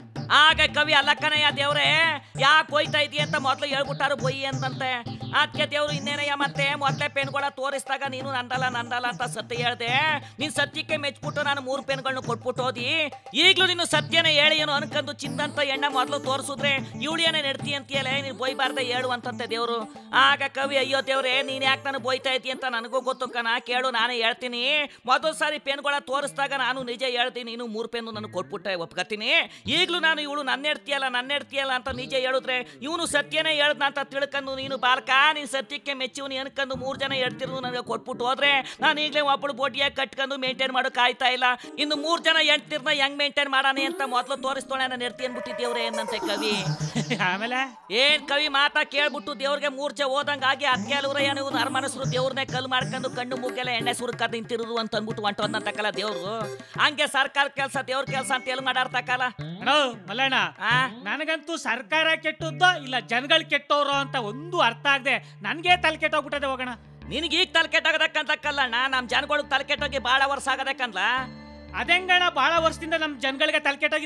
ಆಗ ಕವಿ ಅಲ್ಲ ಕಣಯ್ಯ ದೇವ್ರೆ ಯಾಕೆ ಹೋಯ್ತಾ ಇದೀಯ ಅಂತ ಮೊದ್ಲು ಹೇಳ್ಬಿಟ್ಟಾರು ಬೊಯ್ಯಿ ಅಂತಂತೆ ಅದಕ್ಕೆ ದೇವ್ರು ಇನ್ನೇನಯ್ಯ ಮತ್ತೆ ಮೊದ್ಲೇ ಪೆನ್ಗಳ ತೋರಿಸಿದಾಗ ನೀನು ನಂದಲ್ಲ ನಂದಲ್ಲ ಅಂತ ಸತ್ಯ ಹೇಳ್ದೆ ನೀನ್ ಸತ್ಯಕ್ಕೆ ಮೆಚ್ಬಿಟ್ಟು ನಾನು ಮೂರು ಪೆನ್ಗಳನ್ನ ಕೊಟ್ಬಿಟ್ಟು ಹೋದಿ ಈಗ್ಲೂ ನೀನು ಸತ್ಯನೇ ಹೇಳಿ ಏನು ಅನ್ಕಂದು ಚಿಂದಂತ ಎಣ್ಣೆ ಮೊದ್ಲು ತೋರಿಸಿದ್ರೆ ಇವಳಿಯೇನೆ ನೆಡ್ತಿ ಅಂತೀಯಲ್ಲ ನೀನು ಬೊಯ್ಬಾರ್ದೆ ಹೇಳು ಅಂತಂತೆ ದೇವ್ರು ಆಗ ಕವಿ ಅಯ್ಯೋ ದೇವ್ರೆ ನೀನ್ ಯಾಕೆ ನಾನು ಬೊಯ್ತಾ ಇದ್ದಿ ಅಂತ ನನಗೂ ಗೊತ್ತು ಕಣ ಕೇಳು ನಾನೇ ಹೇಳ್ತೀನಿ ಮೊದಲು ಸಾರಿ ಪೆನ್ಗಳ ತೋರಿಸಿದಾಗ ನಾನು ನಿಜ ಹೇಳ್ತೀನಿ ನೀನು ಮೂರು ಪೆನ್ನು ನನಗೆ ಕೊಟ್ಬಿಟ್ಟೆ ಒಪ್ಕತೀನಿ ಈಗಲೂ ನಾನು ಇವಳು ನನ್ನ ಹೆಡ್ತಿಯಲ್ಲ ನನ್ನ ಹೆಡ್ತಿಯಲ್ಲ ಅಂತ ನಿಜ ಹೇಳಿದ್ರೆ ಇವನು ಸತ್ಯನೇ ಹೇಳ್ದ ಅಂತ ತಿಳ್ಕೊಂಡು ನೀನು ಬಾಲ್ಕ ನೀನ್ ಸತ್ಯಕ್ಕೆ ಮೆಚ್ಚುವನಿ ಅನ್ಕೊಂಡು ಮೂರ್ ಜನ ಹೇಳ್ತಿರೋದು ನನಗೆ ಕೊಟ್ಬಿಟ್ಟು ಹೋದ್ರೆ ನಾನು ಈಗಲೇ ಒಬ್ಬಳು ಬೋಟಿಯಾಗಿ ಕಟ್ಕೊಂಡು ಮೇಂಟೈನ್ ಮಾಡೋಕೆ ಆಯ್ತಾ ಇಲ್ಲ ಇನ್ನು ಮೂರ್ ಜನ ಹೆಂಡ್ತಿರ್ನ ಹೆಂಗ್ ಮೇಂಟೈನ್ ಮಾಡಾನೆ ಅಂತ ಮೊದಲು ತೋರಿಸ್ತೋಳೆ ನಾನು ಹೆಡ್ತಿ ಅನ್ಬಿಟ್ಟಿದ್ದೇವ್ರೆ ಏನಂತೆ ಕವಿ ಆಮೇಲೆ ಏನ್ ಕವಿ ಮಾತಾ ಕೇಳ್ಬಿಟ್ಟು ದೇವ್ರಿಗೆ ಮೂರ್ಛೆ ಹೋದಂಗಾಗಿ ಅದಕ್ಕೆ ಅಲ್ವ್ರ ಏನು ನರ್ಮನಸ್ರು ದೇವ್ರನ್ನೇ ಕಲ್ ಮಾಡ್ಕೊಂಡು ಕಣ್ಣು ಮೂಗೆಲ್ಲ ಎಣ್ಣೆ ಸುರುಕ ನಿಂತಿರೋದು ಅಂತ ಅಂದ್ಬಿಟ್ಟು ಹೊಂಟೋದಂತಕ್ಕಲ್ಲ ದೇವ್ರು ಹಂಗೆ ಸರ್ಕಾರ ಕೆಲಸ ದೇವ್ರ ಕೆಲಸ ಅಂತ ಎಲ್ಲಿ ಮಾಡಾರ್ತಕ್ಕಲ್ಲ ಅಣ್ಣ ಮಲ್ಲಣ್ಣ ಆ ನನಗಂತೂ ಸರ್ಕಾರ ಕೆಟ್ಟದ್ದೋ ಇಲ್ಲ ಜನಗಳು ಕೆಟ್ಟವ್ರೋ ಅಂತ ಒಂದು ಅರ್ಥ ಆಗದೆ ನನ್ಗೆ ತಲೆ ಕೆಟ್ಟೋಗ್ಬಿಟ್ಟದೆ ಹೋಗೋಣ ನಿನಗೆ ಈಗ ತಲೆ ಕೆಟ್ಟೋಗದಕ್ಕಂತಕ್ಕಲ್ಲಣ್ಣ ನಮ್ ಜನಗಳಿಗೆ ತಲೆ ಕೆಟ್ಟೋಗಿ ಬಾಳ ವರ್ಷ ಆಗದಕ್ಕಂದ್ಲ ಅದೆಂಗಣ ಬಹಳ ವರ್ಷದಿಂದ ನಮ್ ಜನಗಳಿಗೆ ತಲೆ ಕೆಟ್ಟೋಗಿದ್ದದ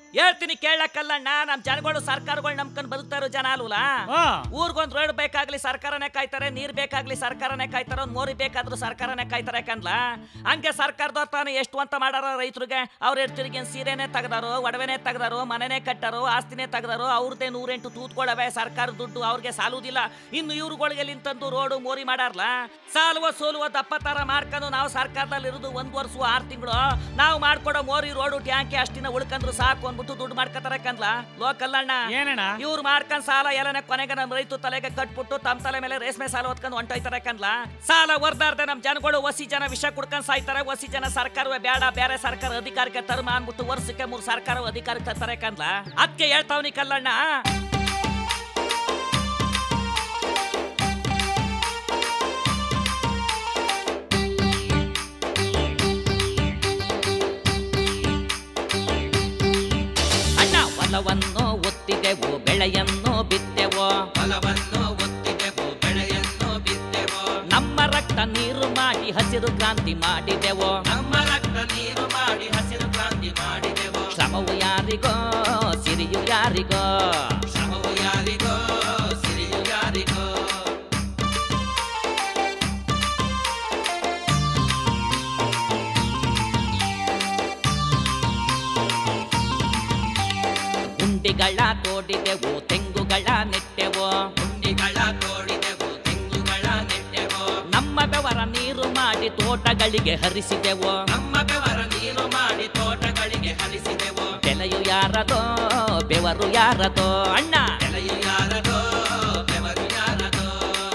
ಹೇಳ್ತೀನಿ ಕೇಳಕ್ಕಲ್ಲಣ್ಣ ನಮ್ ಜನಗಳು ಸರ್ಕಾರಗಳು ನಂಬ್ಕೊಂಡ್ ಬದುಕ್ತಾ ಇರೋ ಜನ ಅಲ್ವಲ್ಲ ಹಾ ಊರ್ಗೊಂದ್ ರೋಡ್ ಬೇಕಾಗ್ಲಿ ಸರ್ಕಾರನೇ ಕಾಯ್ತಾರೆ ನೀರ್ ಬೇಕಾಗ್ಲಿ ಸರ್ಕಾರನೇ ಕಾಯ್ತಾರೆ ಒಂದ್ ಮೋರಿ ಬೇಕಾದ್ರೂ ಸರ್ಕಾರನೇ ಕಾಯ್ತಾರೆ ಕಂದ್ಲ ಹಂಗೆ ಸರ್ಕಾರದವ್ರು ತಾನು ಎಷ್ಟು ಅಂತ ಮಾಡಾರ ರೈತರಿಗೆ ಅವ್ರ ಎಡ್ತಿರಿಗೆ ಸೀರೆನೇ ತೆಗ್ದಾರೋ ಒಡವೆನೇ ತೆಗ್ದಾರೋ ಮನೆನೇ ಕಟ್ಟಾರೋ ಆಸ್ತಿನೇ ತೆಗ್ದಾರೋ ಅವ್ರದ್ದೇ ನೂರೆಂಟು ತೂತ್ಕೊಳವೆ ಸರ್ಕಾರ ದುಡ್ಡು ಅವ್ರಿಗೆ ಸಾಲುದಿಲ್ಲ ಇನ್ನು ಇವ್ರುಗಳಿಗೆ ನಿಂತಂದು ರೋಡು ಮೋರಿ ಮಾಡಾರ್ಲ ಸಾಲುವ ಸೋಲುವ ದಪ್ಪ ತರ ಮಾಡ್ಕೊಂಡು ನಾವು ಸರ್ಕಾರದಲ್ಲಿ ಇರೋದು ಒಂದ್ ವರ್ಷ ಆರ್ ತಿಂಗಳು ನಾವು ಮಾಡ್ಕೊಡೋ ಮೋರಿ ರೋಡು ಟ್ಯಾಂಕಿ ಅಷ್ಟಿನ ಉಳ್ಕಂದ್ರು ಸಾಕು ಅಂದ್ಬಿಟ್ಟು ದುಡ್ಡು ಮಾಡ್ಕೊತಾರೆ ಕಂದ್ಲ ಲೋಕಲ್ ಅಣ್ಣ ಏನಣ್ಣ ಇವ್ರು ಮಾಡ್ಕೊಂಡ್ ಸಾಲ ಎಲ್ಲನೇ ಕೊನೆಗೆ ನಮ್ ರೈತ ತಲೆಗೆ ಕಟ್ಬಿಟ್ಟು ತಮ್ಮ ತಲೆ ಮೇಲೆ ರೇಷ್ಮೆ ಸಾಲ ಹೊತ್ಕೊಂಡು ಹೊಂಟೋಯ್ತಾರೆ ಕನ್ಲ ಸಾಲ ವರ್ದಾರ್ದೆ ನಮ್ ಜನಗಳು ಒಸಿ ಜನ ವಿಷ ಕುಡ್ಕೊಂಡ್ ಸಾಯ್ತಾರೆ ಒಸಿ ಜನ ಸರ್ಕಾರವೇ ಬೇಡ ಬೇರೆ ಸರ್ಕಾರ ಅಧಿಕಾರಕ್ಕೆ ತರ್ಮ ಅನ್ಬಿಟ್ಟು ವರ್ಷಕ್ಕೆ ಮೂರು ಸರ್ಕಾರ ಅಧಿಕಾರಕ್ಕೆ ತರ್ತಾರೆ ಕನ್ಲ ಅದಕ್ಕೆ ಹೇಳ್ತಾವ್ನಿ ಕಲ್ಲಣ್ಣ ಅಣ್ಣ ಹೊಲವನ್ನು ಒತ್ತಿದೆವು ಬೆಳೆಯನ್ನು ಬಿತ್ತೆವು ಫಲವನ್ನು ಒತ್ತಿದೆವು ಬೆಳೆಯನ್ನು ಬಿತ್ತೆವು ನಮ್ಮ ರಕ್ತ ನೀರು ಮಾಡಿ ಹಸಿರು ಕ್ರಾಂತಿ ಮಾಡಿದೆವು ನಮ್ಮ ರಕ್ತ ನೀರು ಮಾಡಿ ಹಸಿರು ಕ್ರಾಂತಿ ಮಾಡಿದೆವು ಶ್ರಮವು ಯಾರಿಗೋ ಸಿರಿಯು ಯಾರಿಗೋ ಶ್ರಮವು ಯಾರಿಗೋ ಸಿರಿಯು ಯಾರಿಗೋ ಗುಂಡಿಗಳ ತೋಡಿದೆವು ತೆಂಗುಗಳ ನೆಟ್ಟೆವು ಗುಂಡಿಗಳ ತೋಡಿದೆವು ತೆಂಗುಗಳ ನೆಟ್ಟೆವು ನಮ್ಮ ಬೆವರ ನೀರು ಮಾಡಿ ತೋಟಗಳಿಗೆ ಹರಿಸಿದೆವು ನಮ್ಮ ಬೆವರ ನೀರು ಮಾಡಿ ತೋಟಗಳಿಗೆ ಹರಿಸಿದೆವು ಬೆಲೆಯು ಯಾರದೋ ಬೆವರು ಯಾರದೋ ಅಣ್ಣ ಎಲೆಯು ಯಾರದೋ ಬೆವರು ಯಾರದೋ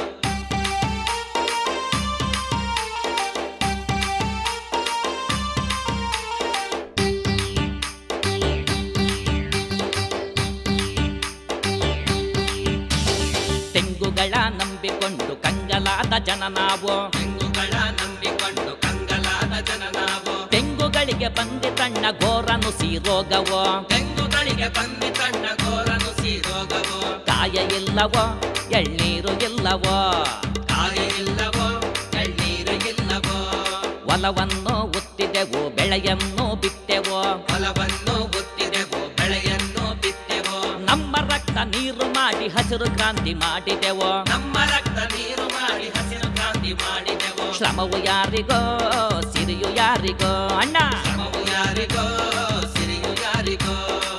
ತೆಂಗುಗಳ ನಂಬಿಕೊಂಡು ಕಂಗಲಾದ ಜನ ನಾವು ತೆಂಗುಗಳ ನಂಬಿಕೊಂಡು ಕಂಗಲಾದ ಜನ ನಾವು ತೆಂಗುಗಳಿಗೆ ಬಂದಿತಣ್ಣ ಘೋರ ನುಸಿ ರೋಗವೋ ತೆಂಗುಗಳಿಗೆ ಬಂದಿ ತಣ್ಣ ಘೋರನು ಸೀರೋಗವು ಕಾಯ ಇಲ್ಲವೋ ಎಳ್ನೀರು ಇಲ್ಲವೋ ಕಾಯ ಇಲ್ಲವೋ ಎಳ್ನೀರು ಇಲ್ಲವೋ ಹೊಲವನ್ನು ಒತ್ತಿದೆವು ಬೆಳೆಯನ್ನು ಬಿತ್ತೆವು ಹೊಲವನ್ನು ಒತ್ತಿದೆವು ಬೆಳೆಯನ್ನು ಬಿತ್ತೆವು ನಮ್ಮ ರಕ್ತ ನೀರು ಮಾಡಿ ಹಸಿರು ಕ್ರಾಂತಿ ಮಾಡಿದೆವು ನಮ್ಮ ರಕ್ತ ನೀರು ಮಾಡಿ ಹಸಿರು ಕ್ರಾಂತಿ ಮಾಡಿದೆವು ಶ್ರಮವು ಯಾರಿಗೋ ಸಿರಿಯು ಯಾರಿಗೋ ಅಣ್ಣ ಶ್ರಮವು ಯಾರಿಗೋ ಸಿರಿಯು ಯಾರಿಗೋ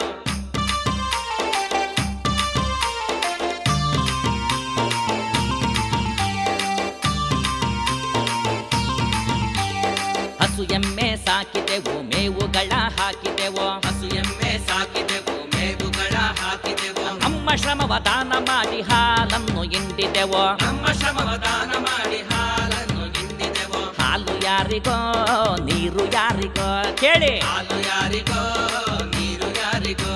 ಹಸು ಎಮ್ಮೆ ಸಾಕಿದೆವು ಮೇವುಗಳ ಹಾಕಿದೆವು ಹಸು ಎಮ್ಮೆ ಸಾಕಿದೆವು ಮೇವುಗಳ ಹಾಕಿದೆವು ನಮ್ಮ ಶ್ರಮವ ದಾನ ಮಾಡಿ ಹಾಲನ್ನು ಹಿಂಡಿದೆವು ನಮ್ಮ ಶ್ರಮವ ದಾನ ಮಾಡಿ ಹಾಲನ್ನು ಹಿಂಡಿದೆವು ಹಾಲು ಯಾರಿಗೋ ನೀರು ಯಾರಿಗೋ ಕೇಳಿ ಹಾಲು ಯಾರಿಗೋ ನೀರು ಯಾರಿಗೋ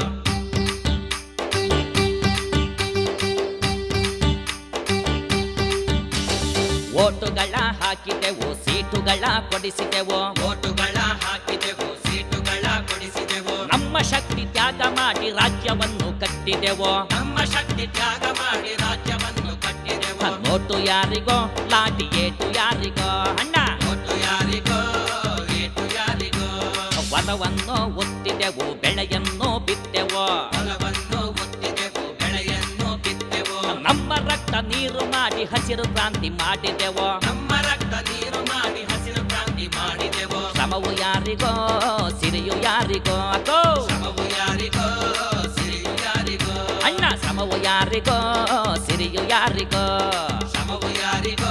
ಓಟುಗಳ ಹಾಕಿದೆವು ಸೀಟುಗಳ ಕೊಡಿಸಿದೆವು ಓಟುಗಳ ಹಾಕಿದೆವು ಸೀಟುಗಳ ಕೊಡಿಸಿದೆವು ನಮ್ಮ ಶಕ್ತಿ ತ್ಯಾಗ ಮಾಡಿ ರಾಜ್ಯವನ್ನು ಕಟ್ಟಿದೆವು ನಮ್ಮ ಶಕ್ತಿ ತ್ಯಾಗ ಮಾಡಿ ರಾಜ್ಯವನ್ನು ಕಟ್ಟಿದೆವು ನೋಟು ಯಾರಿಗೋ ಲಾಟಿ ಏಟು ಯಾರಿಗೋ ಅಣ್ಣ ಓಟು ಯಾರಿಗೋ ಏಟು ಯಾರಿಗೋ ಹೊಲವನ್ನು ಒತ್ತಿದೆವು ಬೆಳೆಯನ್ನು ಬಿತ್ತೆವು ಹೊಲವನ್ನು ಒತ್ತಿದೆವು ಬೆಳೆಯನ್ನು ಬಿತ್ತೆವು ನಮ್ಮ ರಕ್ತ ನೀರು ಮಾಡಿ ಹಸಿರು ಕ್ರಾಂತಿ ಮಾಡಿದೆವು ನಮ್ಮ ರಕ್ತ ನೀರು ಮಾಡಿ ಹಸಿರು ಕ್ರಾಂತಿ ಮಾಡಿದೆವು ಶ್ರಮವು ಯಾರಿಗೋ ಸಿರಿಯು ಯಾರಿಗೋ ಅಕ್ಕೋ ಶ್ರಮವು ಯಾರಿಗೋ ಸಿರಿಯು ಯಾರಿಗೋ ಅಣ್ಣ ಶ್ರಮವು ಯಾರಿಗೋ ಸಿರಿಯು ಯಾರಿಗೋ ಶ್ರಮವು ಯಾರಿಗೋ